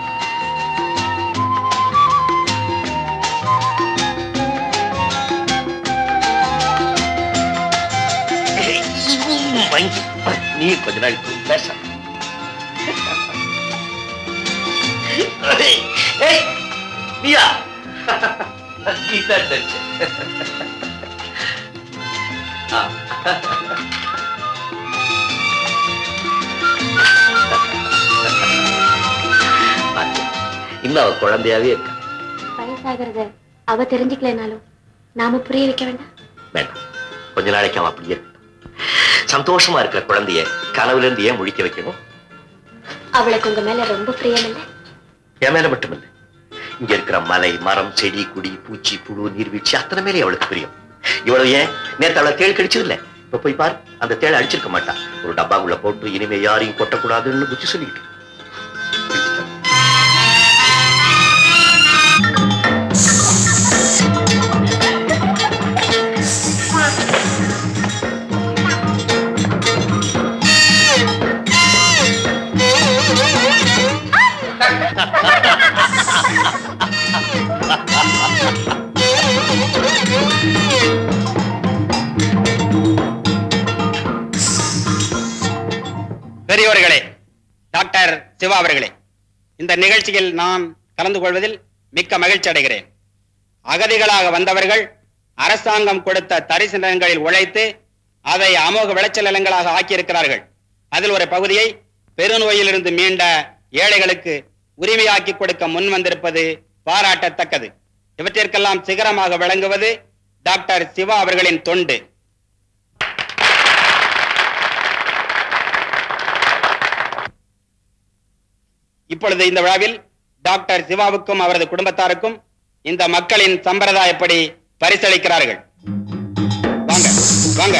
ஏய், வங்கி. நீ கொஞ்ச நாளைக்கு பேச ஏய், ஏய், நீயா நீதான் நினைச்சேன். ஆ. பாத்து, இன்னும் அவ குழந்தையாவே இருக்கா வயசாகிறத அவ தெரிஞ்சுக்கலனாலும் நாம புரிய வைக்க வேண்டாம் வேண்டாம் கொஞ்ச நாளைக்கு அவன் அப்படியே இருக்கட்டும். சந்தோஷமா இருக்கிற குழந்தைய கனவுல இருந்து ஏன் முழிக்க வைக்கணும் அவளுக்கு உங்க மேல ரொம்ப பிரியம் இல்ல என் மேல மட்டுமில்ல இங்க இருக்கிற மலை மரம் செடி குடி பூச்சி புழு நீர்வீழ்ச்சி அத்தனை மேலே அவளுக்கு பிரியம் இவ்வளவு ஏன் நேத்து அவளை தேள் கடிச்சது இல்ல இப்ப போய் பாரு அந்த தேளை அடிச்சிருக்க மாட்டா ஒரு டப்பாக்குள்ள போட்டு இனிமே யாரையும் கொட்டக்கூடாதுன்னு புத்தி சொல்லிக்கிட்டு பிடிச்சிட்டா. பெரியவர்களே டாக்டர் சிவா அவர்களே இந்த நிகழ்ச்சியில் நான் கலந்து கொள்வதில் மிக்க மகிழ்ச்சி அடைகிறேன் அகதிகளாக வந்தவர்கள் அரசாங்கம் கொடுத்த தரிசு நிலங்களில் உழைத்து அதை அமோக விளைச்சல் நிலங்களாக ஆக்கியிருக்கிறார்கள் அதில் ஒரு பகுதியை பெருநோயிலிருந்து மீண்ட ஏழைகளுக்கு உரிமையாக்கி கொடுக்க முன் வந்திருப்பது பாராட்டத்தக்கது இவற்றிற்கெல்லாம் சிகரமாக விளங்குவது டாக்டர் சிவா அவர்களின் தொண்டு இப்பொழுது இந்த விழாவில் டாக்டர் சிவாவுக்கும் அவரது குடும்பத்தாருக்கும் இந்த மக்களின் சம்பிரதாயப்படி பரிசளிக்கிறார்கள் வாங்க வாங்க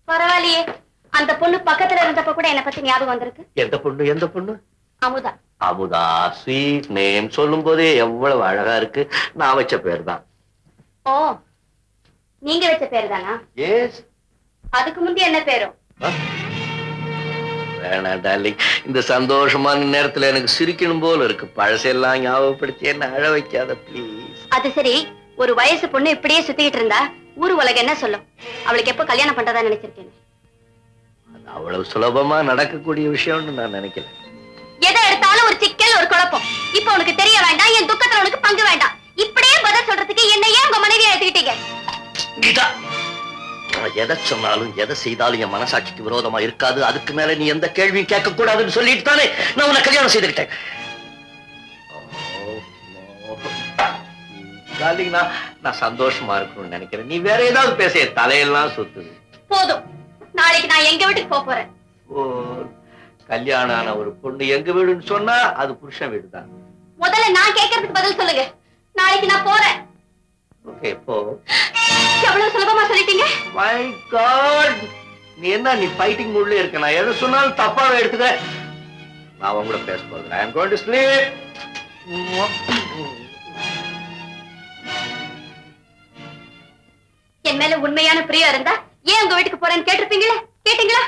பரவாயில்லையே அந்த பொண்ணு பக்கத்துல இருந்தப்ப கூட என்ன பத்தி ஞாபகம் வந்திருக்கு எந்த பொண்ணு எந்த பொண்ணு அமுதா அமுதா ஸ்வீட் நேம் சொல்லும் போதே எவ்வளவு அழகா இருக்கு நான் வச்ச பேர் தான் ஓ நீங்க வச்ச பேரு தானா எஸ் அதுக்கு முந்தி என்ன பேரும் வேணாம் டார்லிங் இந்த சந்தோஷமான நேரத்துல எனக்கு சிரிக்கணும் போல இருக்கு பழசெல்லாம் ஞாபகப்படுத்தி என்ன அழ வைக்காத ப்ளீஸ் அது சரி ஒரு வயசு பொண்ணு இப்படியே சுத்திக்கிட்டு இருந்தா ஊர் உலகம் என்ன சொல்லும் அவளுக்கு எப்போ கல்யாணம் பண்றதா நினைச்சிருக்கேன் அது அவ்வளவு சுலபமா நடக்கக்கூடிய விஷயம்னு நான் நினைக்கிறேன் எதை எடுத்தாலும் ஒரு சிக்கல் ஒரு குழப்பம் இப்ப உனக்கு தெரிய வேண்டாம் என் துக்கத்துல உனக்கு பங்கு வேண்டாம் இப்படியே பதில் சொல்றதுக்கு என்ன ஏன் உங்க மனைவியை எடுத்துக்கிட்டீங்க கீதா நான் எதை சொன்னாலும் எதை செய்தாலும் என் மனசாட்சிக்கு விரோதமா இருக்காது அதுக்கு மேல நீ எந்த கேள்வியும் கேட்க கூடாதுன்னு சொல்லிட்டு தானே நான் உன்னை கல்யாணம் செய்துக்கிட்டேன் டார்லிங் நான் நான் சந்தோஷமா இருக்கணும்னு நினைக்கிறேன் நீ வேற ஏதாவது பேச என் தலையெல்லாம் சுத்துது போதும் நாளைக்கு நான் எங்க வீட்டுக்கு போப் போறேன் ஓ கல்யாணம் ஆன ஒரு பொண்ணு எங்க வீடுன்னு சொன்னா அது புருஷன் வீடு தான் முதல்ல நான் கேட்கறதுக்கு பதில் சொல்லுங்க நாளைக்கு நான் போறேன் ஓகே போ எவ்வளவு சுலபமா சொல்லிட்டீங்க மை காட் நீ என்ன நீ ஃபைட்டிங் மூட்ல இருக்க நான் எதை சொன்னாலும் தப்பாவே எடுத்துக்க நான் உங்க கூட பேச போறேன் I am going to sleep என் மேல உண்மையான பிரியம் இருந்தா ஏன் உங்க வீட்டுக்கு போறேன்னு கேட்டிருப்பீங்களா கேட்டீங்களா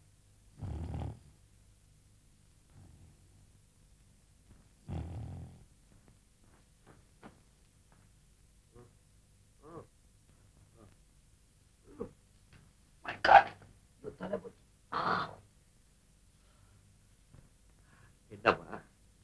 மை காட் என்னம்மா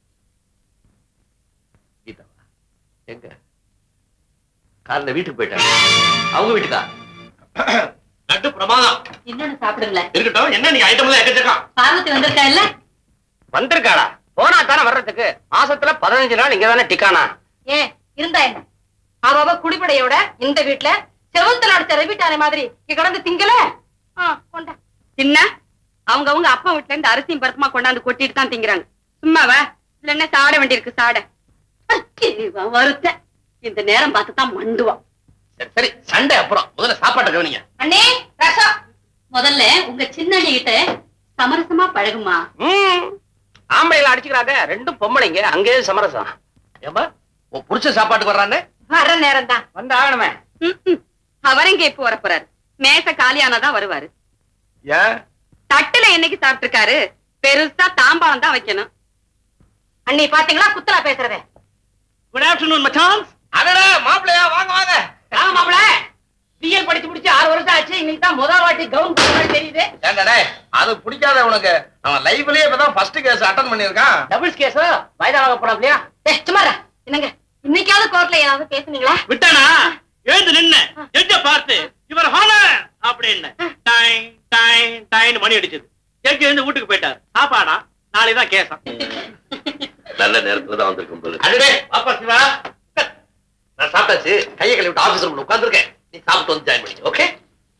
கீதாவா எங்க காலைல வீட்டுக்கு போயிட்டாங்க அவங்க வீட்டுக்கா லட்டு பிரமாதம் இன்னொன்னு சாப்பிடுங்களேன் இருக்கட்டும் என்ன நீ ஐட்டம் எல்லாம் எக்கச்சக்கம் பார்வதி வந்திருக்கா இல்ல வந்திருக்காளா போனா தானே வர்றதுக்கு மாசத்துல பதினஞ்சு நாள் இங்க தானே டிக்கானா ஏ இருந்தா என்ன அவ அவ குடிப்படையோட இந்த வீட்டுல செவத்துல அடிச்ச ரவிட்டான மாதிரி இங்க கிடந்து திங்கல ஆ, கொண்டா தின்ன அவங்க அவங்க அப்பா வீட்டுல இருந்து அரிசியும் பருப்புமா கொண்டாந்து கொட்டிட்டு தான் திங்கிறாங்க சும்மாவா இதுல என்ன சாட வேண்டியிருக்கு சாட இவன் வருத்த இந்த நேரம் பார்த்து தான் மண்டுவான் சரி சரி சண்டை அப்புறம் முதல்ல சாப்பாட்டை கவனிங்க அண்ணே ரசம் முதல்ல உங்க சின்ன கிட்ட சமரசமா பழகுமா ம் ஆம்பளைல அடிச்சுக்கிறாங்க ரெண்டும் பொம்பளைங்க அங்கேயே சமரசம் ஏமா உன் புருஷன் சாப்பாட்டுக்கு வர்றானே வர நேரம் தான் வந்து ஆகணுமே அவர் எங்க இப்ப வரப் போறாரு மேச காலியானாதான் வருவாரு ஏன் தட்டுல என்னைக்கு சாப்பிட்டிருக்காரு பெருசா தாம்பாளம் தான் வைக்கணும் அண்ணி பாத்தீங்களா குத்தலா பேசுறத குட் ஆஃப்டர்நூன் மச்சான்ஸ் அடடா மாப்பிள்ளையா வாங்க வாங்க ஆமா மாப்பிள பிஎல் படிச்சு முடிச்சு ஆறு வருஷம் ஆச்சு இன்னைக்கு தான் முதல் வாட்டி கவுன் போட்ட மாதிரி தெரியுது ஏண்டா டேய் அது பிடிக்காத உனக்கு அவன் லைஃப்லயே இப்பதான் ஃபர்ஸ்ட் கேஸ் அட்டன் பண்ணிருக்கான் டபுள்ஸ் கேஸ் வயதா வாங்க போறோம் இல்லையா ஏய், சும்மா இரு. என்னங்க இன்னைக்காவது கோர்ட்ல ஏதாவது பேசுனீங்களா விட்டானா எழுந்து நின்னு எங்க பார்த்து இவர் ஹானர் அப்படின்னு டைம் டைம் டைம் மணி அடிச்சது எங்க இருந்து வீட்டுக்கு போயிட்டார் சாப்பாடா நாளை தான் கேசம் நல்ல நேரத்துல தான் வந்திருக்கும் போது அடடே பாப்பா சிவா நான் சாப்பிட்டாச்சு கையை கழுவிட்டு ஆபீஸ் ரூம்ல உட்கார்ந்திருக்கேன் நீ சாப்பிட்டு வந்து ஜாயின் பண்ணி ஓகே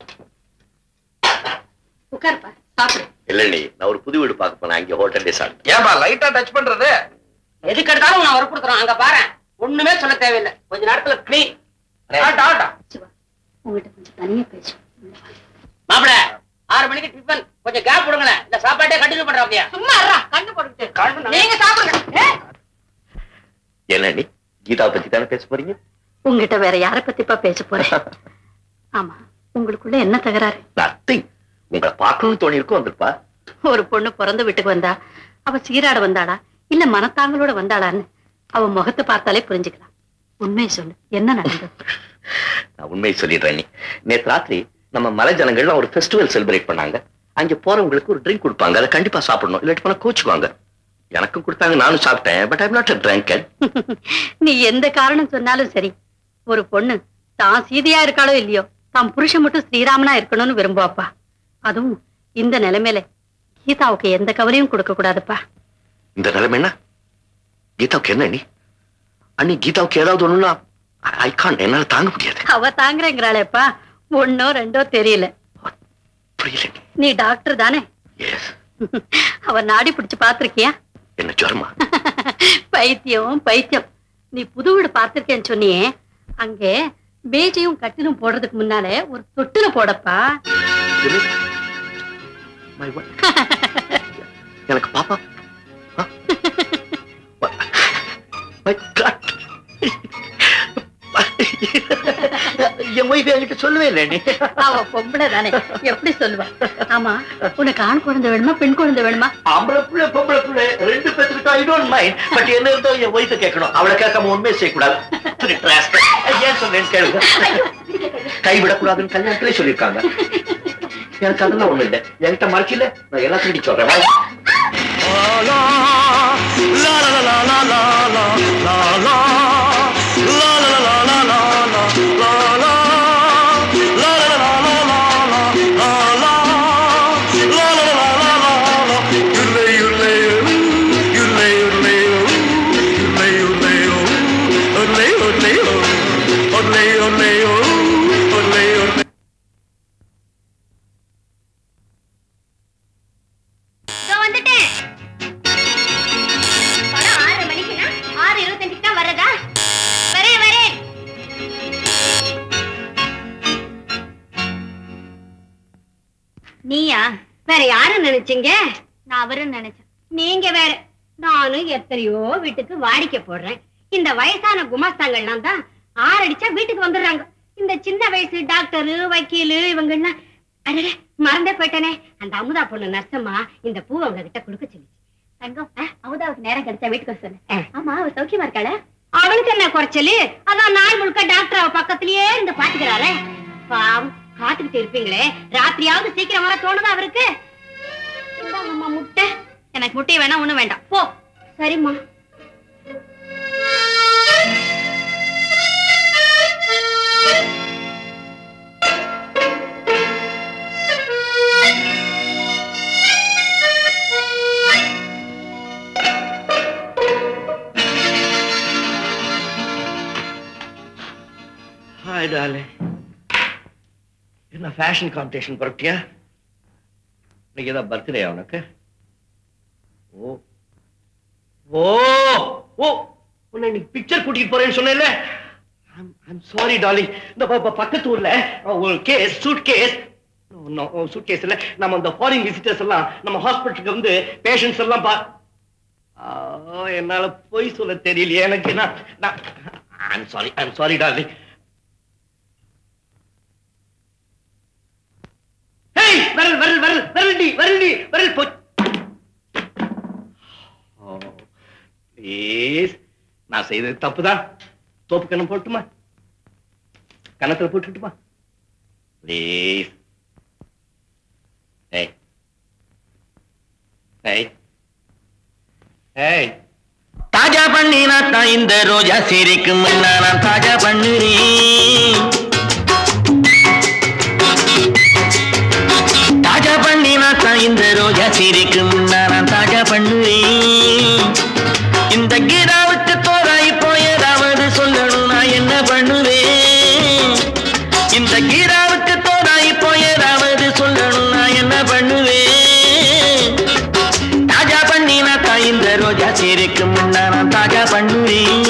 உட்காருப்பா சாப்பிடு இல்ல நீ நான் ஒரு புது வீடு பார்க்க போனேன் அங்கே ஹோட்டல்லே சாப்பிட்டேன் ஏன்பா லைட்டா டச் பண்றது எதுக்கு எடுத்தாலும் நான் வற்புறுத்துறோம் அங்க பாரு ஒண்ணுமே சொல்ல தேவையில்லை கொஞ்ச நேரத்துல கிளீன் ஆட்டா ஆட்டா சிவா உங்ககிட்ட கொஞ்சம் தனியா பேசு மாப்பிள ஆறு மணிக்கு டிஃபன் கொஞ்சம் கேப் விடுங்களேன் இந்த சாப்பாட்டே கண்டினியூ பண்றோம் அப்படியா சும்மா இருடா, கண்ணு போட்டுக்கிட்டு கண்ணு நீங்க சாப்பிடுங்க ஏய், என்ன நீ கீதாவை பத்தி தானே பேச போறீங்க உங்ககிட்ட வேற யார பத்திப்பா பேச போறேன் ஆமா உங்களுக்குள்ள என்ன தகராறு நத்திங் உங்களை பார்க்கணும்னு தோணி இருக்கும் வந்திருப்பா ஒரு பொண்ணு பிறந்த வீட்டுக்கு வந்தா அவ சீராட வந்தாளா இல்ல மனத்தாங்களோட வந்தாளான்னு அவ முகத்தை பார்த்தாலே புரிஞ்சுக்கலாம் உண்மையை சொல்லு என்ன நடந்தது நான் உண்மையை சொல்லிடுறேன் நீ நேத்து ராத்திரி நம்ம மலை ஜனங்கள்லாம் ஒரு ஃபெஸ்டிவல் செலிப்ரேட் பண்ணாங்க அங்க போறவங்களுக்கு ஒரு ட்ரிங்க் கொடுப்பாங்க அதை கண்டிப்பா சாப்பிடணும் இல்லாட்டி போனா கோச்சுக்குவாங்க எனக்கும் கொடுத்தாங்க நானும் சாப்பிட்டேன் பட் ஐம் நாட் ட்ரங்கன் நீ எந்த காரணம் சொன்னாலும் சரி ஒரு பொண்ணு தான் சீதையா இருக்காளோ இல்லையோ தான் புருஷன் மட்டும் ஸ்ரீராமனா இருக்கணும்னு விரும்புவாப்பா அதுவும் இந்த நிலைமையில கீதாவுக்கு எந்த கவலையும் கொடுக்க கூடாதுப்பா இந்த நிலைமை என்ன கீதாவுக்கு என்ன நீ அண்ணி கீதாவுக்கு ஏதாவது ஒண்ணுன்னா ஐ கான் என்னால தாங்க முடியாது அவ தாங்குறேங்கிறாளேப்பா ஒன்னோ ரெண்டோ தெரியல புரியல நீ டாக்டர் தானே எஸ் அவ நாடி பிடிச்சு பாத்திருக்கியா என்ன ஜுரமா பைத்தியம் பைத்தியம் நீ புது வீடு பார்த்திருக்கேன்னு சொன்னியே அங்கே மேஜையும் கட்டிலும் போடுறதுக்கு முன்னாலே ஒரு தொட்டில போடப்பா இது மை எனக்கு பாப்பா மை காட் என் ஒய்ஃப் என்கிட்ட சொல்லவே இல்லை நீ அவ பொம்பளை தானே எப்படி சொல்லுவா ஆமா உனக்கு ஆண் குழந்தை வேணுமா பெண் குழந்தை வேணுமா ஆம்பளை பிள்ளை பொம்பளை பிள்ளை ரெண்டு பேத்துக்கிட்ட ஐ டோன்ட் மைண்ட் பட் என்ன இருந்தாலும் என் ஒய்ஃபை கேட்கணும் அவளை கேட்காம உண்மையை செய்யக்கூடாது திருட்டு rascal. ஏன் சொன்னேன்னு கேளுங்க கைவிடக்கூடாதுன்னு கல்யாணத்திலே சொல்லியிருக்காங்க எனக்கு அதெல்லாம் ஒண்ணு இல்லை என்கிட்ட மறைக்கல நான் எல்லாத்தையும் சொல்றேன் வா. இதோ வந்துட்டேன் படம் ஆறு மணிக்குன்னா ஆறு இருபத்தஞ்சுக்கு தான் வர்றதா வரேன் வரேன் நீயா வேற யாரு நினைச்சீங்க நான் அவருன்னு நினைச்சேன் நீங்க வேற நானும் எத்தனையோ வீட்டுக்கு வாடிக்கை போடுறேன் இந்த வயசான குமாஸ்தாங்கள்லாம் தான் ஆறடிச்சா வீட்டுக்கு வந்துடுறாங்க இந்த சின்ன வயசு டாக்டரு வக்கீலு இவங்க எல்லாம் அடடே மறந்தே போயிட்டேனே அந்த அமுதா பொண்ணு நர்சம்மா இந்த பூ அவங்க கிட்ட கொடுக்க சொல்லிச்சு தங்கம் அஹ், அமுதாவுக்கு நேரம் கிடைச்சா வீட்டுக்கு வர சொல்லு அஹ். ஆமா அவ சௌக்கியமா இருக்காளா அவளுக்கு என்ன குறைச்சலு அதான் நாள் முழுக்க டாக்டர் அவ பக்கத்திலேயே இருந்து பாத்துக்கிறாரே பாவம் காத்துக்கிட்டு இருப்பீங்களே ராத்திரியாவது சீக்கிரம் வர தோணுதா அவருக்கு இந்தாங்கம்மா முட்டை எனக்கு முட்டையை வேணா ஒண்ணும் வேண்டாம் போ சரிம்மா ஹாய் டாலே என்ன ஃபேஷன் காம்படிஷன் புறப்பட்டியா இன்னைக்கு ஏதாவது பர்த்டே உனக்கு ஓ ஓ ஓ உன்னை இன்னைக்கு பிக்சர் கூட்டிட்டு போறேன்னு சொன்னேன்ல ஐம் சாரி டாலி இந்த ப- ப- பக்கத்து ஊர்ல அஹ், ஒரு case suit case suit case இல்ல நம்ம அந்த ஃபாரின் விசிட்டர்ஸ் எல்லாம் நம்ம ஹாஸ்பிட்டலுக்கு வந்து பேஷண்ட்ஸ் எல்லாம் பா ஆ, என்னால பொய் சொல்ல தெரியலையே எனக்கு நான் I'm sorry I'm sorry Dolly hey வரல் வரல் வரல் வரல்டி வரல்டி வரல் போ ப்ளீஸ் நான் செய்தது தப்புதான் தோப்பு கண்ணம் போட்டுமா கணத்துல போட்டுட்டுமா ப்ளீஸ் ஏய் ஏய் ஏய் தாஜா பண்ணினா தான் இந்த ரோஜா சிரிக்கும் நான் தாஜா பண்ணுறேன் தாஜா பண்ணினா தான் இந்த ரோஜா சிரிக்கும் நான் தாஜா பண்ணுறேன் இந்த கீதாவுக்கு தோராய் போயதாவது சொல்லணும் நான் என்ன பண்ணுவேன் இந்த கீதாவுக்கு தோராய் போயதாவது சொல்லணும் நான் என்ன பண்ணுவேன் தாஜா பண்ணினா தான் இந்த ரோஜா சிரிக்கும் நான் தாஜா பண்ணுவேன்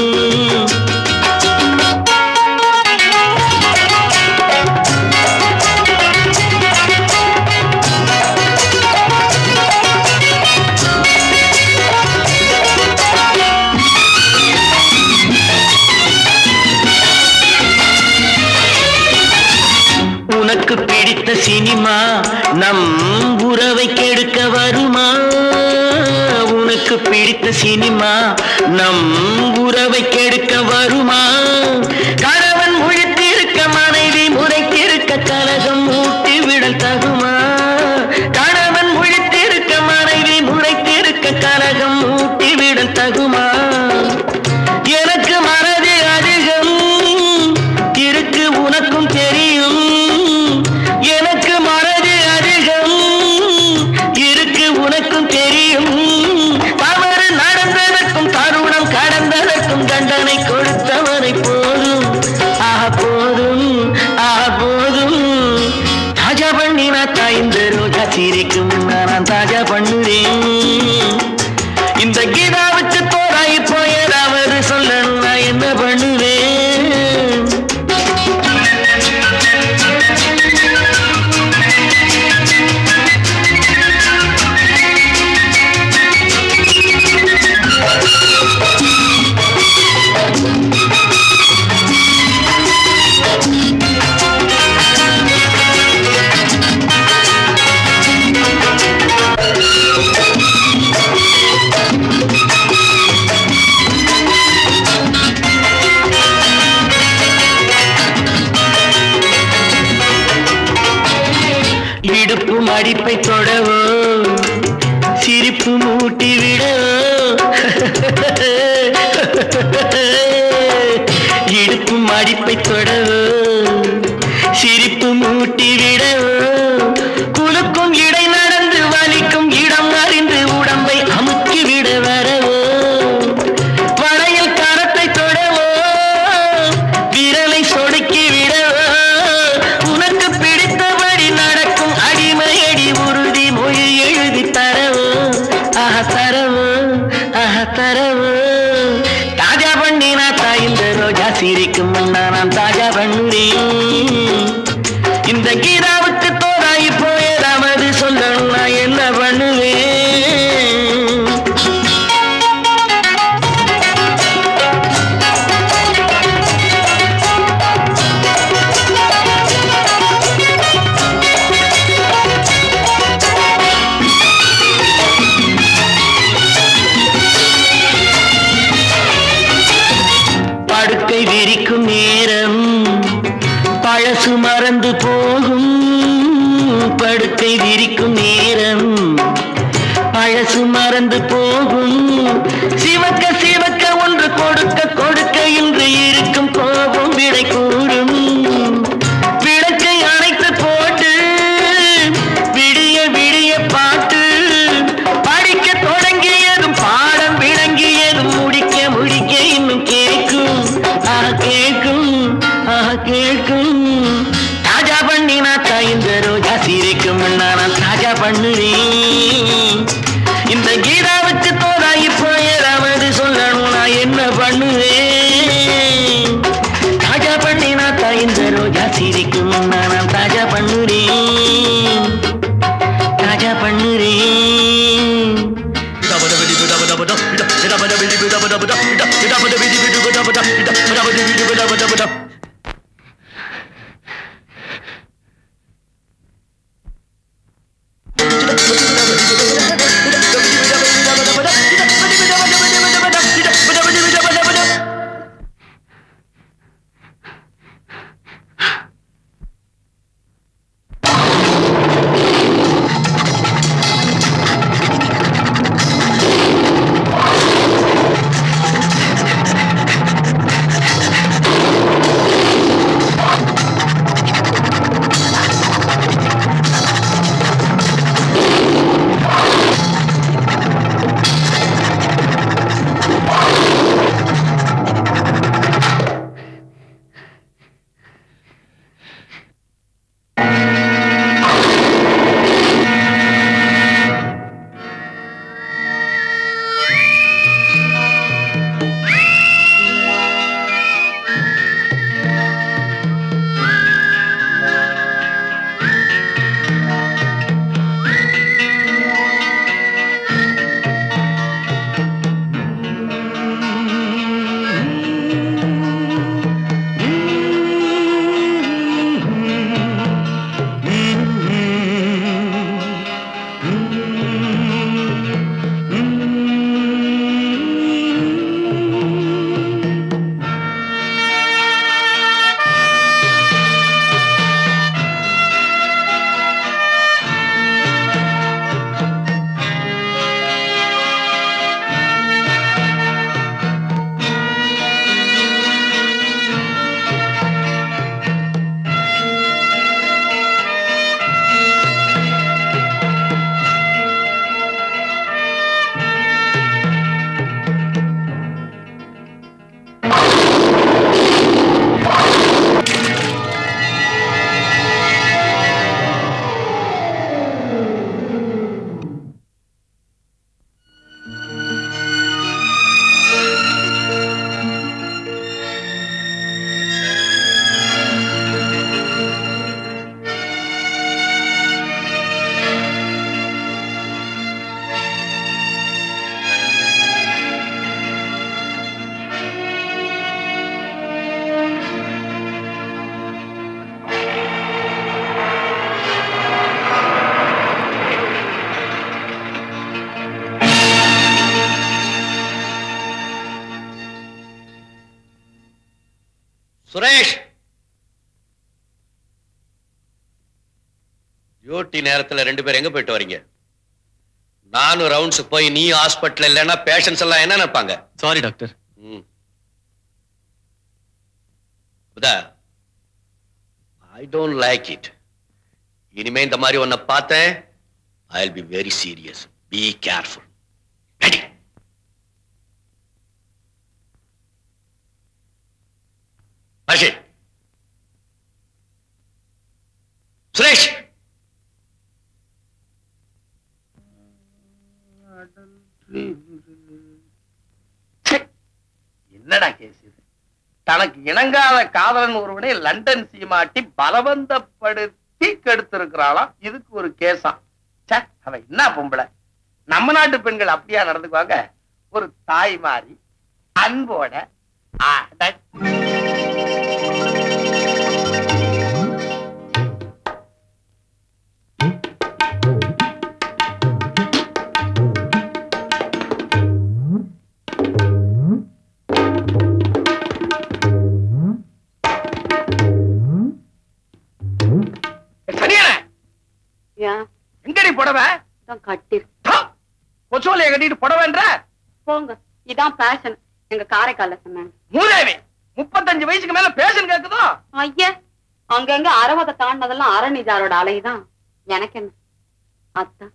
உனக்கு பிடித்த சினிமா நம் உறவை கெடுக்க வருமா உனக்கு பிடித்த சினிமா நம் உறவை கெடுக்க வருமா கணவன் முழித்திருக்க மனைவி முறைத்திருக்க கலகம் மூட்டி விடல் தகுமா கணவன் முழித்திருக்க மனைவி முறைத்திருக்க கலகம் மூட்டி விடல் தகுமா எனக்கு மனது அதிகம் இருக்கு உனக்கும் தெரியும் எனக்கு மனது அதிகம் இருக்கு உனக்கும் தெரியும் தவறு நடந்ததற்கும் தருணம் கடந்ததற்கும் தண்டனை கொடுத்தவரை போதும் ஆக போதும் ஆக போதும் தாஜா பண்ணினா தாய்ந்த ரோஜா சிரிக்கும் நான் தாஜா பண்ணுறேன் இந்த கீதாவுக்கு தோராய் போயதாவது சொல்லணும் நான் என்ன பண்ணுவேன் மடிப்பை தொடவோ சிரிப்பு மூட்டி விடவோ இடுப்பு மடிப்பை தொடவோ சிரிப்பு மூட்டி விடவோ குலுக்கும் இடை நடந்து வலிக்கும் இடம் அறிந்து உடம்பை அமுக்கி விட வரவோ வளையல் கரத்தை தொடவோ விரலை சொடுக்கி விடவோ உனக்கு பிடித்தபடி நடக்கும் அடிமையடி உறுதி மொழி எழுதி தரவோ ஆஹ தரவோ ஆஹ தரவோ தாஜா பண்ணினா தாய்ந்த ரோஜா சிரிக்கும் முன்னா நான் தாஜா பண்ணுறேன் இந்த கீதாவுக்கு தோதாய் போயதாவது சொல்லணும் நான் என்ன பண்ணுவேன் படுக்கை விரிக்கும் நேரம் பழசு மறந்து போகும் படுக்கை விரிக்கும் நேரம் பழசு மறந்து போகும் சிவக்க சிவக்க ஒன்று கொடுக்க கொடுக்க இன்று இருக்கும் கோபம் விடை கூடும் விளக்கை அணைத்து போட்டு விடிய விடிய பாட்டு படிக்க தொடங்கியதும் பாடம் விளங்கியதும் முடிக்க முடிக்க இன்னும் கேட்கும் ஆ கேட்கும் ஆ கேட்கும் தாஜா பண்ணினா தாய்ந்த ரோஜா சிரிக்கும் நான் தாஜா பண்ணுவேன் இந்த கீதாவுக்கு தோதாய் இப்போ ஏதாவது சொல்லணும் நான் என்ன பண்ணுவேன் தாஜா பண்ணினா தாய்ந்த ரோஜா சிரிக்கும் நான் தாஜா பண்ணுறேன் தாஜா பண்ணுறேன் டியூட்டி நேரத்துல ரெண்டு பேரும் எங்க போயிட்டு வரீங்க நானும் ரவுண்ட்ஸ் போய் நீ ஹாஸ்பிட்டல் இல்லைன்னா பேஷண்ட்ஸ் எல்லாம் என்ன நினைப்பாங்க சாரி டாக்டர் ம். புதா ஐ டோன்ட் லைக் இட் இனிமே இந்த மாதிரி உன்னை பார்த்தேன் I will be very serious be careful Rashid. Suresh என்னடா கேஸ் இது தனக்கு இணங்காத காதலன் ஒருவனை லண்டன் சீமாட்டி பலவந்தப்படுத்தி கெடுத்திருக்கிறாளாம் இதுக்கு ஒரு கேஸா ச்சே அவ என்ன பொம்பளை நம்ம நாட்டு பெண்கள் அப்படியா நடந்துக்குவாங்க ஒரு தாய் மாதிரி அன்போட அட சரியான ஏன் எங்கடி புடவை தான் கட்டி கொச்சோலைய கட்டிட்டு புடவைன்ற போங்க இதான் பேஷன் எங்க காரைக்கால்ல சொன்னாங்க மூதேவி முப்பத்தஞ்சு வயசுக்கு மேல பேஷன் கேக்குதோ ஐயா அங்கங்க அறுபதை தாண்டதெல்லாம் அரணிஜாரோட அலைதான் எனக்கு என்ன அத்தான்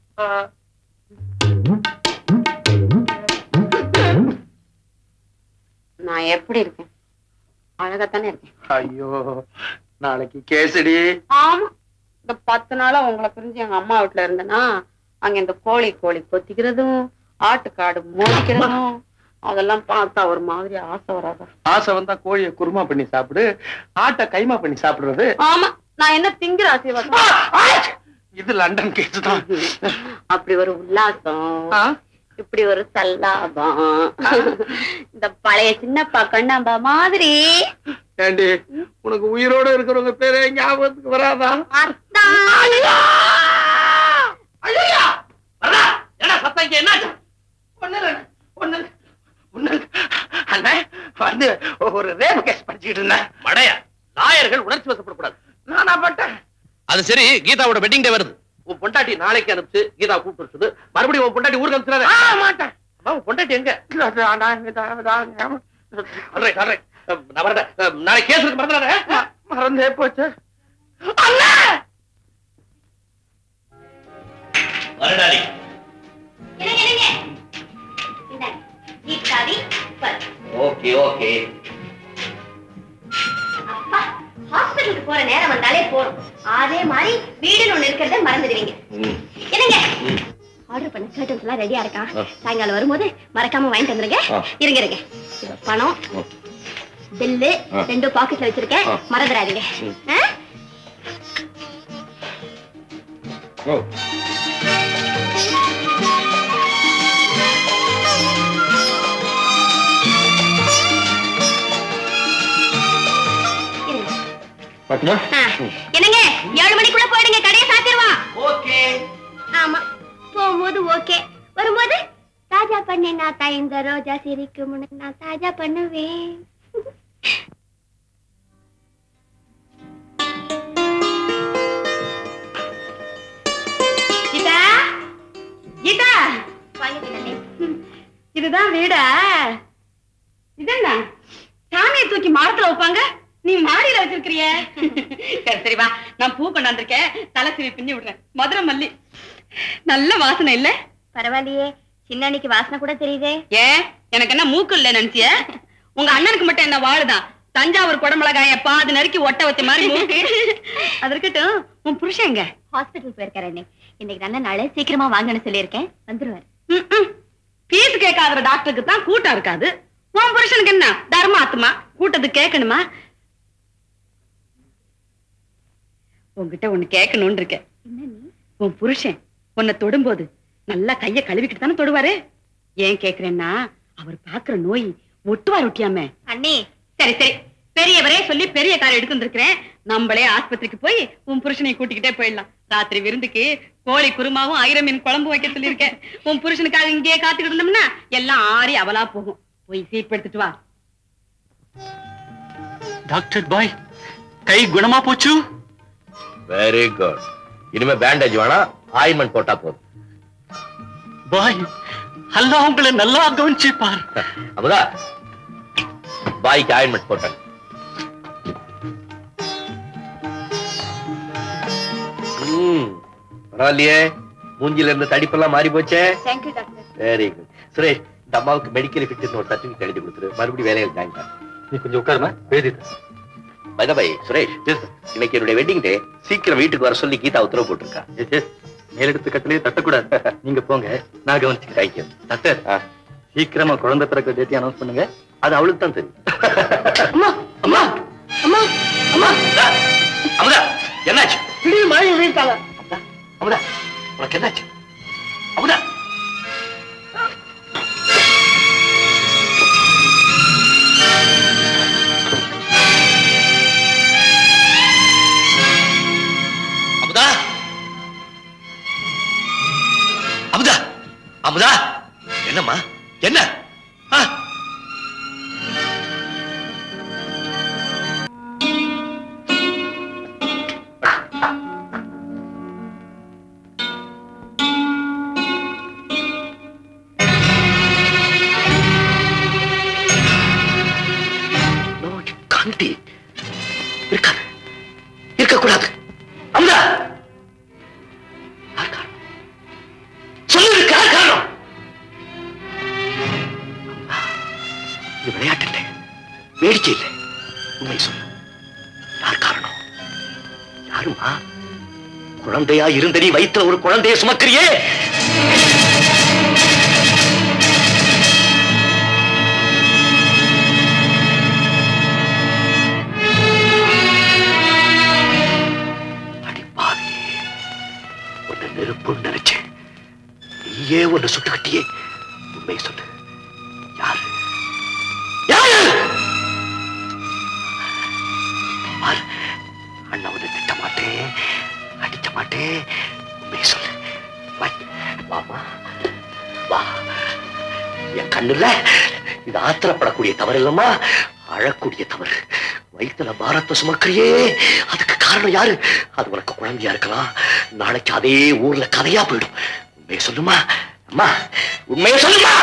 நான் எப்படி இருக்கேன் அழகாத்தானே இருக்கேன் ஐயோ நாளைக்கு கேசடி ஆமா இந்த பத்து நாளா உங்களை பிரிஞ்சு எங்க அம்மா வீட்டுல இருந்தேன்னா அங்க இந்த கோழி கோழி கொத்திக்கிறதும் ஆட்டுக்காடு மோதிக்கிறதும் அதெல்லாம் பார்த்தா ஒரு மாதிரி ஆசை வராதா ஆசை வந்தா கோழிய குருமா பண்ணி சாப்பிடு ஆட்டை கைமா பண்ணி சாப்பிடுறது ஆமா நான் என்ன திங்கிற ஆசீர்வாதம் இது லண்டன் கேஸ் தான் அப்படி ஒரு உல்லாசம் இப்படி ஒரு சல்லாபம் இந்த பழைய சின்னப்பா கண்ணாம்பா மாதிரி ஏண்டி உனக்கு உயிரோட இருக்கிறவங்க பேரே ஞாபகத்துக்கு வராதா ஐயா வரா என்ன சத்தம் இங்க என்னாச்சு ஒண்ணு இல்ல, ஒண்ணு இல்ல, ஒண்ணு இல்ல. அண்ணே வந்து ஒரு ரேப் கேஸ் படிச்சுக்கிட்டு இருந்தேன் மடையா லாயர்கள் உணர்ச்சி வசப்படக்கூடாது நானா பட்டேன் அது சரி கீதாவோட வெட்டிங் டே வருது உன் பொண்டாட்டி நாளைக்கு அனுப்பிச்சு கீதா கூப்பிட்டு வச்சது மறுபடியும் உன் பொண்டாட்டி ஊருக்கு அனுப்பிச்சுறாரு மாட்டேன் உன் பொண்டாட்டி எங்க alright, alright. நான் வரேன் நாளைக்கு கேஸ் இருக்கு மறந்துடாத மறந்தே போச்சு வரடாடி ஓகே ஓகே ஹாஸ்பிட்டலுக்கு போற நேரம் வந்தாலே போறோம் அதே மாதிரி வீடுன்னு ஒண்ணு இருக்கிறத மறந்துடுவீங்க என்னங்க ஆர்டர் பண்ண கர்டன்ஸ் எல்லாம் ரெடியா இருக்கா ஆ. சாயங்காலம் வரும்போது மறக்காம வாங்கிட்டு வந்துருங்க ஆ. இருங்க இருங்க இது பணம் பில்லு ஆ. ரெண்டும் பாக்கெட்ல வச்சிருக்கேன் ஆ. மறந்துடாதீங்க ம். ஆ? ஓ இருங்க. பாட்டுமா ஆ. என்னங்க ஏழு மணிக்குள்ள போயிடுங்க கடையை சாத்திடுவான் ஓகே ஆமா போகும்போது ஓகே வரும்போது தாஜா பண்ணு நான் தா இந்த ரோஜா சிரிக்கும் முன்னு நான் தாஜா பண்ணுவேன் கீதா கீதா இதுதான் வீடா இதென்ன சாமியை தூக்கி மரத்துல வைப்பாங்க நீ மாடியில வச்சிருக்கிறிய சரி சரி வா நான் பூ கொண்டாந்துருக்கேன் தலை சிவி பின்னி விடுறேன் மதுரை மல்லி நல்ல வாசனை இல்ல பரவாயில்லையே சின்னனிக்கு வாசனை கூட தெரியுதே ஏன் எனக்கு என்ன மூக்கு இல்ல நினைச்சிய உங்க அண்ணனுக்கு மட்டும் என்ன வாழுதான் தஞ்சாவூர் குடமிளகாய பாது நறுக்கி ஒட்ட வச்ச மாதிரி மூக்கு அது இருக்கட்டும் உன் புருஷன் எங்க ஹாஸ்பிட்டல் போயிருக்காரு அண்ணே இன்னைக்கு நல்ல நாள் சீக்கிரமா வாங்கன்னு சொல்லியிருக்கேன் வந்துருவாரு ஃபீஸ் கேட்காத டாக்டருக்கு தான் கூட்டம் இருக்காது உன் புருஷனுக்கு என்ன தர்மாத்மா கூட்டத்து கேட்கணுமா உன்கிட்ட ஒண்ணு கேட்கணும்னு இருக்கேன் உன் புருஷன் உன்னை தொடும்போது நல்லா கைய கழுவிக்கிட்டு தானே தொடுவாரு ஏன் கேக்குறேன்னா அவர் பாக்குற நோய் ஒட்டுவார் ஒட்டியாம அண்ணி சரி சரி பெரியவரே சொல்லி பெரிய காரை எடுத்து வந்திருக்கிறேன் நம்மளே ஆஸ்பத்திரிக்கு போய் உன் புருஷனை கூட்டிக்கிட்டே போயிடலாம் ராத்திரி விருந்துக்கு கோழி குருமாவும் ஆயிரம் மீன் குழம்பு வைக்க சொல்லியிருக்கேன் உன் புருஷனுக்காக இங்கேயே காத்துக்கிட்டு இருந்தோம்னா எல்லாம் ஆறி அவலா போகும் போய் சீப் எடுத்துட்டு வா டாக்டர் பாய் கை குணமா போச்சு வெரி குட் இனிமே பேண்டேஜ் வேணாம் ஆயின்மெண்ட் போட்டா போதும் பாய் அல்லாஹ் உங்களை நல்லா கவனிச்சுப்பார் அமுதா பாய்க்கு ஆயின்மெண்ட் போட்டேன் ம், பரவாயில்லையே மூஞ்சில இருந்து தடிப்பெல்லாம் மாறி போச்சே thank you doctor very good Suresh இந்த அம்மாவுக்கு மெடிக்கல் ஃபிட்னஸ் ஒரு சர்டிபிகேட் எழுதி கொடுத்துரு மறுபடியும் வேலையில் ஜாயின் பண்ண நீ கொஞ்சம் உட்காருமா எழுதிட்டேன் பை பை சுரேஷ் இன்னைக்கு என்னுடைய வெட்டிங் டே சீக்கிரம் வீட்டுக்கு வர சொல்லி கீதா உத்தரவு போட்டிருக்கா எஸ் எஸ் மேலெடுத்து கட்டிலே தட்டக்கூடாது நீங்க போங்க நான் கவனிச்சுக்கிறேன் தேங்க்யூ டாக்டர் சீக்கிரமா குழந்தை பிறக்க டேட்டி அனௌன்ஸ் பண்ணுங்க அது அவளுக்கு தான் தெரியும் அம்மா அம்மா அம்மா அம்மா அமுதா என்னாச்சு திடீர் மழை வீழ்த்தாங்க அமுதா உனக்கு என்னாச்சு அமுதா அமுதா அமுதா அமுதா என்னம்மா என்ன ஆ? No, you can't be. இருக்காது இருக்கக்கூடாது அமுதா யார் காரணம்? சொல்லு யார் காரணம் அமுதா, இது விளையாட்டு இல்லை வேடிக்கை இல்லை உண்மை சொல்லு யார் காரணம் யாருமா குழந்தையா இருந்த நீ வயித்துல ஒரு குழந்தையை சுமக்கிறியே அடிப்பாவி உன்னை நெருப்புன்னு நினைச்சேன் நீயே உன்னை சுட்டுக்கிட்டியே உண்மை சொல்லு யாரு யாரு பார், அண்ணா உன்னை திட்ட மாட்டேன் அடிக்க மாட்டேன் உண்மை சொல்லு வா, வாமா வா என் கண்ணுல இது ஆத்திரப்படக்கூடிய தவறு இல்லம்மா அழக்கூடிய தவறு வயித்துல பாரத்தை சுமக்கிறியே அதுக்கு காரணம் யாரு அது உனக்கு குழந்தையா இருக்கலாம் நாளைக்கு அதே ஊர்ல கதையா போயிடும் உண்மையை சொல்லுமா அம்மா உண்மையை சொல்லுமா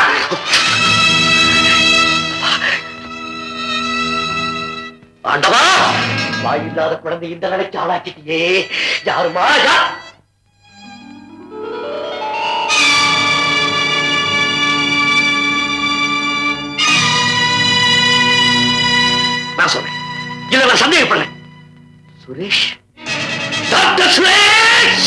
ஆண்டவா வாயில்லாத குழந்தை இந்த நிலைக்கு ஆளாக்கிட்டியே யாருமா யார் நான் சொல்றேன் இல்ல நான் சந்தேகப்படுறேன் சுரேஷ் டாக்டர் சுரேஷ்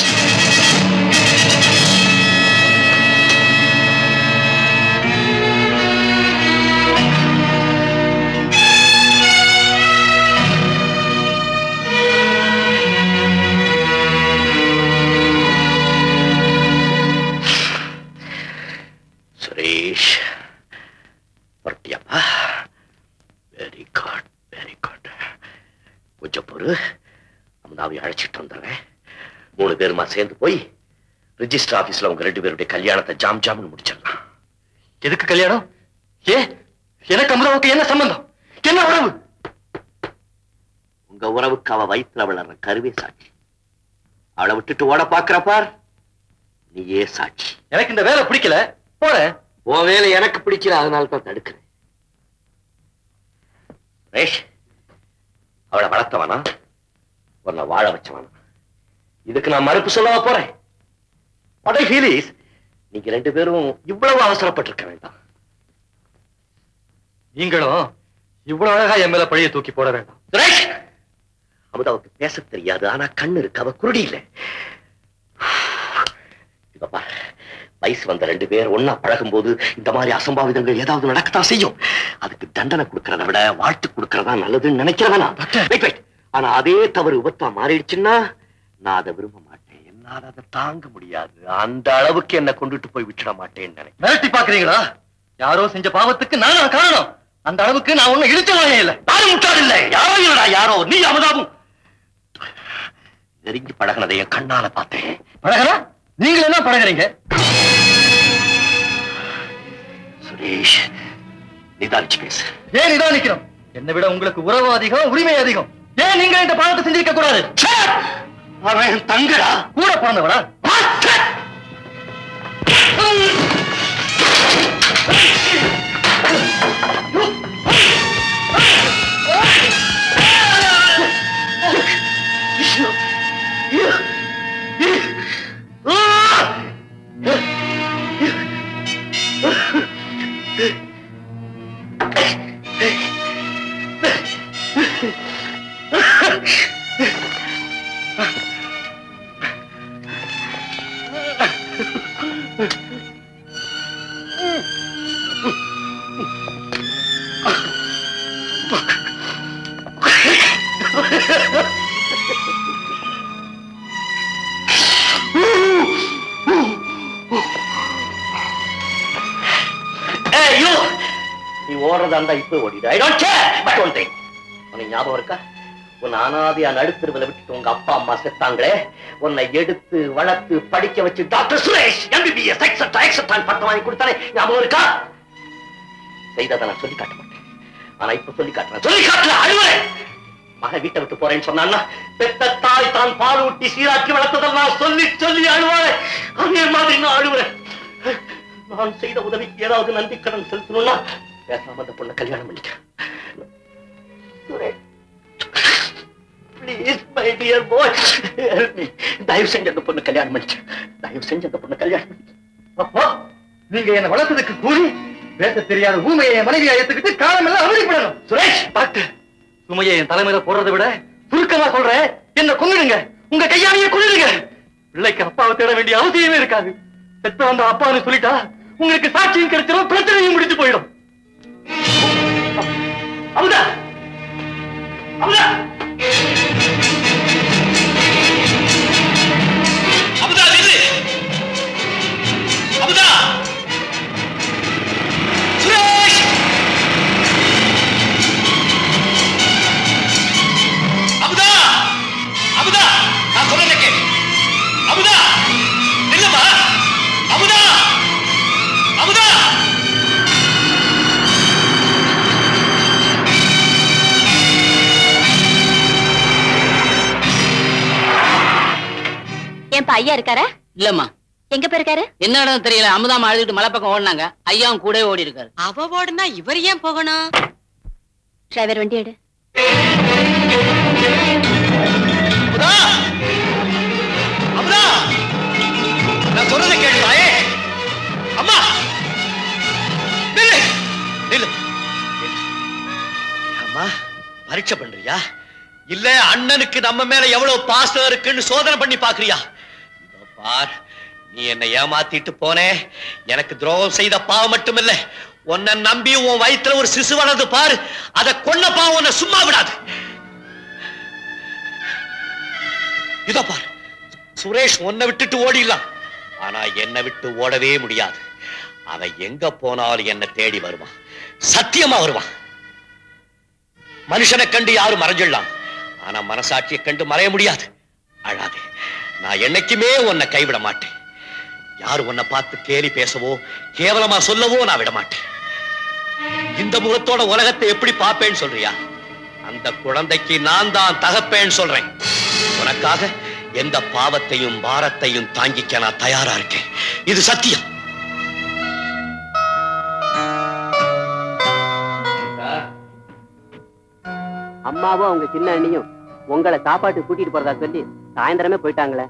சுரேஷ் பரட்டியாப்பா வெரி குட் வெரி குட் கொஞ்சம் பொறு அம்மாவை அழைச்சிட்டு வந்துடுறேன் மூணு பேருமா சேர்ந்து போய் ரிஜிஸ்டர் ஆபீஸ்ல உங்க ரெண்டு பேருடைய கல்யாணத்தை ஜாம் ஜாம்னு முடிச்சிடலாம் எதுக்கு கல்யாணம் ஏ எனக்கு அமுதாவுக்கு என்ன சம்பந்தம் என்ன உறவு உங்க உறவுக்கு அவ வயிற்றுல வளர்ற கருவே சாட்சி அவளை விட்டுட்டு ஓட பாக்குற பார் நீயே சாட்சி எனக்கு இந்த வேலை பிடிக்கல போறேன் உன் வேலை எனக்கு பிடிக்கல அதனால தான் தடுக்கிறேன் ரேஷ் அவளை வளர்த்தவனா உன்னை வாழ வச்சவனா இதுக்கு நான் மறுப்பு சொல்லவா போறேன் what I feel is, நீங்க ரெண்டு பேரும் இவ்வளவு அவசரப்பட்டிருக்க வேண்டாம் நீங்களும் இவ்வளவு அழகா என் மேல பழிய தூக்கி போட வேண்டாம் சுரேஷ் அமுதாவுக்கு பேச தெரியாது ஆனா கண்ணு இருக்கு அவ குருடி இல்ல இப்ப பாரு வயசு வந்த ரெண்டு பேர் ஒன்னா பழகும் போது இந்த மாதிரி அசம்பாவிதங்கள் ஏதாவது நடக்கத்தான் செய்யும் அதுக்கு தண்டனை கொடுக்கறத விட வாழ்த்து கொடுக்கறதா நல்லதுன்னு நினைக்கிறவனா Wait, wait. ஆனா அதே தவறு விபத்தா மாறிடுச்சுன்னா நான் அதை விரும்ப மாட்டேன் என்னால அதை தாங்க முடியாது அந்த அளவுக்கு என்ன கொண்டுட்டு போய் விட்டுட மாட்டேன்னு நினைக்கிறேன் மிரட்டி பாக்குறீங்களா யாரோ செஞ்ச பாவத்துக்கு நானா காரணம் அந்த அளவுக்கு நான் ஒண்ணு இழுச்சவாயே இல்ல நானும் முட்டாள் இல்லை யாரோ இல்லடா யாரோ நீ அமுதாவும் நெருங்கி பழகினதை என் கண்ணால பார்த்தேன் பழகிறா நீங்க என்ன பழகுறீங்க சுரேஷ் நிதானிச்சு பேசு ஏன் நிதானிக்கிறோம் என்னை விட உங்களுக்கு உறவு அதிகம் உரிமை அதிகம் ஏன் நீங்க இந்த பாவத்தை செஞ்சிருக்க கூடாது அவன் தங்கடா கூட பிறந்தவடா ஏய், you! நீ ஓடுறதா இருந்தா இப்ப ஓடிடு I don't care but one thing உனக்கு ஞாபகம் இருக்கா உன் அனாதையா நடுத்தருவில் விட்டுட்டு உங்க அப்பா அம்மா செத்தாங்களே உன்னை எடுத்து வளர்த்து படிக்க வச்சு doctor Suresh MBBS extra extra பட்டம் வாங்கி கொடுத்தானே ஞாபகம் இருக்கா செய்ததை நான் சொல்லி காட்ட மாட்டேன் ஆனா இப்ப சொல்லி காட்டுறேன் சொல்லி காட்டுல அழுவேன் மகன் வீட்டை விட்டு போறேன்னு சொன்னான்னா பெத்த தாய் தான் பால் ஊட்டி சீராக்கி வளர்த்ததெல்லாம் சொல்லி சொல்லி அழுவாரேன் அதே மாதிரி நான் அழுவுறேன் நான் செய்த உதவிக்கு ஏதாவது நன்றி கடன் செலுத்தணும்னா பேசாம அந்த பொண்ணை கல்யாணம் பண்ணிக்க ப்ளீஸ் மை டியர் பாய் தயவு செஞ்சு அந்த பொண்ணு கல்யாணம் பண்ணிக்க தயவு செஞ்சு அந்த பொண்ணு கல்யாணம் பண்ணிக்க அப்பா நீங்க என்ன வளர்த்ததுக்கு கூலி பேச தெரியாத ஊமையை என் மனைவியா ஏத்துக்கிட்டு காலம் எல்லாம் அவதிப்படணும் சுரேஷ் டாக்டர் சுமையை என் தலைமையில போடுறதை விட சுருக்கமா சொல்றேன் என்ன கொன்னுடுங்க உங்க கையாலேயே கொன்னுடுங்க பிள்ளைக்கு அப்பாவை தேட வேண்டிய அவசியமே இருக்காது செத்து வந்த அப்பான்னு சொல்லிட்டா உங்களுக்கு சாட்சியும் கிடைச்சிடும் பிரச்சனையும் முடிஞ்சு போயிடும் அமுதா அமுதா அமுதா நில்லு அமுதா சுரேஷ் அமுதா அமுதா நான் சொல்றதை கேளு அமுதா நில்லுமா அமுதா அமுதா என் ஐயா இருக்காரா இல்லம்மா எங்க போயிருக்காரு என்ன இடம் தெரியல அமுதாம அழுதுட்டு மலை பக்கம் ஓடினாங்க ஐயாவும் கூட ஓடி இருக்காரு அவ ஓடுனா இவர் ஏன் போகணும் டிரைவர் வண்டி எடு அமுதா அமுதா நான் சொல்றதை கேளு தாயே அம்மா நில்லு நில்லு நில்லு. அம்மா பரீட்சை பண்றியா இல்ல அண்ணனுக்கு நம்ம மேல எவ்வளவு பாசம் இருக்குன்னு சோதனை பண்ணி பாக்குறியா இதோ பார் நீ என்னை ஏமாத்திட்டு போனே எனக்கு துரோகம் செய்த பாவம் மட்டுமில்ல உன்னை நம்பி உன் வயித்துல ஒரு சிசு வளர்ந்து பாரு அதை கொன்ன பாவம் உன்னை சும்மா விடாது இதோ பார் சுரேஷ் உன்னை விட்டுட்டு ஓடிடலாம் ஆனா என்னை விட்டு ஓடவே முடியாது அவன் எங்க போனாலும் என்ன தேடி வருவான் சத்தியமா வருவான் மனுஷனை கண்டு யாரும் மறைஞ்சிடலாம் ஆனா மனசாட்சியை கண்டு மறைய முடியாது அழாதே நான் என்னைக்குமே உன்னை கைவிட மாட்டேன் யாரு உன்னை பார்த்து கேலி பேசவோ கேவலமா சொல்லவோ நான் விட மாட்டேன் இந்த முகத்தோட உலகத்தை எப்படி பார்ப்பேன்னு சொல்றியா அந்த குழந்தைக்கு நான் தான் தகப்பேன்னு சொல்றேன் உனக்காக எந்த பாவத்தையும் பாரத்தையும் தாங்கிக்க நான் தயாரா இருக்கேன் இது சத்தியம் அம்மாவும் அவங்க சின்ன அண்ணியும் உங்களை சாப்பாட்டு கூட்டிட்டு போறதா சொல்லி சாயந்தரமே போயிட்டாங்களே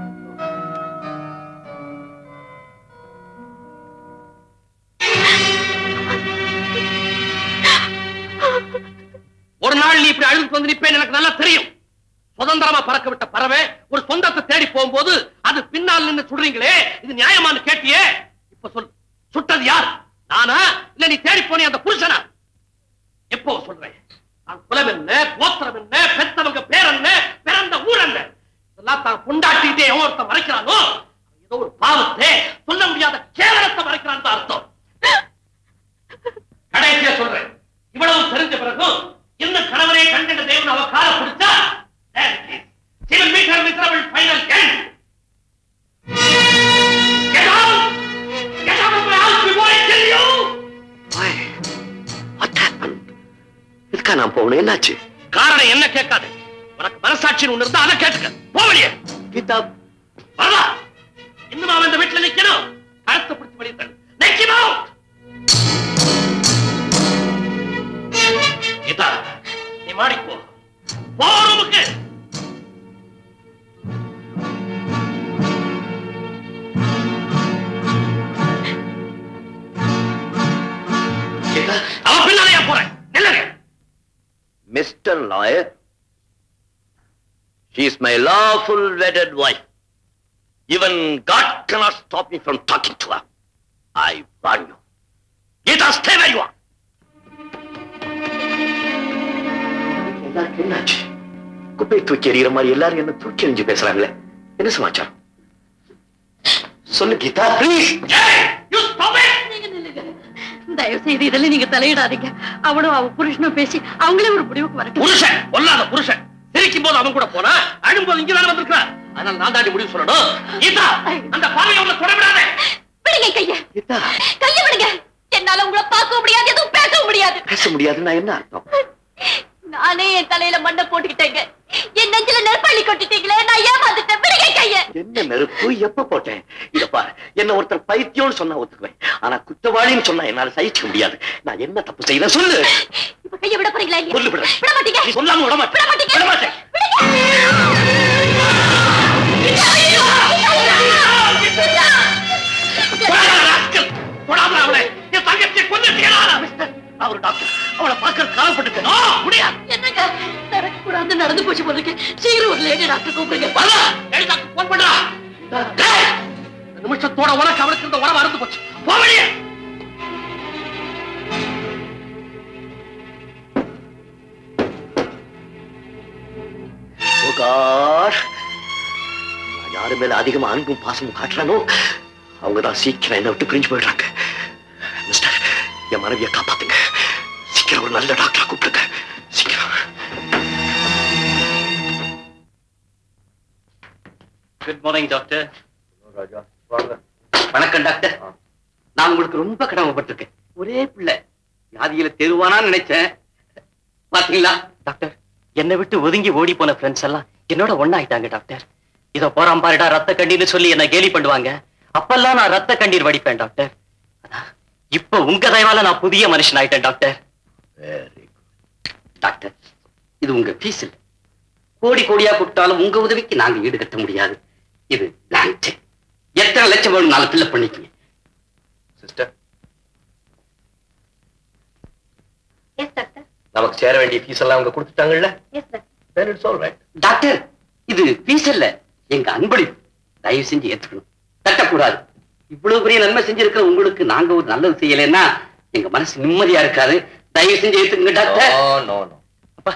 ஒரு நாள் நீ இப்படி அழுது வந்து நிப்பேன் எனக்கு நல்லா தெரியும் சுதந்திரமா பறக்க விட்ட பறவை ஒரு சொந்தத்தை தேடி போகும்போது அது பின்னால் நின்னு சுடுறீங்களே இது நியாயமான்னு கேட்டியே இப்ப சொல் சுட்டது யார் நானா இல்ல நீ தேடி போனே அந்த புருஷனா எப்போ சொல்றேன் நான் குலம் என்ன கோத்திரம் என்ன பெத்தவங்க பேர் என்ன பிறந்த ஊர் என்ன இதெல்லாம் தான் கொண்டாட்டிட்டே எவன் ஒருத்தன் மறைக்கிறானோ அவன் ஏதோ ஒரு பாவத்தை சொல்ல முடியாத கேவலத்தை மறைக்கிறான் தான் அர்த்தம் கடைசியா சொல்றேன் இவ்வளவு தெரிஞ்ச பிறகும் இன்னும் கணவரே கண்கண்ட தேவன் அவ கால பிடிச்சா then please, she will meet her miserable final end. Get out! Get out of my house before I kill you! Why? What happened? இதுக்கா நான் போகணும் என்னாச்சு காரணம் என்ன கேட்காது உனக்கு மனசாட்சின்னு ஒண்ணு இருந்தா அதை கேட்டுக்க போவடியே கீதா வரலா இன்னும் அவன் இந்த வீட்டுல நிக்கணும் கழுத்தை பிடிச்சு வெளியே தள்ளு நிக்கணும் கீதா நீ மாடிக்கு போ போ ரூமுக்கு கீதா அவன் பின்னாலேயே போறேன் நில்லுங்க Mr. Lawyer, she is my lawful wedded wife. Even God cannot stop me from talking to her. I warn you. Gita, stay where you are. எல்லாருக்கும் என்னாச்சு குப்பையை தூக்கி எறிகிற மாதிரி எல்லாரும் என்ன தூக்கி எறிஞ்சு பேசுறாங்களே என்ன சமாச்சாரம் சொல்லு Geetha please You stop it! நீங்க நில்லுங்க தயவு செய்து இதெல்லாம் நீங்க தலையிடாதீங்க அவனும் அவ புருஷனும் பேசி அவங்களே ஒரு முடிவுக்கு வரட்டும் புருஷன் பொல்லாத புருஷன் சிரிக்கும் போது அவன் கூட போனா அழும்போது இங்க தானே வந்திருக்கா அதனால நான் தாண்டி முடிவு சொல்லணும் கீதா அந்த பாவையை உள்ள தொடவிடாதே விடுங்க கைய கீதா கைய விடுங்க என்னால உங்களை பார்க்க முடியாது எதுவும் பேச முடியாது பேச முடியாதுன்னா என்ன அர்த்தம் நானே என் தலையில மண்ணை போட்டுக்கிட்டேங்க என் நெஞ்சில நெருப்பள்ளி கொட்டிட்டீங்களே நான் ஏமாந்துட்டேன் விடுங்க கைய என்ன நெருப்பு எப்ப போட்டேன் இத பாரு என்ன ஒருத்தர் பைத்தியம்னு சொன்னா ஒத்துக்குவேன் ஆனா குற்றவாளின்னு சொன்னா என்னால சகிச்சுக்க முடியாது நான் என்ன தப்பு செய்யறேன் சொல்லு இப்ப கைய விட போறீங்களா இல்லையா? சொல்லு விடுறேன். விட மாட்டீங்க நீ சொல்லாம விட மாட்டேன். விட மாட்டீங்க விட மாட்டேன். தொடாத rascal! தொடாத அவளை என் தங்கச்சியை கொண்டுட்டீங்களா அவர் டாக்டர் அவளை பார்க்க கவலைப்பட்டு முடியாது என்னங்க நடக்க கூடாது நடந்து போச்சு போல இருக்கு சீக்கிரம் ஒரு லேடி டாக்டர் கூப்பிடுங்க வரலா ஏடி டாக்டர் போன் பண்றா டேய், இந்த நிமிஷத்தோட உனக்கு அவளுக்கு இருந்த உறவு அறுந்து போச்சு போவடியே Oh God. நான் யாரு மேல அதிகமா அன்பும் பாசமும் காட்டுறானோ அவங்கதான் சீக்கிரம் என்ன விட்டு பிரிஞ்சு போயிடுறாங்க மிஸ்டர் என் மனைவியை காப்பாத்துங்க சீக்கிரம் ஒரு நல்ல டாக்டரா கூப்பிடுங்க சீக்கிரம் குட் மார்னிங் டாக்டர் ராஜா வாங்க வணக்கம் டாக்டர் நான் உங்களுக்கு ரொம்ப கடமைப்பட்டிருக்கேன் ஒரே பிள்ளை வியாதியில தெருவானான்னு நினைச்சேன் பாத்தீங்களா டாக்டர் என்னை விட்டு ஒதுங்கி ஓடி போன ஃப்ரெண்ட்ஸ் எல்லாம் என்னோட ஒண்ணாயிட்டாங்க டாக்டர் இதோ போறான் பாருடா ரத்த கண்ணீர்னு சொல்லி என்ன கேலி பண்ணுவாங்க அப்பெல்லாம் நான் ரத்த கண்ணீர் வடிப்பேன் டாக்டர் ஆனா, இப்போ உங்க தயவால நான் புதிய மனுஷன் ஆயிட்டேன் டாக்டர் வெரி டாக்டர் இது உங்க ஃபீஸ் இல்ல கோடி கோடியா கொடுத்தாலும் உங்க உதவிக்கு நாங்க ஈடுகட்ட முடியாது இது blank check. எத்தனை லட்சம் வேணும் நாலு ஃபில்அப் பண்ணிக்கங்க சிஸ்டர் எஸ் டாக்டர் நமக்கு சேர வேண்டிய ஃபீஸ் எல்லாம் அவங்க கொடுத்துட்டாங்கல்ல yes doctor then it's all right doctor இது ஃபீஸ் இல்ல எங்க அன்பளிப்பு தயவு செஞ்சு ஏத்துக்கணும் தட்டக்கூடாது இவ்வளவு பெரிய நன்மை செஞ்சிருக்கிற உங்களுக்கு நாங்க ஒரு நல்லது செய்யலைன்னா எங்க மனசு நிம்மதியா இருக்காது தயவு செஞ்சு ஏத்துக்குங்க டாக்டர் no no no அப்பா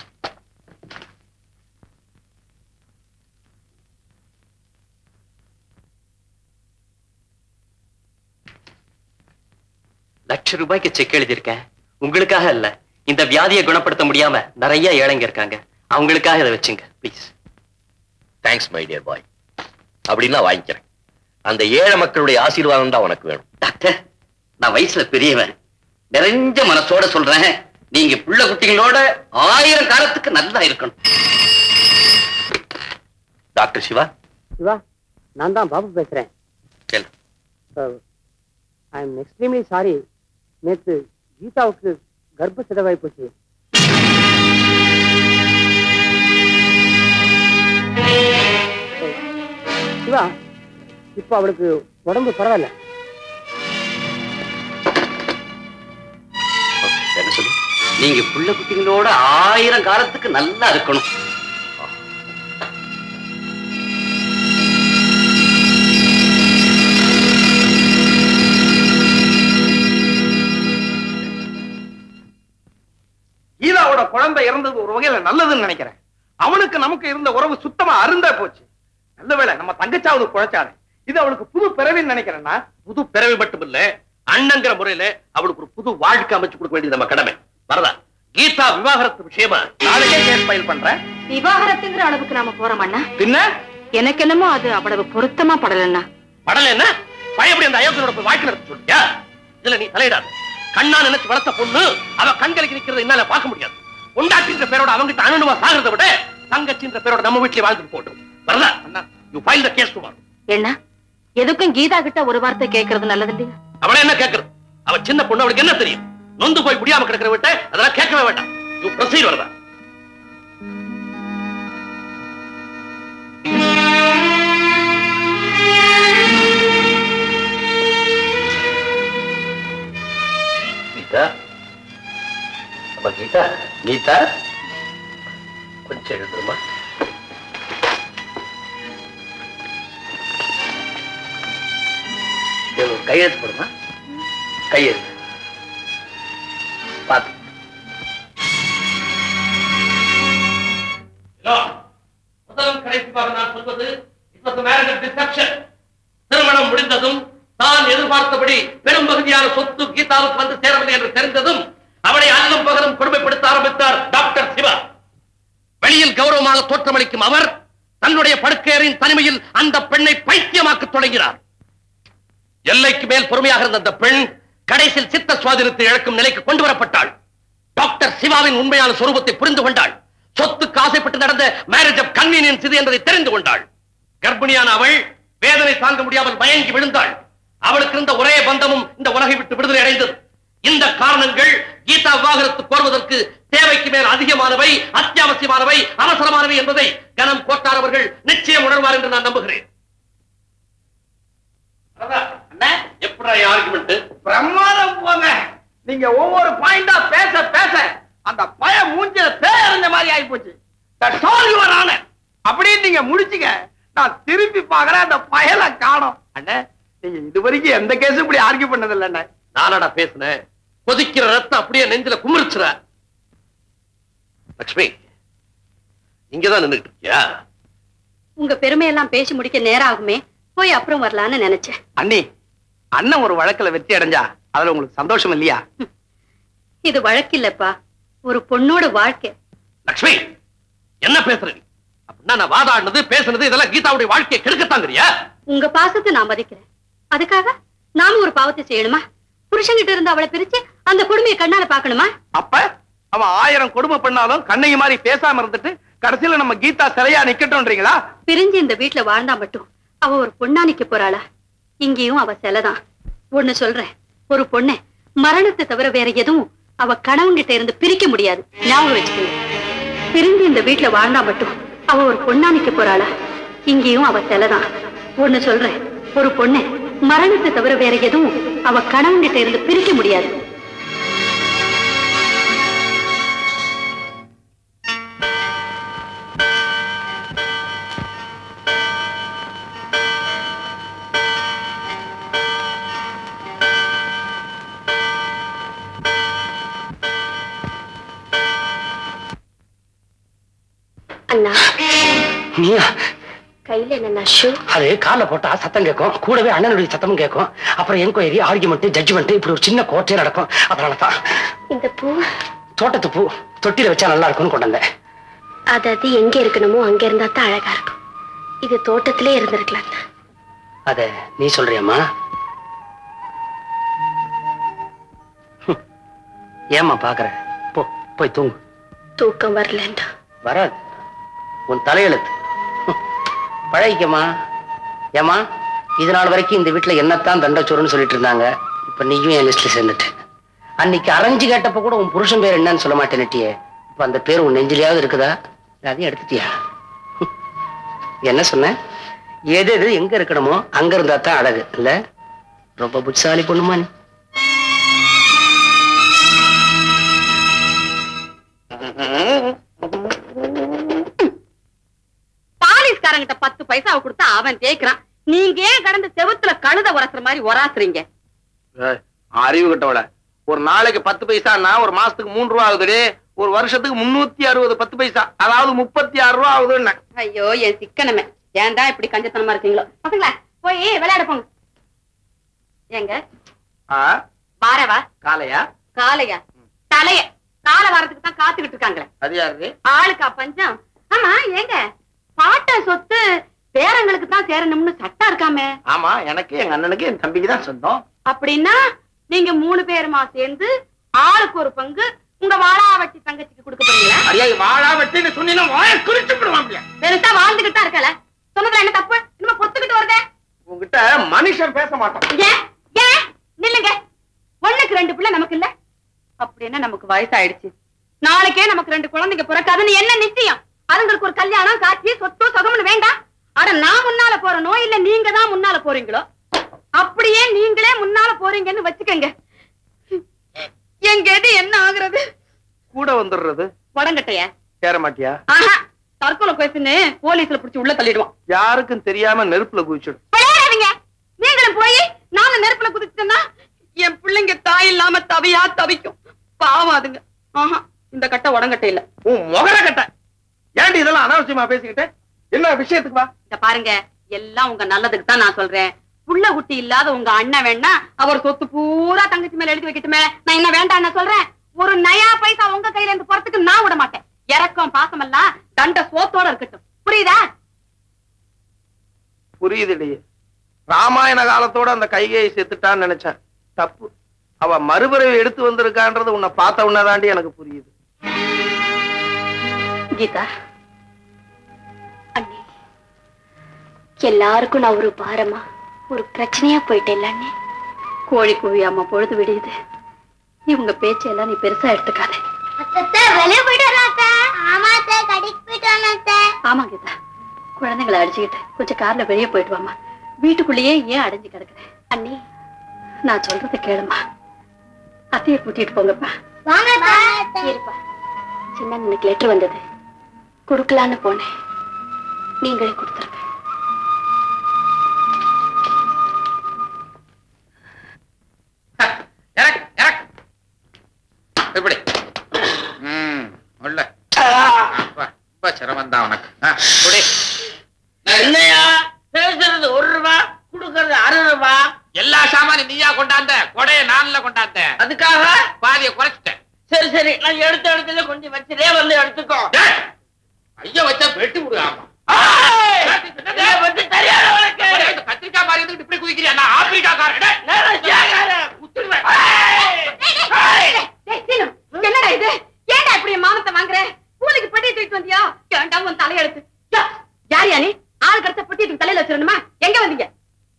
லட்ச ரூபாய்க்கு செக் எழுதியிருக்கேன் உங்களுக்காக இல்ல இந்த வியாதியை குணப்படுத்த முடியாம நிறைய ஏழைங்க இருக்காங்க அவங்களுக்காக இதை வச்சுங்க please thanks my dear boy அப்படின்னா வாங்கிக்கிறேன் அந்த ஏழை மக்களுடைய ஆசீர்வாதம் தான் உனக்கு வேணும் டாக்டர் நான் வயசுல பெரியவன் நிறைஞ்ச மனசோட சொல்றேன் நீங்க புள்ள குட்டிகளோட ஆயிரம் காலத்துக்கு நல்லா இருக்கணும் டாக்டர் சிவா சிவா நான் தான் பாபு பேசுறேன் கேளு ஐ எம் எக்ஸ்ட்ரீம்லி சாரி நேத்து கீதாவுக்கு கர்ப்ப சிதவாய் போச்சு சிவா இப்போ அவளுக்கு உடம்பு பரவாயில்ல என்ன சொல்லு நீங்க புள்ள குட்டிகளோட ஆயிரம் காலத்துக்கு நல்லா இருக்கணும் ஈதாவோட குழந்தை இறந்தது ஒரு வகையில நல்லதுன்னு நினைக்கிறேன் அவனுக்கு நமக்கு இருந்த உறவு சுத்தமா அருந்தா போச்சு நல்ல வேளை நம்ம தங்கச்சாவது குழைச்சாரு இது அவளுக்கு புது பிறவின்னு நினைக்கிறேன்னா புது பிறவி மட்டும் இல்ல அண்ணங்கிற முறையில அவளுக்கு ஒரு புது வாழ்க்கை அமைச்சு கொடுக்க வேண்டியது நம்ம கடமை வரதா கீதா விவாகரத்து விஷயமா நாளைக்கே கேஸ் ஃபைல் பண்றேன் விவாகரத்துங்கிற அளவுக்கு நாம போறோம் அண்ணா பின்ன எனக்கு என்னமோ அது அவ்வளவு பொருத்தமா படலண்ணா படல என்ன பயப்படி அந்த அயோக்கியனோட போய் வாழ்க்கை நடத்த சொல்லியா இதுல நீ தலையிடாத கண்ணா நினைச்சு வளர்த்த பொண்ணு அவ கண்களுக்கு நிக்கிறது என்னால பார்க்க முடியாது உண்டாட்டின்ற பேரோட அவங்கிட்ட அணுவா சாகிறத விட தங்கச்சின்ற பேரோட நம்ம வீட்லயே வாழ்ந்துட்டு போட்டோம் வரதா அண்ணா you file the case tomorrow என்ன எதுக்கும் கீதா கிட்ட ஒரு வார்த்தை கேக்குறது நல்லது இல்லையா அவளை என்ன கேக்குறது அவ சின்ன பொண்ணு அவளுக்கு என்ன தெரியும் நொந்து போய் முடியாம கிடக்கிற விட்ட அதெல்லாம் கேட்கவே வேண்டாம் யூ ப்ரொசீட் வரதா கீதா அப்ப கீதா கீதா கொஞ்சம் எழுதுமா கையெழுத்து போடுமா கையெழுத்து பார்த்து முதலும் கடைசியாக நான் சொல்வது it was a marriage of deception. திருமணம் முடிந்ததும் தான் எதிர்பார்த்தபடி பெரும் பகுதியான சொத்து கீதாவுக்கு வந்து சேரவில்லை என்று தெரிந்ததும் அவளை அல்லும் பகலும் கொடுமைப்படுத்த ஆரம்பித்தார் டாக்டர் சிவா வெளியில் கௌரவமாக தோற்றமளிக்கும் அவர் தன்னுடைய படுக்கையரின் தனிமையில் அந்த பெண்ணை பைத்தியமாக்கத் தொடங்கினார் எல்லைக்கு மேல் பொறுமையாக இருந்த அந்த பெண் கடைசியில் சித்த சுவாதீனத்தை இழக்கும் நிலைக்கு கொண்டு வரப்பட்டாள் டாக்டர் சிவாவின் உண்மையான சொரூபத்தை புரிந்து கொண்டாள் சொத்துக்கு ஆசைப்பட்டு நடந்த மேரேஜ் ஆஃப் கன்வீனியன்ஸ் இது என்பதை தெரிந்து கொண்டாள் கர்ப்பிணியான அவள் வேதனை தாங்க முடியாமல் மயங்கி விழுந்தாள் அவளுக்கு இருந்த ஒரே பந்தமும் இந்த உலகை விட்டு விடுதலை அடைந்தது இந்த காரணங்கள் கீதா விவாகரத்து கோருவதற்கு தேவைக்கு மேல் அதிகமானவை அத்தியாவசியமானவை அவசரமானவை என்பதை கனம் கோட்டார் அவர்கள் நிச்சயம் உணர்வார் என்று நான் நம்புகிறேன் எப்படி ஆர்குமெண்ட் பிரமாதம் போங்க நீங்க ஒவ்வொரு பாயிண்டா பேச பேச அந்த பய மூஞ்சில பேரஞ்ச மாதிரி ஆகி போச்சு ஆன அப்படியே நீங்க முடிச்சுங்க நான் திருப்பி பாக்குறேன் அந்த பயலை காணோம் அண்ணே நீங்க இது வரைக்கும் எந்த கேஸும் இப்படி ஆர்கியூ பண்ணது இல்ல அண்ணே நானடா பேசுனேன் கொதிக்கிற ரத்தம் அப்படியே நெஞ்சில குமிரிச்சுற லட்சுமி இங்கதான் நின்னுட்டு இருக்கியா உங்க பெருமையெல்லாம் பேசி முடிக்க நேரம் ஆகுமே போய் அப்புறம் வரலான்னு நினைச்சேன் அண்ணி அண்ணன் ஒரு வழக்குல வெற்றி அடைஞ்சா அதுல உங்களுக்கு சந்தோஷம் இல்லையா இது வழக்கில்லப்பா ஒரு பொண்ணோட வாழ்க்கை லட்சுமி என்ன பேசுற நீ அப்படின்னா நான் வாதாடினது பேசுனது இதெல்லாம் கீதாவுடைய வாழ்க்கையை கெடுக்கத்தாங்கிறியா உங்க பாசத்தை நான் மதிக்கிறேன் அதுக்காக நாம ஒரு பாவத்தை செய்யணுமா புருஷன்கிட்ட இருந்து அவளை பிரிச்சு அந்த கொடுமையை கண்ணால பாக்கணுமா அப்ப அவன் ஆயிரம் கொடுமை பண்ணாலும் கண்ணகி மாதிரி பேசாம இருந்துட்டு கடைசியில நம்ம கீதா சிலையா நிக்கட்டும்ன்றீங்களா பிரிஞ்சு இந்த வீட்டுல வாழ்ந்தா மட்டும் அவ ஒரு பொண்ணா நிக்க போறாளா இங்கேயும் அவ சிலைதான் ஒண்ணு சொல்றேன் ஒரு பொண்ணை மரணத்தை தவிர வேற எதுவும் அவ கணவன்கிட்ட இருந்து பிரிக்க முடியாது ஞாபகம் வச்சுக்கோங்க பிரிஞ்சு இந்த வீட்டுல வாழ்ந்தா மட்டும் அவ ஒரு பொண்ணா நிக்க போறாளா இங்கேயும் அவ சிலைதான் ஒண்ணு சொல்றேன் ஒரு பொண்ணை மரணத்தை தவிர வேற எதுவும் அவ கணவன்கிட்ட இருந்து பிரிக்க முடியாது அண்ணா நீயா கையில என்ன ஷூ அது கால போட்டா சத்தம் கேட்கும் கூடவே அண்ணனுடைய சத்தமும் கேட்கும் அப்புறம் என்கொயரி ஆர்குமெண்ட் ஜட்ஜ்மெண்ட் இப்படி ஒரு சின்ன கோர்ட்டே நடக்கும் அதனால தான் இந்த பூ தோட்டத்து பூ தொட்டில வச்சா நல்லா இருக்கும்னு கொண்டு வந்தேன் அது அது எங்க இருக்கணுமோ அங்க இருந்தா தான் அழகா இருக்கும் இது தோட்டத்திலே இருந்திருக்கலாம் அத நீ சொல்றியம்மா ஹம். ஏம்மா பாக்குற போ போய் தூங்கு தூக்கம் வரலண்டா வராது உன் தலையெழுத்து ஹம். பழகிக்கம்மா ஏம்மா இது நாள் வரைக்கும் இந்த வீட்டுல என்னத்தான் தண்டச்சோறுன்னு சொல்லிட்டு இருந்தாங்க இப்ப நீயும் என் லிஸ்ட்ல சேர்ந்துட்ட அன்னைக்கு அரைஞ்சு கேட்டப்ப கூட உன் புருஷன் பேர் என்னன்னு சொல்ல மாட்டேன்னுட்டியே இப்ப அந்த பேர் உன் நெஞ்சிலையாவது இருக்குதா இல்ல அதையும் எடுத்துட்டியா ஹம். என்ன சொன்ன எது எது எங்க இருக்கணுமோ அங்க இருந்தா தான் அழகு இல்ல ரொம்ப புட்சாலி பொண்ணுமா நீ பாலிஸ்காரங்கிட்ட பத்து பைசாவை கொடுத்தா அவன் தேய்க்கிறான் நீங்க ஏன் கடந்து செவுத்துல கழுத உரசுற மாதிரி உராசுறீங்க அறிவு கிட்டவள ஒரு நாளைக்கு பத்து பைசான்னா ஒரு மாசத்துக்கு மூணு ரூபா ஆகுதுடி ஒரு வருஷத்துக்கு முன்னூத்தி அறுபது பத்து பைசா அதாவது முப்பத்தி ஆறு ரூபா ஆகுதுன்னு ஐயோ என் சிக்கனமே ஏன்டா இப்படி கஞ்சத்தனமா இருக்கீங்களோ பசங்களா போய் விளையாட போங்க ஏங்க ஆ, வாரவா காலையா காலையா தலைய கால வாரத்துக்கு தான் காத்துக்கிட்டு இருக்காங்களே அது யாரு ஆளுக்கா பஞ்சம் ஆமா ஏங்க பாட்ட சொத்து பேரங்களுக்கு தான் சேரணும்னு சட்டம் இருக்காமே ஆமா எனக்கு எங்க அண்ணனுக்கு என் தம்பிக்கு தான் சொந்தம் அப்படின்னா நீங்க மூணு பேருமா சேர்ந்து ஆளுக்கு ஒரு பங்கு உங்க வாழா வட்டி தங்கச்சிக்கு கொடுக்க போறீங்களா அரியா வாழா வெட்டின்னு சொன்னீங்கன்னா வாய குறிச்சு விடுவாங்க பெருசா வாழ்ந்துகிட்டு தான் இருக்கல சொன்னதுல என்ன தப்பு இன்னும் பொத்துக்கிட்டு வருதே உங்ககிட்ட மனுஷன் பேச மாட்டான் ஏன் ஏன் நில்லுங்க ஒண்ணுக்கு ரெண்டு பிள்ளை நமக்கு இல்ல அப்படி என்ன நமக்கு வயசாயிடுச்சு நாளைக்கே நமக்கு ரெண்டு குழந்தைங்க பிறக்காதுன்னு என்ன நிச்சயம் அதுங்களுக்கு ஒரு கல்யாணம் காட்சி சொத்து சுகம்னு வேண்டாம் அட நான் முன்னால போறனோ இல்ல நீங்க தான் முன்னால போறீங்களோ அப்படியே நீங்களே முன்னால போறீங்கன்னு வச்சுக்கங்க எங்க எது என்ன ஆகுறது கூட வந்துடுறது உடங்கட்டைய சேர மாட்டியா ஆஹா தற்கொலை பேசுன்னு போலீஸ்ல புடிச்சு உள்ள தள்ளிடுவான் யாருக்கும் தெரியாம நெருப்புல குதிச்சிடும் விளையாடாதீங்க நீங்களும் போய் நானும் நெருப்புல குதிச்சேன்னா என் பிள்ளைங்க தாய் இல்லாம தவியா தவிக்கும் பாவம் அதுங்க ஆஹா இந்த கட்டை உடங்கட்டை இல்ல உன் முகர கட்ட ஏன்டி இதெல்லாம் அனாவசியமா பேசிக்கிட்டு என்ன விஷயத்துக்கு வா இத பாருங்க எல்லாம் உங்க நல்லதுக்கு தான் நான் சொல்றேன் புள்ள குட்டி இல்லாத உங்க அண்ணன் வேணா அவர் சொத்து பூரா தங்கச்சி மேல எழுதி வைக்கட்டுமே நான் என்ன வேண்டாம் சொல்றேன் ஒரு நயா பைசா உங்க கையில இருந்து போறதுக்கு நான் விட மாட்டேன் இறக்கம் பாசம் எல்லாம் தண்ட சோத்தோட இருக்கட்டும் புரியுதா புரியுதுடி ராமாயண காலத்தோட அந்த கைகையை செத்துட்டான்னு நினைச்சேன் தப்பு அவ மறுபிறவி எடுத்து வந்திருக்கான்றது உன்னை பார்த்த உடனேதாண்டி எனக்கு புரியுது கீதா அண்ணி எல்லாருக்கும் நான் ஒரு பாரமா ஒரு பிரச்சனையா போயிட்டேன் அண்ணி கோழி குவியாம பொழுது விடியுது இவங்க பேச்செல்லாம் நீ பெருசா எடுத்துக்காத வெளியே போயிட்டு ஆமா கடைக்கு போயிட்டு ஆமா கீதா குழந்தைங்களை அடிச்சுக்கிட்டு கொஞ்சம் கார்ல வெளியே போயிட்டு வாமா வீட்டுக்குள்ளேயே ஏன் அடைஞ்சு கிடக்குற அண்ணி நான் சொல்றதை கேளுமா அத்தையை கூட்டிட்டு போங்கப்பா இருப்பா சின்ன எனக்கு லெட்டர் வந்தது கொடுக்கலான்னு போனேன் நீங்களே கொடுத்துருங்க இறக்கு இறக்கு இப்படி ம் உள்ள அப்பா, ரொம்ப சிரமம் தான் உனக்கு ஆ, குடி என்னையா பேசுறது ஒரு ரூபா கொடுக்கறது அறுபது ரூபா எல்லா சாமானும் நீயா கொண்டாந்த கொடைய நான்ல கொண்டாந்த அதுக்காக பாதிய குறைச்சிட்டேன் சரி சரி நான் எடுத்த இடத்துல கொஞ்சம் வச்சுட்டே வந்து எடுத்துக்கோ டேய், ஐயா வச்சா வெட்டி விடுவாமா இதை பத்தி தெரியாத உனக்கு கத்திரிக்காய் மாதிரி இருந்துட்டு இப்படி குதிக்கிறியா நான் ஆப்பிரிக்காக்காரன் டேய். நேரம் சேகாத. குத்திடுவேன். டேய், சீனு, என்னடா இது ஏன்டா இப்படி என் மானத்தை வாங்குற கூலிக்கு பெட்டி தூக்கிட்டு வந்தியா ஏன்டா உன் தலையெழுத்து யா, யார் நீ ஆள் கடத்த பெட்டி தூக்கி தலையில வச்சிடணுமா எங்க வந்தீங்க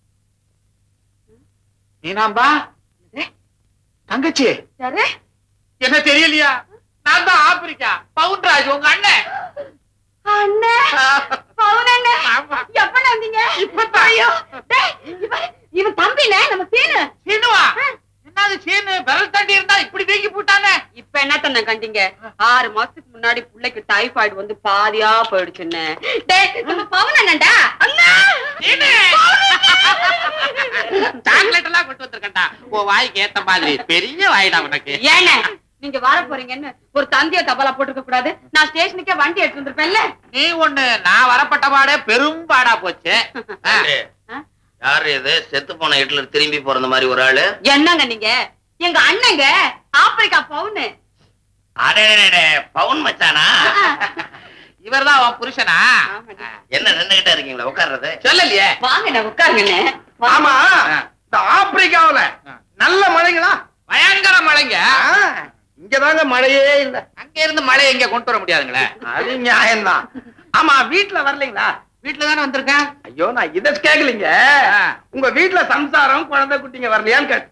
நீனாம்பா தங்கச்சி யாரு என்ன தெரியலையா நான் தான் ஆப்பிரிக்கா பவுன்ராஜ் உங்க அண்ணன் அண்ணே பவுன் அண்ணே ஆமா. எப்ப வந்தீங்க இப்பதான். ஐயோ டேய், இவன் இவன் தம்பினே நம்ம சீனு சீனுவா என்னது சீனு விரல் தண்டி இருந்தா இப்படி வீங்கி போட்டானே இப்ப என்ன தன்ன கண்டீங்க ஆறு மாசத்துக்கு முன்னாடி பிள்ளைக்கு டைபாய்டு வந்து பாதியா போயிடுச்சுன்னு டேய் நம்ம பவுன் அண்ணன்டா அண்ணா சீனு சாக்லேட் எல்லாம் கொண்டு வந்திருக்கேன்டா உன் வாய்க்கு ஏத்த மாதிரி பெரிய வாய்டா உனக்கு ஏண்ணே நீங்க வர போறீங்கன்னு ஒரு தந்திய தபாலா போட்டுக்க கூடாது நான் ஸ்டேஷனுக்கே வண்டி எடுத்து வந்திருப்பேன்ல நீ ஒண்ணு நான் வரப்பட்ட பாடே பெரும் பாடா போச்சு ஆ. யாரு இது செத்து போன ஹிட்லர் திரும்பி போற மாதிரி ஒரு ஆளு என்னங்க நீங்க எங்க அண்ணங்க ஆப்பிரிக்கா பவுனு அடே பவுன் மச்சானா இவர்தான் உன் புருஷனா ஆமாடி. என்ன நின்னுகிட்டே இருக்கீங்களா உட்கார்றது சொல்லலையே வாங்கண்ணே உட்காருங்கண்ணே ஆமா ஆ. இந்த ஆப்பிரிக்காவுல நல்ல மழைங்களா பயங்கர மழைங்க ஆ, இங்கதாங்க மழையே இல்ல அங்க இருந்து மழை எங்க கொண்டு வர முடியாதுங்களே அது நியாயம்தான் ஆமா வீட்டுல வரலைங்களா வீட்டுல தானே வந்திருக்கேன் ஐயோ நான் இத கேக்கலீங்க ஆ. உங்க வீட்டுல சம்சாரம் குழந்தை குட்டிங்க வரலையான்னு கேட்டு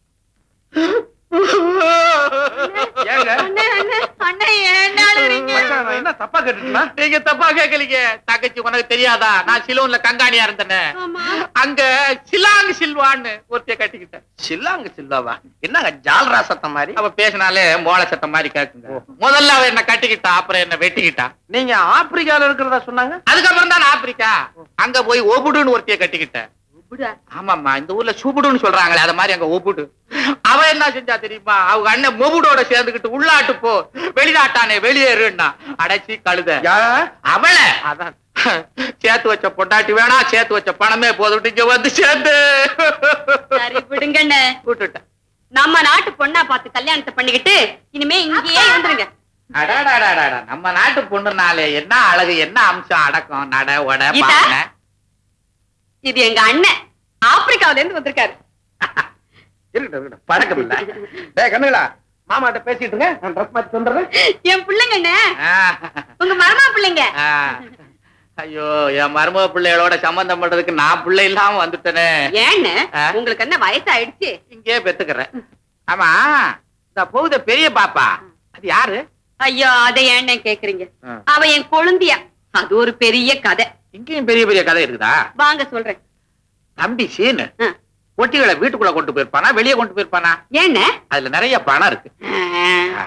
ஏங்க அண்ணே அண்ணே அண்ணே என்ன அழுறீங்க மச்சான், நான் என்ன தப்பா கேட்டுட்டா நீங்க தப்பா கேட்கலீங்க தங்கச்சி உனக்கு தெரியாதா நான் சிலோன்ல கங்காணியா இருந்தேனே அங்க சிலாங் சில்வான்னு ஒருத்தைய கட்டிக்கிட்டேன் சில்லாங்க சில்லாவா என்னங்க ஜால்ரா சத்தம் மாதிரி அவ பேசினாலே மோள சத்தம் மாதிரி கேக்குங்க முதல்ல அவ என்ன கட்டிக்கிட்டா அப்புறம் என்ன வெட்டிக்கிட்டா நீங்க ஆப்பிரிக்கால இருக்கிறதா சொன்னாங்க அதுக்கப்புறம் தான் நான் ஆப்பிரிக்கா அங்க போய் ஒபுடுன்னு ஒருத்தைய கட்டிக்கிட்டேன் ஆமாம்மா இந்த ஊர்ல சுபுடுன்னு சொல்றாங்களே அத மாதிரி அங்க ஒபுடு அவ என்ன செஞ்சா தெரியுமா அவங்க அண்ணன் மொபுடோட சேர்ந்துக்கிட்டு உள்ளாட்டு போ வெளிநாட்டானே வெளியேறுன்னா அடைச்சி கழுத யா? அவள அதான் சேர்த்து வச்ச பொண்டாட்டி வேணா சேர்த்து வச்ச பணமே போதும் இங்க வந்து சேர்ந்து சரி விடுங்கண்ணே விட்டுட்டேன் நம்ம நாட்டு பொண்ணா பார்த்து கல்யாணத்தை பண்ணிக்கிட்டு இனிமே இங்கேயே இருந்துருங்க அடாடாடாடாடா நம்ம நாட்டு பொண்ணுனாலே என்ன அழகு என்ன அம்சம் அடக்கம் நட உட கீதா? பானை இது எங்க அண்ணன் ஆப்பிரிக்காவில இருந்து வந்திருக்காரு இருக்கட்டும் இருக்கட்டும் பழக்கம் இல்ல டேய் கண்ணுங்களா மாமாட்ட பேசிட்டு இருங்க நான் ட்ரெஸ் மாத்தி வந்துடுறேன் என் பிள்ளைங்கண்ணே ஆ. உங்க மருமா பிள்ளைங்க ஆ. ஐயோ என் மருமக பிள்ளைகளோட சம்பந்தம் பண்றதுக்கு நான் பிள்ளை இல்லாம வந்துட்டேனே ஏன்னு ஆ. உங்களுக்கு என்ன வயசாயிடுச்சு இங்கேயே பெத்துக்கிறேன் ஆமா இந்த போகுத பெரிய பாப்பா அது யாரு ஐயோ அதை ஏன்னு கேக்குறீங்க ஆ. அவ என் கொழுந்தியா அது ஒரு பெரிய கதை இங்கேயும் பெரிய பெரிய கதை இருக்குதா வாங்க சொல்றேன் தம்பி சீனு ஆ. பொட்டிகளை வீட்டுக்குள்ள கொண்டு போயிருப்பானா வெளியே கொண்டு போயிருப்பானா ஏன்னு அதுல நிறைய பணம் இருக்கு ஆ.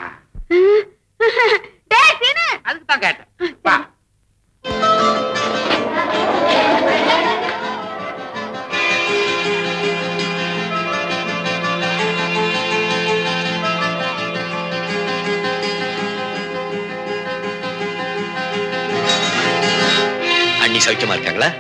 டேய் சீனு அதுக்கு தான் கேட்டேன் வா அண்ணி சௌக்கியமா இருக்காங்களா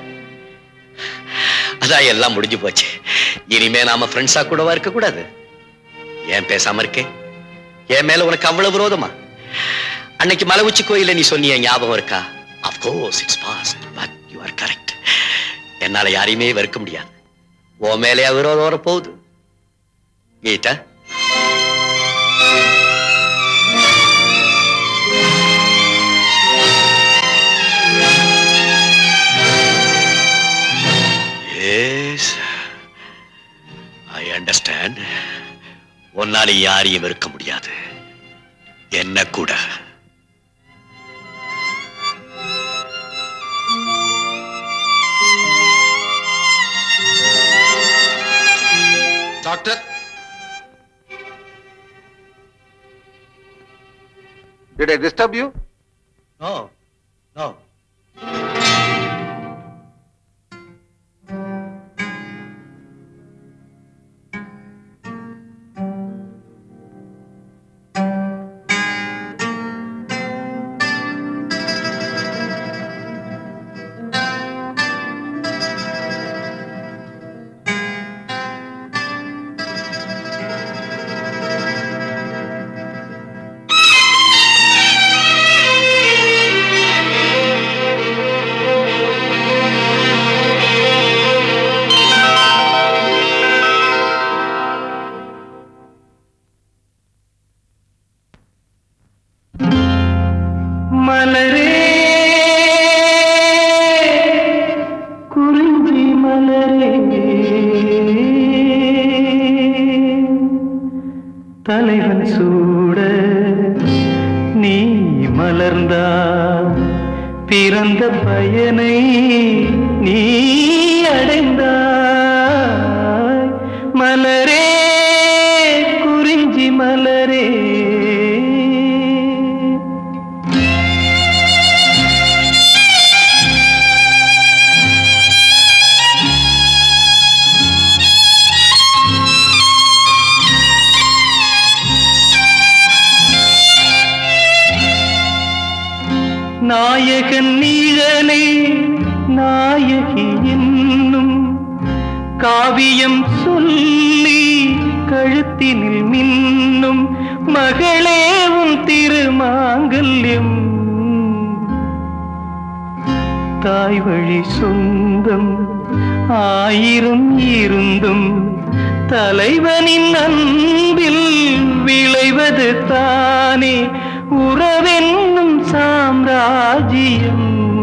அதான் எல்லாம் முடிஞ்சு போச்சு இனிமே நாம ஃப்ரெண்ட்ஸா கூடவா இருக்க கூடாது ஏன் பேசாம இருக்கேன் என் மேல உனக்கு அவ்வளவு விரோதமா அன்னைக்கு மலை உச்சி கோயில நீ சொன்னிய ஞாபகம் இருக்கா of course it's past but you are correct என்னால யாரையுமே வெறுக்க முடியாது உன் மேலே விரோதம் வர போகுது கீதா எஸ் ஐ அண்டர்ஸ்டாண்ட் உன்னால யாரையும் இருக்க முடியாது என்ன கூட doctor Did I disturb you? No no மலரே குறிஞ்சி மலரே தலைவன் சூட நீ மலர்ந்தா பிறந்த பயனை நீ அடைந்தாய் மலரே குறிஞ்சி மலரே நாயகன் நீழலே நாயகி என்னும் காவியம் சொல்லி கழுத்தினில் மின்னும் மகளே உன் திருமாங்கல்யம் தாய் வழி சொந்தம் ஆயிரம் இருந்தும் தலைவனின் அன்பில் விளைவது தானே உறவென்னும் சாம்ராஜ்யம்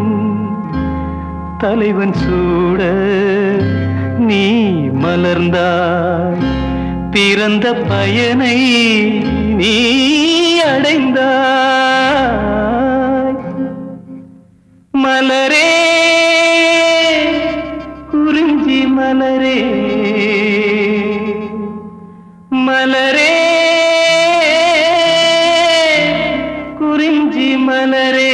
தலைவன் சூட நீ மலர்ந்தாய் பிறந்த பயனை நீ அடைந்தாய் மலரே குறிஞ்சி மலரே மலரே குறிஞ்சி மலரே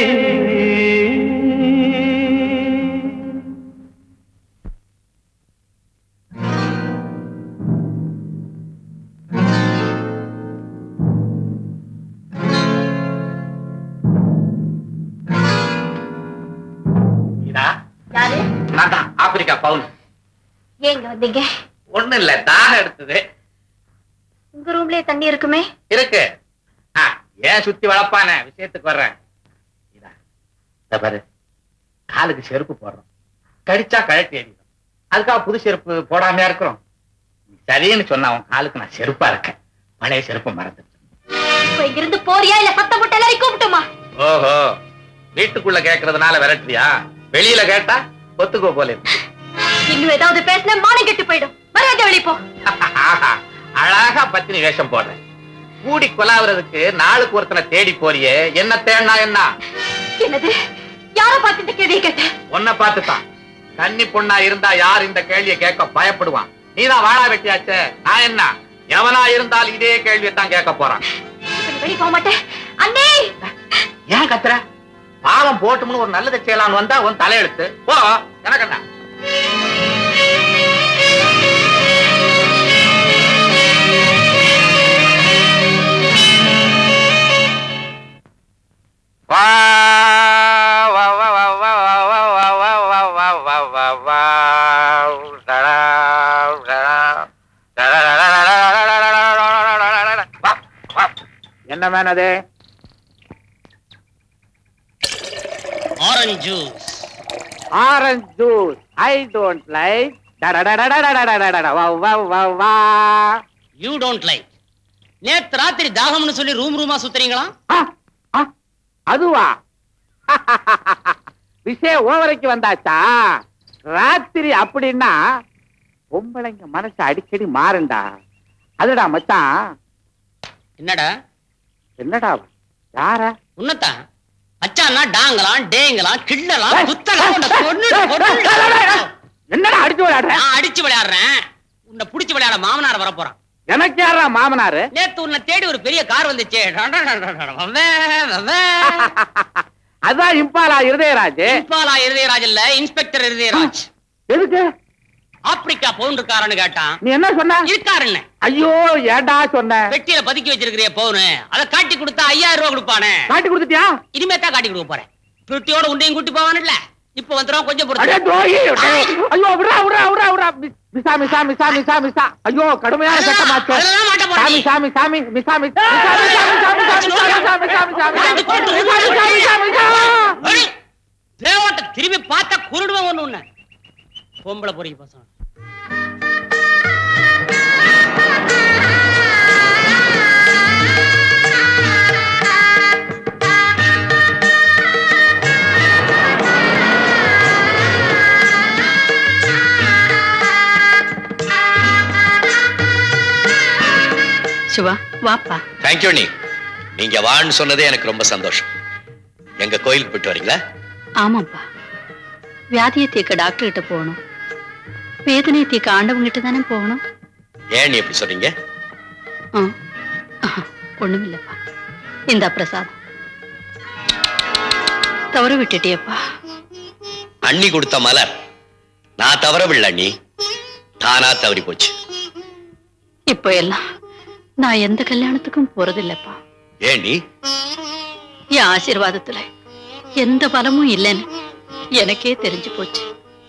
இதா யாரு நான் தான் ஆப்பிரிக்கா பவுன் ஏங்க வந்தீங்க ஒண்ணு இல்ல தாகம் எடுத்தது உங்க ரூம்லயே தண்ணி இருக்குமே இருக்கு ஆ, ஏன் சுத்தி வளர்ப்பான விஷயத்துக்கு வர்றேன் இதா இத பாரு காலுக்கு செருப்பு போடுறோம் கடிச்சா கழட்டி எறியும் அதுக்காக புது செருப்பு போடாமையா இருக்கிறோம் நீ சரின்னு சொன்ன அவன் காலுக்கு நான் செருப்பா இருக்கேன் பழைய செருப்பு மறந்துட்டேன் இப்ப இங்கிருந்து போறியா இல்ல சத்தம் போட்டு எல்லாரையும் கூப்பிட்டுமா ஓஹோ வீட்டுக்குள்ள கேக்குறதுனால விரட்டுறியா வெளியில கேட்டா ஒத்துக்கோ போல இருக்கு. இன்னும் ஏதாவது பேசினா மானம் கெட்டு போயிடும் மரியாதை வெளிய போ ஆஹா, அழகா பத்தினி வேஷம் போடுறேன் கூடி கொலாவுறதுக்கு நாளுக்கு ஒருத்தனை தேடி போறியே என்ன தேடினா என்ன என்னது யார பார்த்து இந்த கேள்வியை கேட்ட உன்னை பார்த்துதான் கன்னி பொண்ணா இருந்தா யார் இந்த கேள்வியை கேட்க பயப்படுவான் நீதான் வாழா வெட்டியாச்சே நான் என்ன எவனா இருந்தால் இதே கேள்வியை தான் கேட்க போறான் இப்ப நீ வெளிய போக மாட்டேன் அண்ணே ஏன் கத்துற பாவம் போட்டும்னு ஒரு நல்லதை செய்யலாம்னு வந்தா உன் தலையெழுத்து போ எனக்கு என்ன வா வா வா வா வா வா வா வா வா வா வா வா வா டடா டடா வா வா என்ன மேன் அது orange juice orange juice I don't like you don't like நேத்து ராத்திரி தாகம்னு சொல்லி ரூம் ரூமா சுத்துறீங்களா அதுவா விஷயம் ஓவரைக்கு வந்தாச்சா ராத்திரி அப்படின்னா பொம்பளைங்க மனசு அடிக்கடி மாறுண்டா அதுடா மச்சான் என்னடா என்னடா யார உன்னத்தான் அச்சான்னா டாங்கலாம் டேங்கலாம் கிள்ளலாம் குத்தலாம் உன்னை கொன்னுடு, கொன்னுடு. என்னடா அடிச்சு விளையாடுற நான் அடிச்சு விளையாடுறேன் உன்னை புடிச்சு விளையாட மாமனார் வர போறான் எனக்கு யாரா மாமனாரு நேத்து உன்னை தேடி ஒரு பெரிய கார் வந்துச்சே அதான் இம்பாலா இருதயராஜ் இம்பாலா இருதயராஜ் இல்ல இன்ஸ்பெக்டர் இருதயராஜ் எதுக்கு ஆப்பிரிக்கா பவுன் இருக்காருன்னு கேட்டான் நீ என்ன சொன்ன இருக்காருன்னு ஐயோ ஏன்டா சொன்ன பெட்டியில பதுக்கி வச்சிருக்கிறிய பவுனு அதை காட்டி கொடுத்தா ஐயாயிரம் ரூபாய் கொடுப்பானே காட்டி கொடுத்துட்டியா இனிமே தான் காட்டி கொடுக்க போறேன் பெட்டியோட உண்டையும் கூட்டி போவான்ல இப்ப வந்துடும் கொஞ்சம் அடே பொறுத்து துரோகி ஐயோ விடா விடா விடா விடா மிசா மிசா மிசா மிசா மிசா ஐயோ கடுமையான அதெல்லாம் சட்டமாச்சு அதெல்லாம் மாட்ட போறா சாமி நீ. சாமி சாமி மிசா மிசா மிசா மிசா மிசா மிசா மிசா மிசா மிசா வாழ்ந்து போட்டு மிசா மிசா மிசா மிசா அடி! தேவத்தை திரும்பி பார்த்தா குருடுவன் ஒண்ணு உன்னை பொம்பளை பொறுக்கி பசங்க சிவா வாப்பா தேங்க்யூ நீ நீங்க வான்னு சொன்னதே எனக்கு ரொம்ப சந்தோஷம் எங்க கோயிலுக்கு போயிட்டு வரீங்களா ஆமாப்பா வியாதியை தீர்க்க டாக்டர் கிட்ட போகணும் வேதனையை தீர்க்க ஆண்டவங்கிட்ட தானே போகணும் ஏன் நீ எப்படி சொல்றீங்க ஆ. ஆஹா, ஒண்ணுமில்லப்பா இந்த பிரசாதம் தவற விட்டுட்டியப்பா அண்ணி கொடுத்த மலர் நான் தவறவில்லை அண்ணி தானா தவறி போச்சு இப்போ எல்லாம் நான் எந்த கல்யாணத்துக்கும் போறதில்லப்பா ஏன் நீ என் ஆசீர்வாதத்துல எந்த பலமும் இல்லைன்னு எனக்கே தெரிஞ்சு போச்சு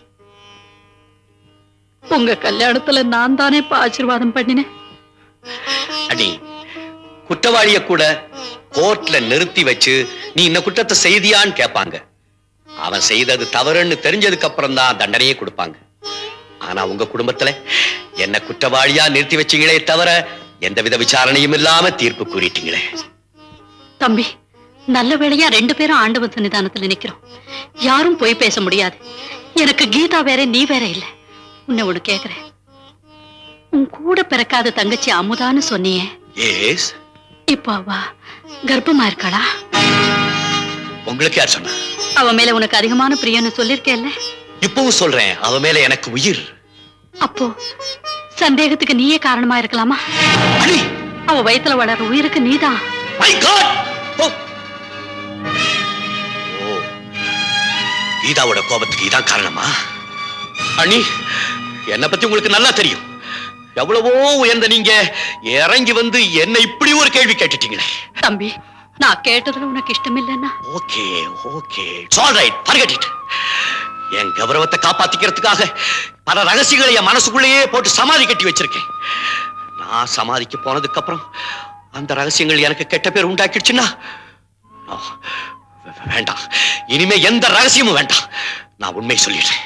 உங்க கல்யாணத்துல நான் தானேப்பா ஆசீர்வாதம் பண்ணினேன் அண்ணி குற்றவாளிய கூட கோர்ட்ல நிறுத்தி வச்சு நீ இந்த குற்றத்தை செய்தியான்னு கேட்பாங்க அவன் செய்தது தவறுன்னு தெரிஞ்சதுக்கு அப்புறம் தான் தண்டனையே கொடுப்பாங்க ஆனா உங்க குடும்பத்துல என்ன குற்றவாளியா நிறுத்தி வச்சீங்களே தவிர எந்தவித விசாரணையும் இல்லாம தீர்ப்பு கூறிட்டீங்களே தம்பி நல்ல வேளையா ரெண்டு பேரும் ஆண்டவன் சன்னிதானத்துல நிக்கிறோம் யாரும் போய் பேச முடியாது எனக்கு கீதா வேற நீ வேற இல்ல உன்னை ஒண்ணு கேக்குறேன் உன் கூட பிறக்காத தங்கச்சி அமுதான்னு சொன்னியே ஏஸ் இப்போ அவ கர்ப்பமா இருக்காளா உங்களுக்கு யார் சொன்னா அவ மேல உனக்கு அதிகமான பிரியன்னு சொல்லிருக்கேல்ல இப்பவும் சொல்றேன் அவ மேல எனக்கு உயிர் அப்போ சந்தேகத்துக்கு நீயே காரணமா இருக்கலாமா அண்ணி அவ வயித்துல வளர்ற உயிருக்கு நீதான் மை காட் ஓ ஓ கீதாவோட கோபத்துக்கு இதான் காரணமா அண்ணி என்னை பத்தி உங்களுக்கு நல்லா தெரியும் எவ்வளவோ உயர்ந்த நீங்க இறங்கி வந்து என்ன இப்படி ஒரு கேள்வி கேட்டுட்டீங்களே தம்பி நான் கேட்டதுல உனக்கு இஷ்டம் இல்லைன்னா okay okay all right forget it என் கௌரவத்தை காப்பாத்திக்கிறதுக்காக பல ரகசியங்களை என் மனசுக்குள்ளேயே போட்டு சமாதி கட்டி வச்சிருக்கேன் நான் சமாதிக்கு போனதுக்கு அப்புறம் அந்த ரகசியங்கள் எனக்கு கெட்ட பேர் உண்டாக்கிடுச்சுன்னா no, வே- வேண்டாம் இனிமே எந்த ரகசியமும் வேண்டாம் நான் உண்மை சொல்லிடுறேன்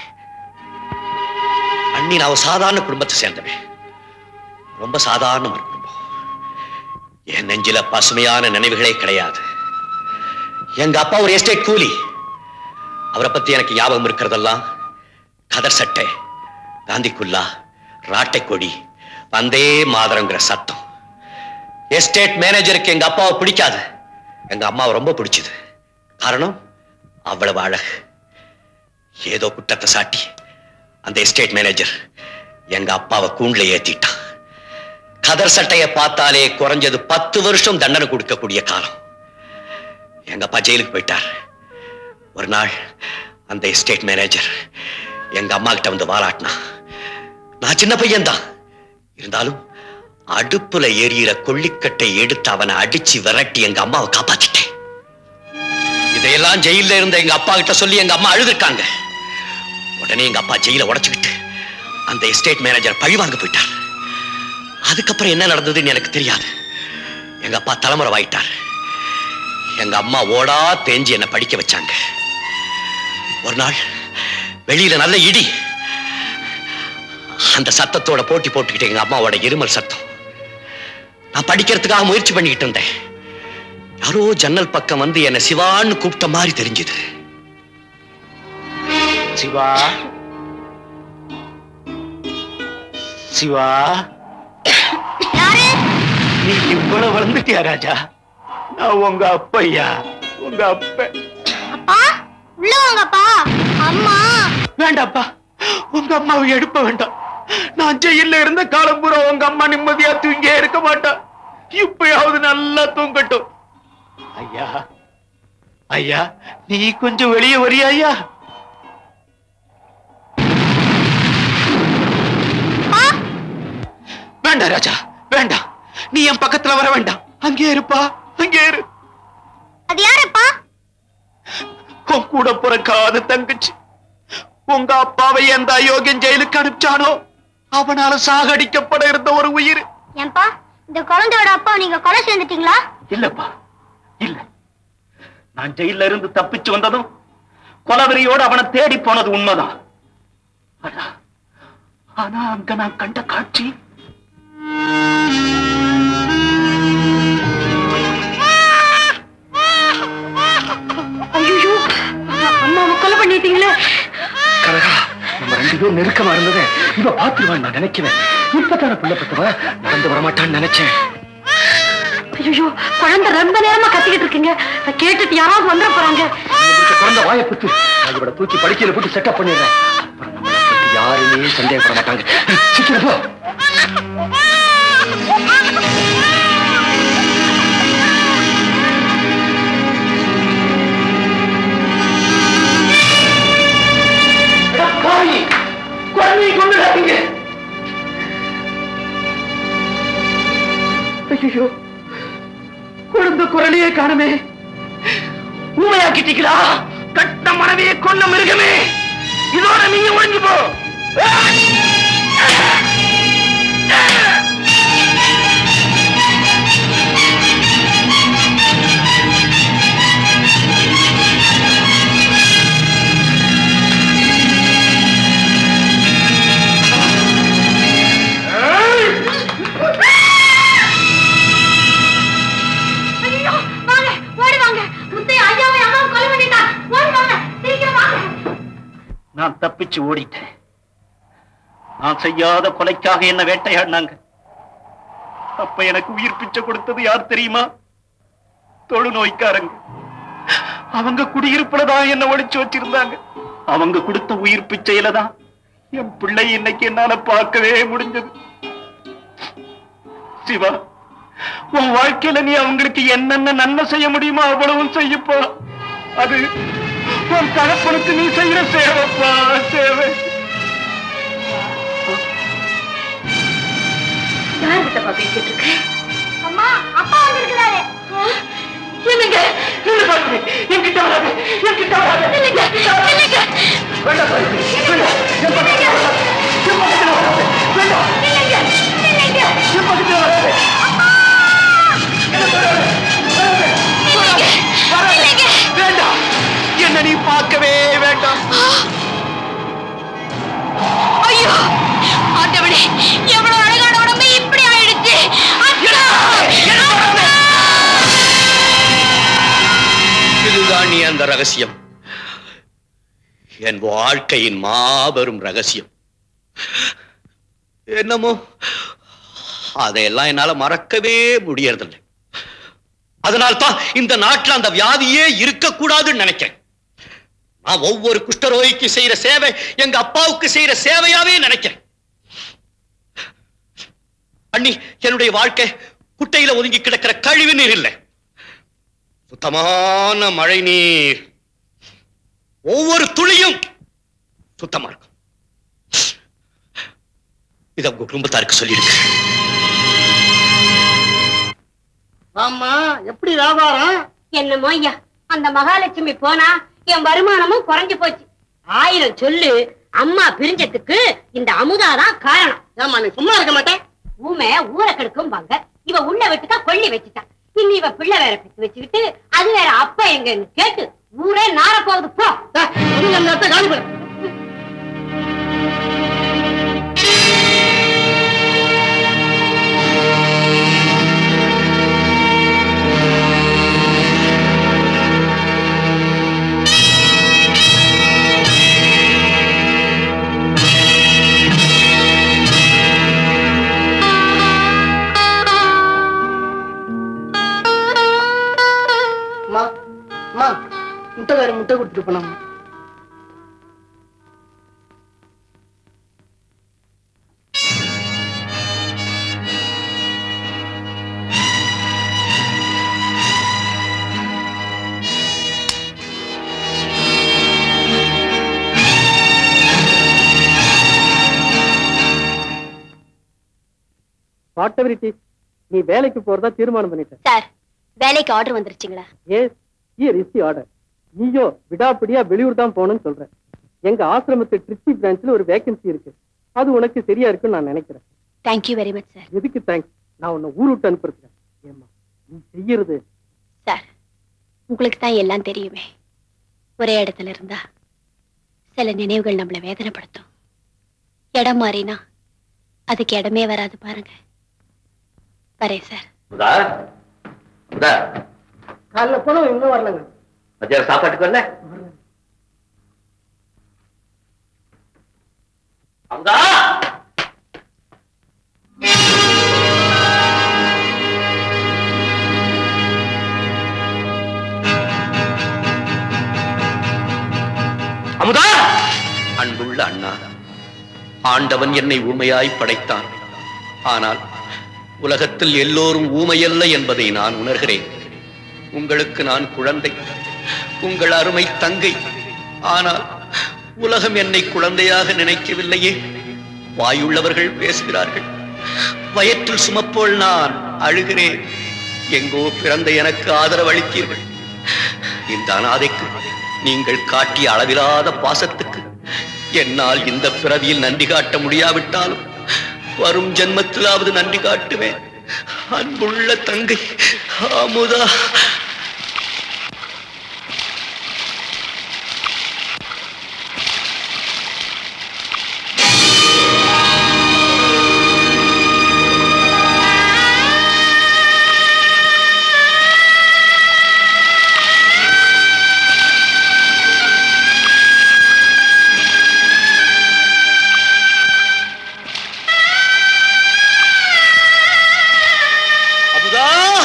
அண்ணி நான் ஒரு சாதாரண குடும்பத்தை சேர்ந்தவன் ரொம்ப சாதாரண ஒரு குடும்பம் என் நெஞ்சில பசுமையான நினைவுகளே கிடையாது எங்க அப்பா ஒரு எஸ்டேட் கூலி அவரை பத்தி எனக்கு ஞாபகம் இருக்கிறதெல்லாம் கதர் சட்டை காந்தி குல்லா ராட்டை கொடி வந்தே மாதரங்கிற சத்தம் எஸ்டேட் மேனேஜருக்கு எங்க அப்பாவை பிடிக்காது எங்க அம்மாவை ரொம்ப பிடிச்சது காரணம் அவ்வளவு அழகு ஏதோ குற்றத்தை சாட்டி அந்த எஸ்டேட் மேனேஜர் எங்க அப்பாவை கூண்டுல ஏத்திட்டான் கதர் சட்டையை பார்த்தாலே குறைஞ்சது பத்து வருஷம் தண்டனை கொடுக்கக்கூடிய காலம் எங்க அப்பா ஜெயிலுக்கு போயிட்டார் ஒரு நாள் அந்த எஸ்டேட் மேனேஜர் எங்க அம்மா கிட்ட வந்து வாலாட்டினா நான் சின்ன பையன்தான் இருந்தாலும் அடுப்புல எரியிற கொள்ளிக்கட்டை எடுத்து அவனை அடிச்சு விரட்டி எங்க அம்மாவை காப்பாத்திட்டேன் இதையெல்லாம் ஜெயில இருந்த எங்க அப்பா கிட்ட சொல்லி எங்க அம்மா அழுதுருக்காங்க உடனே எங்க அப்பா ஜெயில உடைச்சுக்கிட்டு அந்த எஸ்டேட் மேனேஜர் பழி வாங்க போயிட்டார் அதுக்கப்புறம் என்ன நடந்ததுன்னு எனக்கு தெரியாது எங்க அப்பா தலைமுறை வாயிட்டார் எங்க அம்மா ஓடா தேஞ்சு என்னை படிக்க வச்சாங்க ஒரு நாள் வெளியில நல்ல இடி அந்த சத்தத்தோட போட்டி போட்டுக்கிட்டு எங்க அம்மாவோட இருமல் சத்தம் நான் படிக்கிறதுக்காக முயற்சி பண்ணிக்கிட்டு இருந்தேன் யாரோ ஜன்னல் பக்கம் வந்து என்ன சிவான்னு கூப்பிட்ட மாதிரி தெரிஞ்சது சிவா சிவா நீ இவ்வளவு வளர்ந்துட்டியா ராஜா நான் உங்க அப்பையா உங்க அப்ப அப்பா உள்ள வாங்கப்பா அம்மா வேண்டாப்பா உங்க அம்மாவை எழுப்ப வேண்டாம் நான் ஜெயில இருந்த காலம் பூரா உங்க அம்மா நிம்மதியா தூங்கியே இருக்க மாட்டா இப்பயாவது நல்லா தூங்கட்டும் ஐயா ஐயா நீ கொஞ்சம் வெளியே வரியா ஐயா வேண்டாம் ராஜா வேண்டாம் நீ என் பக்கத்துல வர வேண்டாம் அங்கே இருப்பா அங்கே இரு அது யாருப்பா உன் கூட பிறக்காத தங்கச்சி உங்க அப்பாவை எந்த அயோக்கியன் ஜெயிலுக்கு அனுப்பிச்சானோ அவனால சாகடிக்கப்பட இருந்த ஒரு உயிர் ஏன்பா இந்த குழந்தையோட அப்பா நீங்க கொலை சேர்ந்துட்டீங்களா இல்லப்பா இல்ல நான் ஜெயில இருந்து தப்பிச்சு வந்ததும் கொலவெறியோடு அவனை தேடி போனது உண்மைதான் ஆனா ஆனா அங்க நான் கண்ட காட்சி ஐயோ அம்மாவை கொலை பண்ணிட்டீங்களே கனகா நம்ம ரெண்டு பேரும் நெருக்கமா இருந்ததை இவ பாத்துருவான்னு நான் நினைக்கிறேன் இப்பதான பிள்ளை பத்தவ நடந்து வரமாட்டான்னு நினைச்சேன் ஐயோ குழந்தை ரொம்ப நேரமா கத்திக்கிட்டு இருக்கீங்க நான் கேட்டுட்டு யாராவது வந்துட போறாங்க குழந்தை வாயை புத்து நான் இவட தூக்கி படிக்கையில போட்டு செட்டப் பண்ணிடுறேன் அப்புறம் நம்மளை பத்தி யாருமே சந்தேகப்பட மாட்டாங்க சீக்கிரம் போ பாவி குழந்தையை கொண்டுடாதீங்க ஐயோ குழந்தை குரலையே காணுமே ஊமையாக்கிட்டீங்களா கட்ட மனைவியை கொன்ன மிருகமே இதோட நீங்க ஒழிஞ்சு போ ஐயோ வாங்க ஓடி வாங்க முத்தைய ஐயாவை அம்மாவை கொலை பண்ணிட்டா ஓடி வாங்க சீக்கிரம் வாங்க நான் தப்பிச்சு ஓடிட்டேன் நான் செய்யாத கொலைக்காக என்ன வேட்டையாடினாங்க அப்ப எனக்கு உயிர் பிச்சை கொடுத்தது யார் தெரியுமா தொழுநோய்க்காரங்க அவங்க குடியிருப்புல தான் என்ன ஒழிச்சு வச்சிருந்தாங்க அவங்க கொடுத்த உயிர் பிச்சையில தான் என் பிள்ளை இன்னைக்கு என்னால பார்க்கவே முடிஞ்சது சிவா உன் வாழ்க்கையில நீ அவங்களுக்கு என்னென்ன நன்மை செய்ய முடியுமோ அவ்வளவும் செய்யப்பா அது உன் தகப்பனுக்கு நீ செய்யற சேவைப்பா சேவை யார்கிட்டப்பா பேசிட்டு இருக்க அம்மா அப்பா வந்திருக்கிறாரு என்னங்க நில்லு பாருங்க என்கிட்ட வராது என்கிட்ட வராது இல்லைங்க இல்லைங்க வேண்டாம் பாரு. வேண்டாம். என் பக்கத்துல வராது. என் பக்கத்துல வராது. வேண்டாம். இல்லைங்க இல்லைங்க என் பக்கத்துல வராது. என்ன வராது. வராது. வராது. வேண்டாம். என்ன நீ பார்க்கவே வேண்டாம் ஐயோ ஆண்டவனே எவ்வளவு அழகான உடம்பு இப்படி ஆயிடுச்சு அக்கா! ரகசியம் என் வாழ்க்கையின் மாபெரும் ரகசியம் என்னமோ அதையெல்லாம் என்னால மறக்கவே முடியறதில்லை அதனால்தான் இந்த நாட்டுல அந்த வியாதியே இருக்கக்கூடாதுன்னு நினைக்கிறேன் நான் ஒவ்வொரு குஷ்டரோகிக்கு செய்யற சேவை எங்க அப்பாவுக்கு செய்யற சேவையாவே நினைக்கிறேன் அண்ணி என்னுடைய வாழ்க்கை குட்டையில ஒதுங்கி கிடக்கிற கழிவு நீர் இல்லை சுத்தமான மழை நீர் ஒவ்வொரு துளியும் சுத்தமா இருக்கும் இத உங்க குடும்பத்தாருக்கு சொல்லிடுங்க ஆமா எப்படி வியாபாரம் என்னமோ ஐயா அந்த மகாலட்சுமி போனா என் வருமானமும் குறைஞ்சு போச்சு ஆயிரம் சொல்லு அம்மா பிரிஞ்சதுக்கு இந்த அமுதாதான் காரணம் ஏமா நீ சும்மா இருக்க மாட்டேன் ஊமை ஊரை கெடுக்கும் பாங்க இவ உள்ள விட்டுட்டா கொள்ளி வச்சுட்டா இன்னி இவ பிள்ளை வேற பெற்று வச்சுக்கிட்டு அது வேற அப்பா எங்கன்னு கேட்டு ஊரே நார போகுது போ காலி பண்ணு அம்மா அம்மா முட்டைக்காரி முட்டை கொடுத்துட்டு போனாம்மா வாட் எவர் நீ வேலைக்கு போறதா தீர்மானம் பண்ணிட்ட சார் வேலைக்கு ஆர்டர் வந்துருச்சுங்களா yes here is the order நீயோ விடாப்பிடியா வெளியூர் தான் போகணும்னு சொல்ற எங்க ஆசிரமத்து ட்ரிச்சி பிரான்ச்ல ஒரு வேகன்சி இருக்கு அது உனக்கு சரியா இருக்குன்னு நான் நினைக்கிறேன் தேங்க்யூ வெரி மச் சார் எதுக்கு தேங்க்ஸ் நான் உன்னை ஊர் விட்டு அனுப்புறதுக்கு ஏம்மா நீ செய்யறது சார் உங்களுக்கு தான் எல்லாம் தெரியுமே ஒரே இடத்துல இருந்தா சில நினைவுகள் நம்மளை வேதனைப்படுத்தும் இடம் மாறினா அதுக்கு இடமே வராது பாருங்க வரேன் சார் அமுதா அமுதா காலைல போனோம் இன்னும் வரலங்க மத்தியானம் சாப்பாட்டுக்கு வரல அமுதா அமுதா அன்புள்ள அண்ணா ஆண்டவன் என்னை ஊமையாய் படைத்தான் ஆனால் உலகத்தில் எல்லோரும் ஊமையல்ல என்பதை நான் உணர்கிறேன் உங்களுக்கு நான் குழந்தை உங்கள் அருமை தங்கை ஆனால் உலகம் என்னை குழந்தையாக நினைக்கவில்லையே வாயுள்ளவர்கள் பேசுகிறார்கள் வயிற்றில் சுமப்போல் நான் அழுகிறேன் எங்கோ பிறந்த எனக்கு ஆதரவளித்தீர்கள் இந்த அனாதைக்கு நீங்கள் காட்டிய அளவிலாத பாசத்துக்கு என்னால் இந்த பிறவியில் நன்றி காட்ட முடியாவிட்டாலும் வரும் ஜென்மத்திலாவது நன்றி காட்டுவேன் அன்புள்ள தங்கை அமுதா அமுதா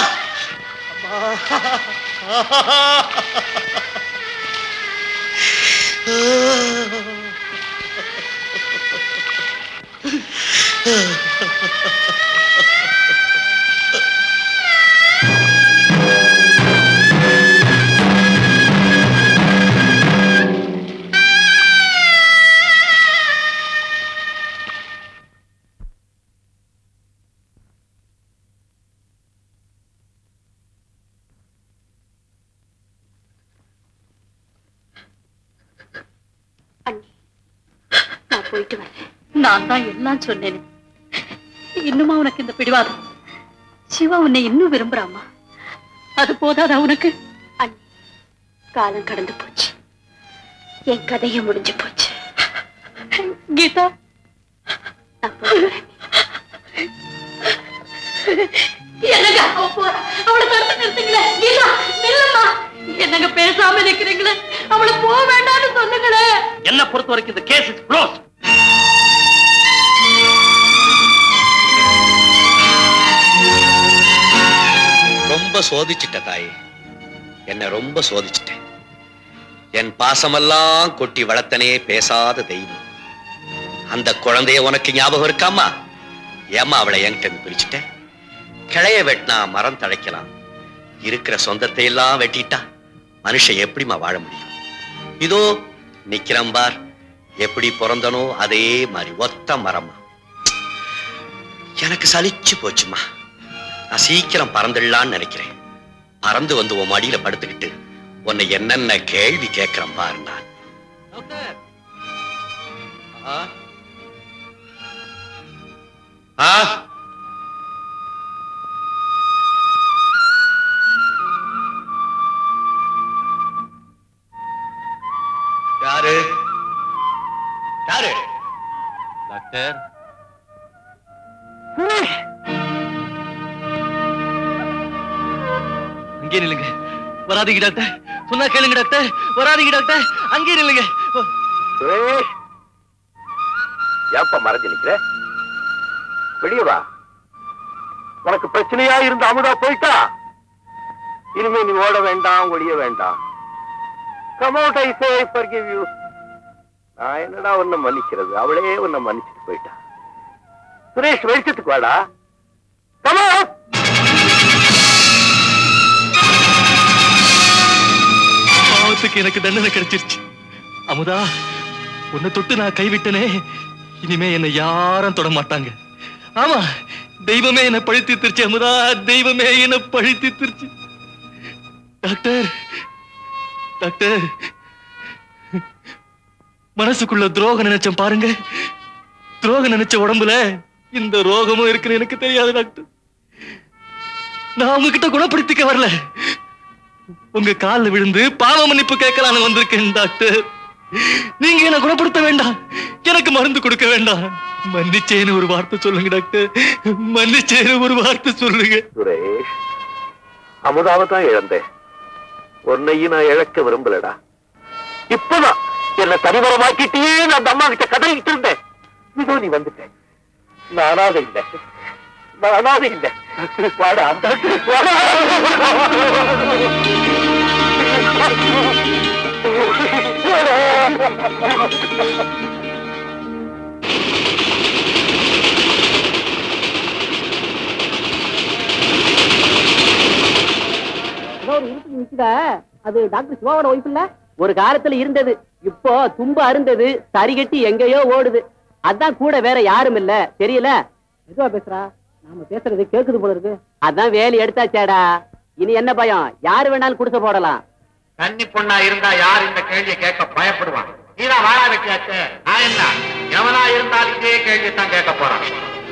நான் போயிட்டு வரேன் நான் தான் எல்லாம் சொன்னேனே இன்னுமா உனக்கு இந்த பிடிவாதம் சிவா உன்னை இன்னும் விரும்புறாமா அது போதாதா உனக்கு காலம் கடந்து போச்சு என் கதையும் முடிஞ்சு போச்சு கீதா நான் போயிட்டு வரேன். எனக்கு அவ போறா அவளை தடுத்து நிறுத்துங்களே கீதா நில்லுமா என்னங்க பேசாம நிக்கிறீங்களே அவளை போக வேண்டாம்னு சொல்லுங்களேன் என்ன பொறுத்த வரைக்கும் இந்த கேஸ் இஸ் க்ளோஸ் ரொம்ப சோதிச்சிட்ட தாயே என்ன ரொம்ப சோதிச்சிட்டேன் என் பாசமெல்லாம் கொட்டி வளர்த்தனே பேசாத தெய்வம் அந்த குழந்தைய உனக்கு ஞாபகம் இருக்காமா ஏமா அவளை என்கிட்ட இருந்து பிரிச்சுட்டேன் கிளைய வெட்டினா மரம் தழைக்கலாம் இருக்கிற சொந்தத்தை எல்லாம் வெட்டிட்டா மனுஷன் எப்படிம்மா வாழ முடியும் இதோ நிக்கிறேன் பார் எப்படி பிறந்தனோ அதே மாதிரி ஒத்த மரமா எனக்கு சலிச்சு போச்சுமா நான் சீக்கிரம் பறந்துடலான்னு நினைக்கிறேன் பறந்து வந்து உன் மடியில படுத்துக்கிட்டு உன்னை என்னென்ன கேள்வி கேட்கிறேன் பாரு நான் ஆ? ஆ? யாரு யாரு டாக்டர் அங்கே நில்லுங்க வராதீங்க டாக்டர் சொன்னா கேளுங்க டாக்டர் வராதீங்க டாக்டர் அங்கே நில்லுங்க சுரேஷ் ஏப்பா மறைஞ்சு நிக்கிற வெளியே வா உனக்கு பிரச்சனையா இருந்த அமுதா போயிட்டா இனிமே நீ ஓட வேண்டாம் ஒளிய வேண்டாம் come out I say forgive you நான் என்னடா உன்னை மன்னிக்கிறது அவளே உன்னை மன்னிச்சுட்டு போயிட்டா சுரேஷ் வெளிச்சத்துக்கு வாடா come out பாவத்துக்கு எனக்கு தண்டனை கிடைச்சிருச்சு அமுதா உன்னை தொட்டு நான் கைவிட்டனே இனிமே என்னை யாரும் தொட மாட்டாங்க ஆமா தெய்வமே என்னை பழித்து திருச்சு அமுதா தெய்வமே என்னை பழித்து திருச்சு டாக்டர் டாக்டர் மனசுக்குள்ள துரோகம் நினைச்சேன் பாருங்க துரோகம் நினைச்ச உடம்புல இந்த ரோகமும் இருக்குன்னு எனக்கு தெரியாது டாக்டர் நான் உங்ககிட்ட குணப்படுத்திக்க வரல உங்க கால்ல விழுந்து பாவ மன்னிப்பு கேட்கலான்னு வந்திருக்கேன் டாக்டர் நீங்க என்ன குணப்படுத்த வேண்டாம் எனக்கு மருந்து கொடுக்க வேண்டாம் மன்னிச்சேன்னு ஒரு வார்த்தை சொல்லுங்க டாக்டர் மன்னிச்சேன்னு ஒரு வார்த்தை சொல்லுங்க சுரேஷ் அமுதாவை தான் இழந்தேன் உன்னையும் நான் இழக்க விரும்பலடா இப்பதான் என்ன தனிவரமாக்கிட்டே நான் அந்த அம்மா கிட்ட கதறிக்கிட்டு இருந்தேன் இதோ நீ வந்துட்டேன் நான் அனாதை இல்லை நான் அனாதை இல்லை வாடா வாடா. இன்னொரு இருக்கு நிக்குதா அது டாக்டர் சிவாவோட ஒய்ஃப் இல்ல ஒரு காலத்துல இருந்தது இப்போ தும்ப அருந்தது சரி கட்டி எங்கேயோ ஓடுது அதான் கூட வேற யாரும் இல்ல தெரியல எதுவா பேசுறா நாம பேசுறது கேக்குது போல இருக்கு அதான் வேலி எடுத்தாச்சேடா இனி என்ன பயம் யாரு வேணாலும் குடிசை போடலாம் கன்னி பொண்ணா இருந்தா யார் இந்த கேள்வியை கேட்க பயப்படுவான் நீதான் வாழா வெட்டியாச்சு நான் என்ன எவனா இருந்தாலும் இதே கேள்வி தான் கேட்க போறான்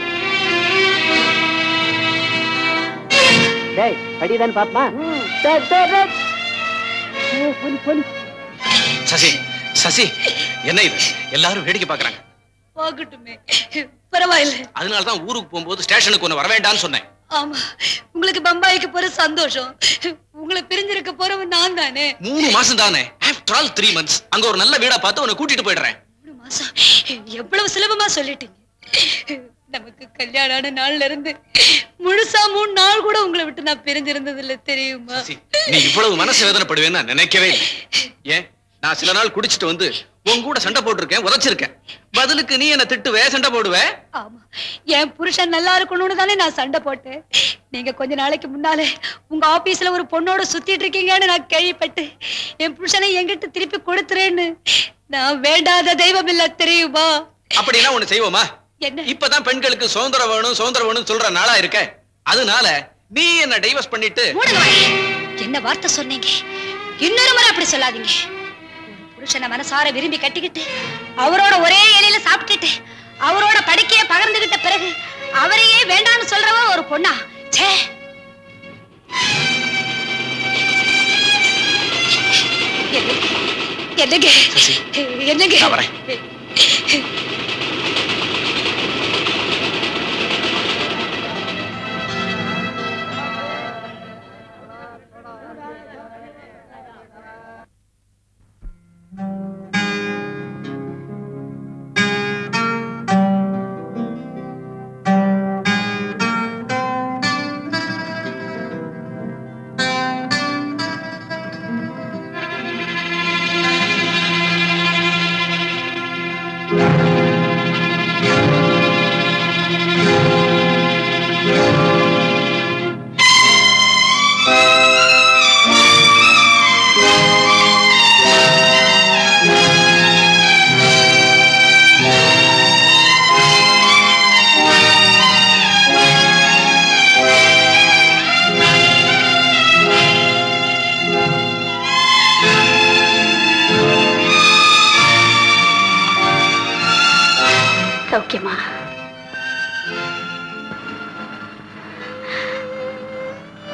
டேய் படிதான் பாப்பா டேய், டேய், டேய். ஏய், போலி, போலி. சசி சசி என்ன இது எல்லாரும் வேடிக்கை பாக்குறாங்க போகட்டுமே பரவாயில்ல அதனால தான் ஊருக்கு போகும்போது ஸ்டேஷனுக்கு ஒண்ணு வர வேண்டாம்னு சொன்னேன் ஆமா உங்களுக்கு பம்பாய்க்கு போற சந்தோஷம் உங்களை பிரிஞ்சிருக்க போறவன் நான் தானே மூணு மாசம் தானே ஆஃப்டர் ஆல் த்ரீ மந்த்ஸ் அங்க ஒரு நல்ல வீடா பார்த்து உன்னை கூட்டிட்டு போயிடுறேன் மூணு மாசம் எவ்வளவு சுலபமா சொல்லிட்டீங்க நமக்கு கல்யாணம் ஆன நாள்ல இருந்து முழுசா மூணு நாள் கூட உங்களை விட்டு நான் பிரிஞ்சிருந்தது இல்ல தெரியுமா நீ இவ்வளவு மனசு வேதனைப்படுவேன்னு நான் நினைக்கவே இல்லை ஏன் நான் சில நாள் குடிச்சிட்டு வந்து உன் கூட சண்டை போட்டிருக்கேன் உதைச்சிருக்கேன் பதிலுக்கு நீ என்ன திட்டுவே சண்டை போடுவே ஆமா என் புருஷன் நல்லா இருக்கணும்னு தானே நான் சண்டை போட்டேன் நீங்க கொஞ்ச நாளைக்கு முன்னாலே உங்க ஆபீஸ்ல ஒரு பொண்ணோட சுத்திட்டு இருக்கீங்கன்னு நான் கேள்விப்பட்டு என் புருஷனை என்கிட்ட திருப்பி கொடுத்துறேன்னு நான் வேண்டாத தெய்வம் இல்ல தெரியுமா அப்படின்னா ஒண்ணு செய்வோமா என்ன இப்பதான் பெண்களுக்கு சுதந்திரம் வேணும் சுதந்திரம் வேணும் சொல்ற நாளா இருக்க அதனால நீ என்ன டைவர்ஸ் பண்ணிட்டு மூடுங்க வாய். என்ன வார்த்தை சொன்னீங்க இன்னொரு முறை அப்படி சொல்லாதீங்க ஒரு புருஷனை மனசார விரும்பி கட்டிக்கிட்டு அவரோட ஒரே இலையில சாப்பிட்டுட்டு அவரோட படுக்கைய பகிர்ந்துகிட்ட பிறகு அவரையே வேண்டாம்னு சொல்றவ ஒரு பொண்ணா ச்சே என்னங்க? என்னங்க என்னங்க நான் வரேன்.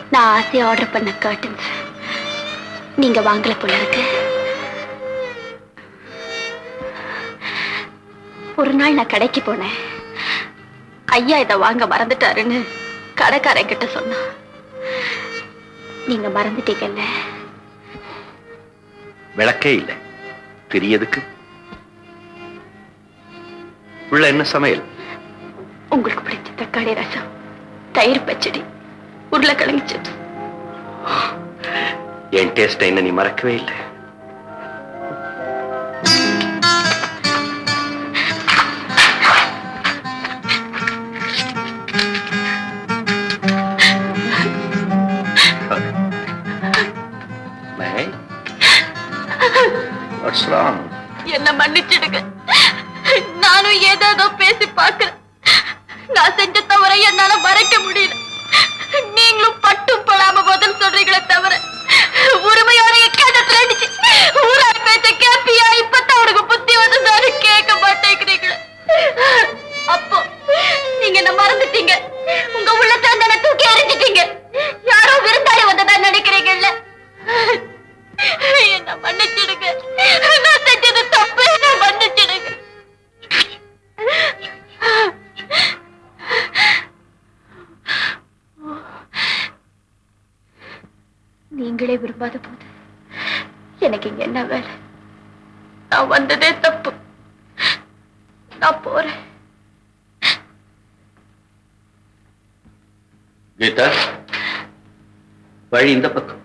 நான் ஆசையா ஆர்டர் பண்ண கர்டன்ஸ் நீங்க வாங்கல போல இருக்கு ஒரு நாள் நான் கடைக்கு போனேன் ஐயா இதை வாங்க மறந்துட்டாருன்னு கடைக்காரன் கிட்ட சொன்னான் நீங்க மறந்துட்டீங்கல்ல விளக்கே இல்லை பெரியதுக்கு உள்ள என்ன சமையல் உங்களுக்கு பிடிச்ச தக்காளி ரசம் தயிர் பச்சடி உருளைக்கிழங்கு சிப்ஸ் என் டேஸ்ட் என்ன நீ மறக்கவே இல்லை May? What's wrong? என்ன மன்னிச்சிடுங்க நானும் ஏதேதோ பேசி பார்க்கிறேன் நான் செஞ்ச தவிர என்னால மறைக்க முடியல நீங்களும் பட்டும் படாம பதில் சொல்றீங்களே தவிர உரிமையோட எக்காதத்துல இருந்துச்சு ஊரார் பேச்ச கேப்பியா இப்பதான் உனக்கு புத்தி வந்து நானு கேட்க மாட்டேங்கிறீங்களே அப்போ நீங்க என்ன மறந்துட்டீங்க உங்க உள்ளத்தை அந்த தூக்கி எறிஞ்சிட்டீங்க யாரோ விருந்தாளி வந்ததா நினைக்கிறீங்கல்ல என்ன மன்னிச்சிடுங்க நான் செஞ்சது தப்பு என்ன மன்னிச்சிடுங்க நீங்களே விரும்பாத போது எனக்கு இங்க என்ன வேலை நான் வந்ததே தப்பு நான் போறேன் கீதா வழி இந்த பக்கம்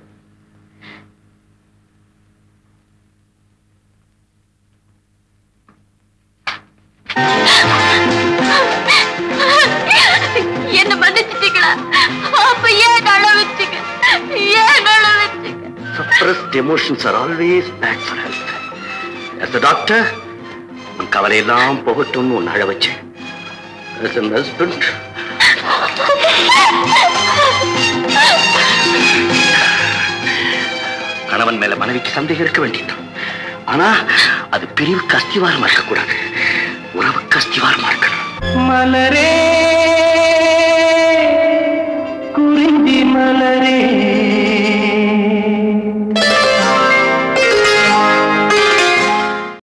என்ன மன்னிச்சிட்டீங்களா அப்ப ஏன் நழ வச்சுங்க ஏன் நழ வச்சுங்க Suppressed emotions are always bad for health. As a doctor, உன் கவலையெல்லாம் போகட்டும்னு உன் அழ வச்சேன் As an husband, கணவன் மேல மனைவிக்கு சந்தேகம் இருக்க வேண்டியதுதான் ஆனா அது பிரிவுக்கு அஸ்திவாரமா இருக்கக்கூடாது உறவுக்கு அஸ்திவாரமா இருக்கணும் மலரே குறிஞ்சி மலரே